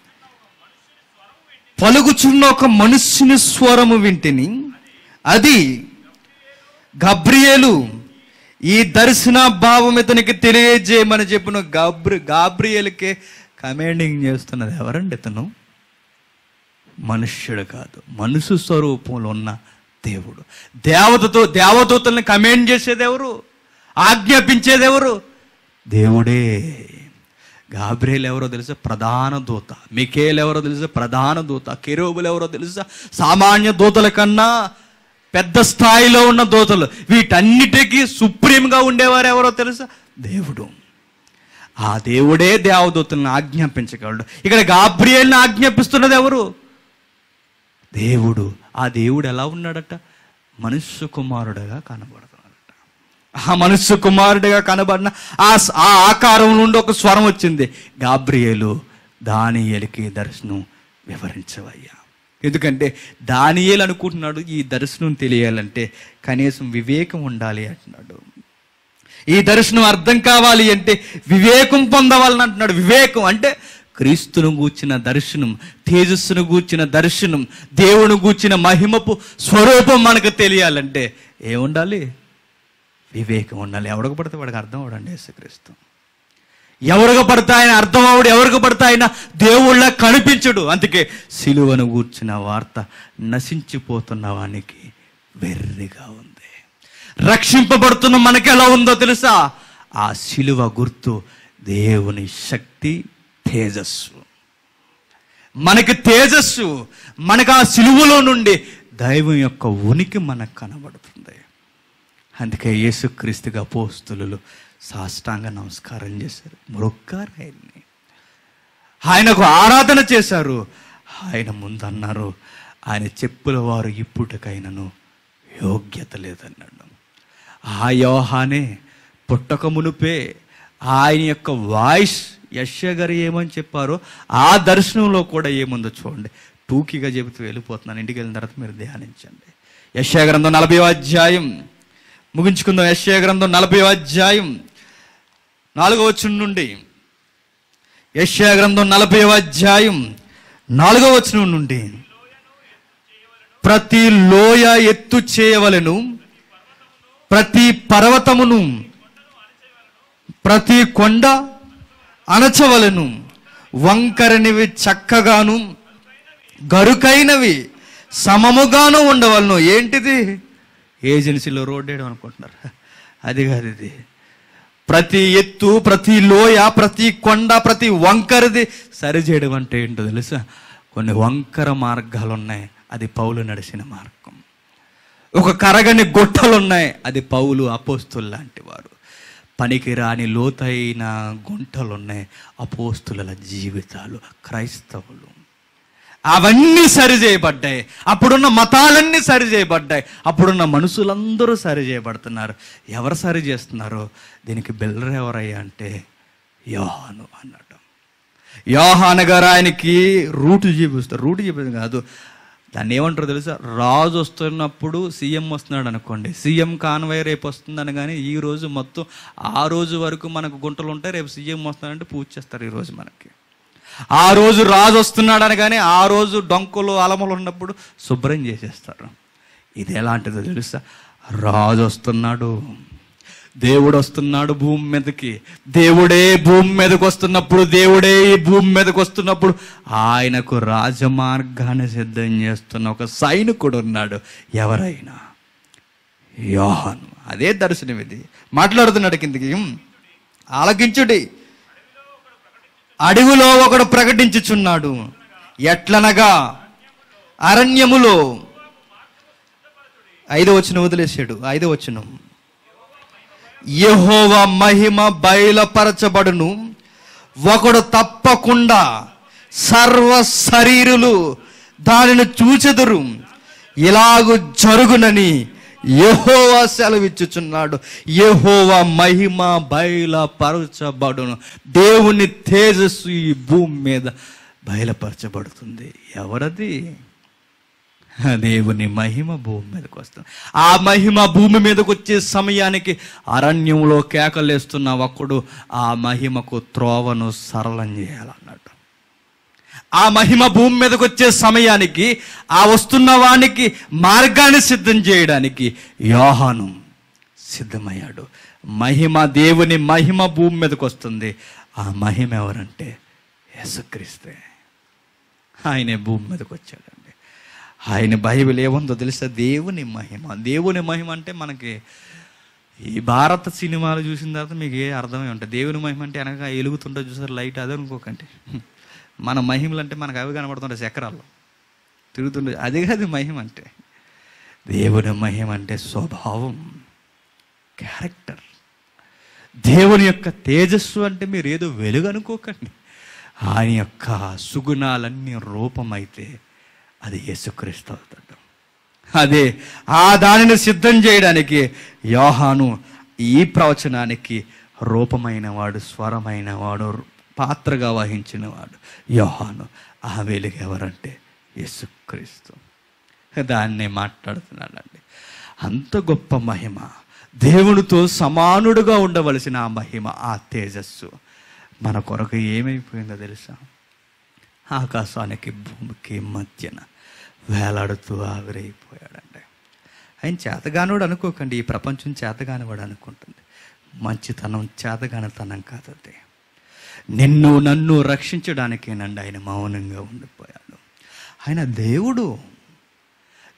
[SPEAKER 1] పలుకుచున్న ఒక మనుష్యుని స్వరము వింటిని అది గబ్రియేలు ఈ దర్శన భావం ఇతనికి తెలియజేయమని చెప్పిన గబ్రి గాబ్రియేలుకే కమాండింగ్ చేస్తున్నది ఎవరండి ఇతను మనుష్యుడు కాదు మనుషు స్వరూపంలో ఉన్న దేవుడు దేవతతో దేవదూతల్ని కమాండ్ చేసేది ఎవరు ఆజ్ఞాపించేది ఎవరు దేవుడే గాబ్రియల్ ఎవరో తెలుసా ప్రధాన దూత మికేల్ ఎవరో తెలుసా ప్రధాన దూత కెరూబులు ఎవరో తెలుసా సామాన్య దూతల కన్నా పెద్ద స్థాయిలో ఉన్న దూతలు వీటన్నిటికీ సుప్రీంగా ఉండేవారు ఎవరో తెలుసా దేవుడు ఆ దేవుడే దేవదూతలను ఆజ్ఞాపించగలడు ఇక్కడ గాబ్రియల్ని ఆజ్ఞాపిస్తున్నది ఎవరు దేవుడు ఆ దేవుడు ఎలా ఉన్నాడట మనుష్య కుమారుడుగా కనబడుతున్నాడట ఆ మనుష్య కుమారుడిగా కనబడిన ఆ స- ఆ ఆకారం నుండి ఒక స్వరం వచ్చింది గాబ్రియేలు దానియేలుకి దర్శనం వివరించవయ్యా ఎందుకంటే దానియేలు అనుకుంటున్నాడు ఈ దర్శనం తెలియాలంటే కనీసం వివేకం ఉండాలి అంటున్నాడు ఈ దర్శనం అర్థం కావాలి అంటే వివేకం పొందవాలని అంటున్నాడు వివేకం అంటే క్రీస్తును గూర్చిన దర్శనం తేజస్సును గూర్చిన దర్శనం దేవుని గూర్చిన మహిమపు స్వరూపం మనకు తెలియాలంటే ఏముండాలి వివేకం ఉండాలి ఎవరికి పడితే వాడికి అర్థం అవడండి యేసుక్రీస్తు ఎవరికి పడితే ఆయన అర్థం అవడు ఎవరికి పడితే ఆయన దేవుళ్ళ కనిపించడు అందుకే సిలువను గూర్చిన వార్త నశించిపోతున్న వానికి వెర్రిగా ఉంది రక్షింపబడుతున్న మనకి ఎలా ఉందో తెలుసా ఆ శిలువ గుర్తు దేవుని శక్తి తేజస్సు మనకి తేజస్సు మనకు ఆ సిలువలో నుండి దైవం యొక్క ఉనికి మనకు కనబడుతుంది అందుకే యేసుక్రీస్తుగా పోస్తులు సాష్టాంగ నమస్కారం చేశారు మొక్కారు ఆయన్ని ఆయనకు ఆరాధన చేశారు ఆయన ముందన్నారు ఆయన చెప్పుల వారు ఇప్పుటికైనను యోగ్యత లేదన్నాడు ఆ యోహానే పుట్టక మునుపే ఆయన యొక్క వాయిస్ యశ్య గారు ఏమని చెప్పారో ఆ దర్శనంలో కూడా ఏముందో చూడండి టూకీగా చెబుతూ వెళ్ళిపోతున్నాను ఇంటికి వెళ్ళిన తర్వాత మీరు ధ్యానించండి యశ్య గ్రంథం నలభై అధ్యాయం ముగించుకుందాం యశ్య గ్రంథం నలభై అధ్యాయం నాలుగో వచనం నుండి యశ్యా గ్రంథం నలభై అధ్యాయం నాలుగో వచనం నుండి ప్రతి లోయ ఎత్తు చేయవలెను ప్రతి పర్వతమును ప్రతి కొండ అణచవలెను వంకరనివి చక్కగాను గరుకైనవి సమముగాను ఉండవలను ఏంటిది ఏజెన్సీలో రోడ్ వేయడం అనుకుంటున్నారు అది కాదు ఇది ప్రతి ఎత్తు ప్రతి లోయ ప్రతి కొండ ప్రతి వంకరది సరిచేయడం అంటే ఏంటో తెలుసా కొన్ని వంకర మార్గాలు ఉన్నాయి అది పౌలు నడిచిన మార్గం ఒక కరగని గొట్టలు ఉన్నాయి అది పౌలు అపోస్తులు లాంటి వారు పనికి రాని లోతైన గుంటలు ఉన్నాయి అపోస్తుల జీవితాలు క్రైస్తవులు అవన్నీ సరి చేయబడ్డాయి అప్పుడున్న మతాలన్నీ సరి చేయబడ్డాయి అప్పుడున్న మనుషులందరూ సరి చేయబడుతున్నారు ఎవరు సరి చేస్తున్నారు దీనికి బిల్లర్ ఎవరయ్యా అంటే యోహాను అన్నట్టు యోహాను గారు ఆయనకి రూటు చూపిస్తారు రూటు చూపించడం కాదు దాన్ని ఏమంటారో తెలుసా రాజు వస్తున్నప్పుడు సీఎం వస్తున్నాడు అనుకోండి సీఎం కాన్వాయ్ రేపు వస్తుందని కానీ ఈ రోజు మొత్తం ఆ రోజు వరకు మనకు గుంటలు ఉంటాయి రేపు సీఎం వస్తున్నాడంటే పూజ చేస్తారు ఈ రోజు మనకి ఆ రోజు రాజు వస్తున్నాడు అనగానే ఆ రోజు డొంకలు అలములు ఉన్నప్పుడు శుభ్రం చేసేస్తారు ఇది ఎలాంటిదో తెలుసా రాజు వస్తున్నాడు దేవుడు వస్తున్నాడు భూమి మీదకి దేవుడే భూమి మీదకి వస్తున్నప్పుడు దేవుడే ఈ భూమి మీదకి వస్తున్నప్పుడు ఆయనకు రాజమార్గాన్ని సిద్ధం చేస్తున్న ఒక సైనికుడు ఉన్నాడు ఎవరైనా యోహాను అదే దర్శనం ఇది మాట్లాడుతున్నాడు కిందికి ఆలకించుడి అడవిలో ఒకడు ప్రకటించుచున్నాడు ఎట్లనగా అరణ్యములో ఐదో వచ్చిన వదిలేసాడు ఐదో వచ్చిన యహోవ మహిమ బయలుపరచబడును ఒకడు తప్పకుండా సర్వ శరీరులు దానిని చూచెదురు ఇలాగు జరుగునని యహోవా సెలవిచ్చుచున్నాడు యహోవా మహిమ బయలుపరచబడును దేవుని తేజస్సు ఈ భూమి మీద బయలుపరచబడుతుంది ఎవరది ఆ దేవుని మహిమ భూమి మీదకి వస్తుంది ఆ మహిమ భూమి మీదకి వచ్చే సమయానికి అరణ్యంలో కేకలేస్తున్న ఒక్కడు ఆ మహిమకు త్రోవను సరళం చేయాలన్నాడు ఆ మహిమ భూమి మీదకి వచ్చే సమయానికి ఆ వస్తున్న వానికి మార్గాన్ని సిద్ధం చేయడానికి యోహాను సిద్ధమయ్యాడు మహిమ దేవుని మహిమ భూమి మీదకి వస్తుంది ఆ మహిమ ఎవరంటే యేసుక్రీస్తే ఆయనే భూమి మీదకి వచ్చాడండి ఆయన బైబిల్ ఏముందో తెలుసా దేవుని మహిమ దేవుని మహిమ అంటే మనకి ఈ భారత సినిమాలు చూసిన తర్వాత మీకు ఏ అర్థమై ఉంటుంది దేవుని మహిమ అంటే వెనక ఎలుగుతుంటే చూసారు లైట్ అదే అనుకోకండి మన మహిమలు అంటే మనకు అవి కనబడుతుంటాయి చక్రాల్లో తిరుగుతుండే అదే కాదు మహిమ అంటే దేవుని మహిమ అంటే స్వభావం క్యారెక్టర్ దేవుని యొక్క తేజస్సు అంటే మీరు ఏదో వెలుగు అనుకోకండి ఆయన యొక్క సుగుణాలన్నీ రూపమైతే అది యేసుక్రీస్తు అవుతాడు అదే ఆ దానిని సిద్ధం చేయడానికి యోహాను ఈ ప్రవచనానికి రూపమైన వాడు స్వరమైన వాడు పాత్రగా వహించిన వాడు యోహాను ఆ వెలుగు ఎవరంటే యేసుక్రీస్తు దాన్నే మాట్లాడుతున్నాడండి అంత గొప్ప మహిమ దేవునితో సమానుడుగా ఉండవలసిన ఆ మహిమ ఆ తేజస్సు మన కొరకు ఏమైపోయిందో తెలుసా ఆకాశానికి భూమికి మధ్యన వేలాడుతూ ఆవిరైపోయాడండి ఆయన చేతగానోడు అనుకోకండి ఈ ప్రపంచం చేతగానివాడు అనుకుంటుంది మంచితనం చేతగానితనం కాదండి నిన్ను నన్ను రక్షించడానికేనండి ఆయన మౌనంగా ఉండిపోయాడు ఆయన దేవుడు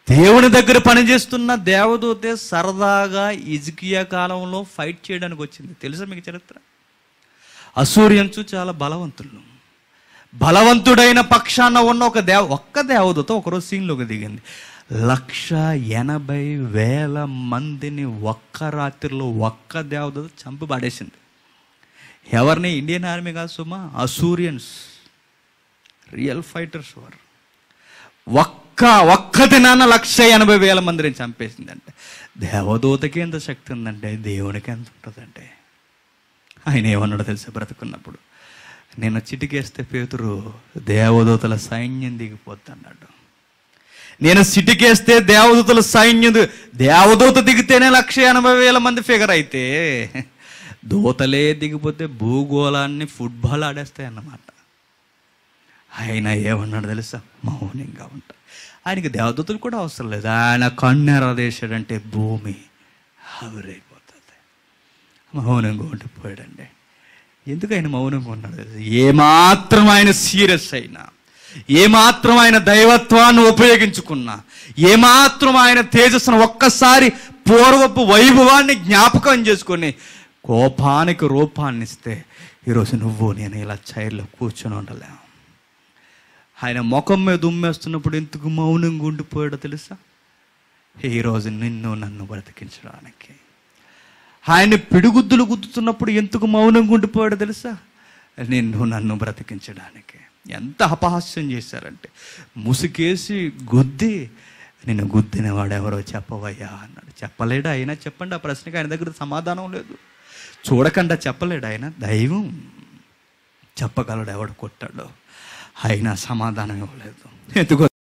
[SPEAKER 1] దేవుని దగ్గర పనిచేస్తున్న దేవదూతే సరదాగా ఇజికియా కాలంలో ఫైట్ చేయడానికి వచ్చింది తెలుసా మీకు చరిత్ర అసూర్యంచు చాలా బలవంతులు బలవంతుడైన పక్షాన ఉన్న ఒక దేవ ఒక్క దేవదూత ఒకరోజు సీన్లోకి దిగింది లక్ష ఎనభై వేల మందిని ఒక్క రాత్రిలో ఒక్క దేవదూత చంపి పడేసింది ఎవరిని ఇండియన్ ఆర్మీ కాదు సుమా అసూరియన్స్ రియల్ ఫైటర్స్ వారు ఒక్క ఒక్క దినాన లక్ష ఎనభై వేల మందిని చంపేసిందంటే దేవదూతకి ఎంత శక్తి ఉందంటే దేవునికి ఎంత ఉంటుందంటే ఆయన ఏమన్నాడో తెలుసా బ్రతుకున్నప్పుడు నేను చిటికేస్తే పేతురు దేవదూతల సైన్యం దిగిపోద్ది అన్నాడు నేను సిటికేస్తే దేవదూతల సైన్యం ది- దేవదూత దిగితేనే లక్ష ఎనభై వేల మంది ఫిగర్ అయితే దూతలే దిగిపోతే భూగోళాన్ని ఫుట్బాల్ ఆడేస్తాయి అన్నమాట ఆయన ఏమన్నాడు తెలుసా మౌనంగా ఉంటా ఆయనకి దేవదూతలు కూడా అవసరం లేదు ఆయన కన్నెరదేశాడంటే భూమి ఆవిరైపోతుంది మౌనంగా ఉండిపోయాడండి ఎందుకు ఆయన మౌనంగా ఉన్నాడు తెలుసా? ఏమాత్రం ఆయన సీరియస్ అయినా ఏమాత్రం ఆయన దైవత్వాన్ని ఉపయోగించుకున్నా ఏమాత్రం ఆయన తేజస్సును ఒక్కసారి పూర్వపు వైభవాన్ని జ్ఞాపకం చేసుకొని కోపానికి రూపాన్ని ఇస్తే ఈరోజు నువ్వు నేను ఇలా చైర్లో కూర్చొని ఉండలేము ఆయన ముఖం మీద ఉమ్మేస్తున్నప్పుడు ఎందుకు మౌనంగా ఉండిపోయాడో తెలుసా ఈరోజు నిన్ను నన్ను బ్రతికించడానికి ఆయన పిడుగుద్దులు గుద్దుతున్నప్పుడు ఎందుకు మౌనంగా ఉండిపోయాడో తెలుసా నిన్ను నన్ను బ్రతికించడానికి ఎంత అపహాస్యం చేశారంటే ముసుకేసి గుద్ది నిన్ను గుద్దిన వాడెవరో చెప్పవయ్యా అన్నాడు చెప్పలేడు అయినా చెప్పండి ఆ ప్రశ్నకి ఆయన దగ్గర సమాధానం లేదు చూడకుండా చెప్పలేడు ఆయన దైవం చెప్పగలడు ఎవడు కొట్టాడో అయినా సమాధానం ఇవ్వలేదు ఎందుకో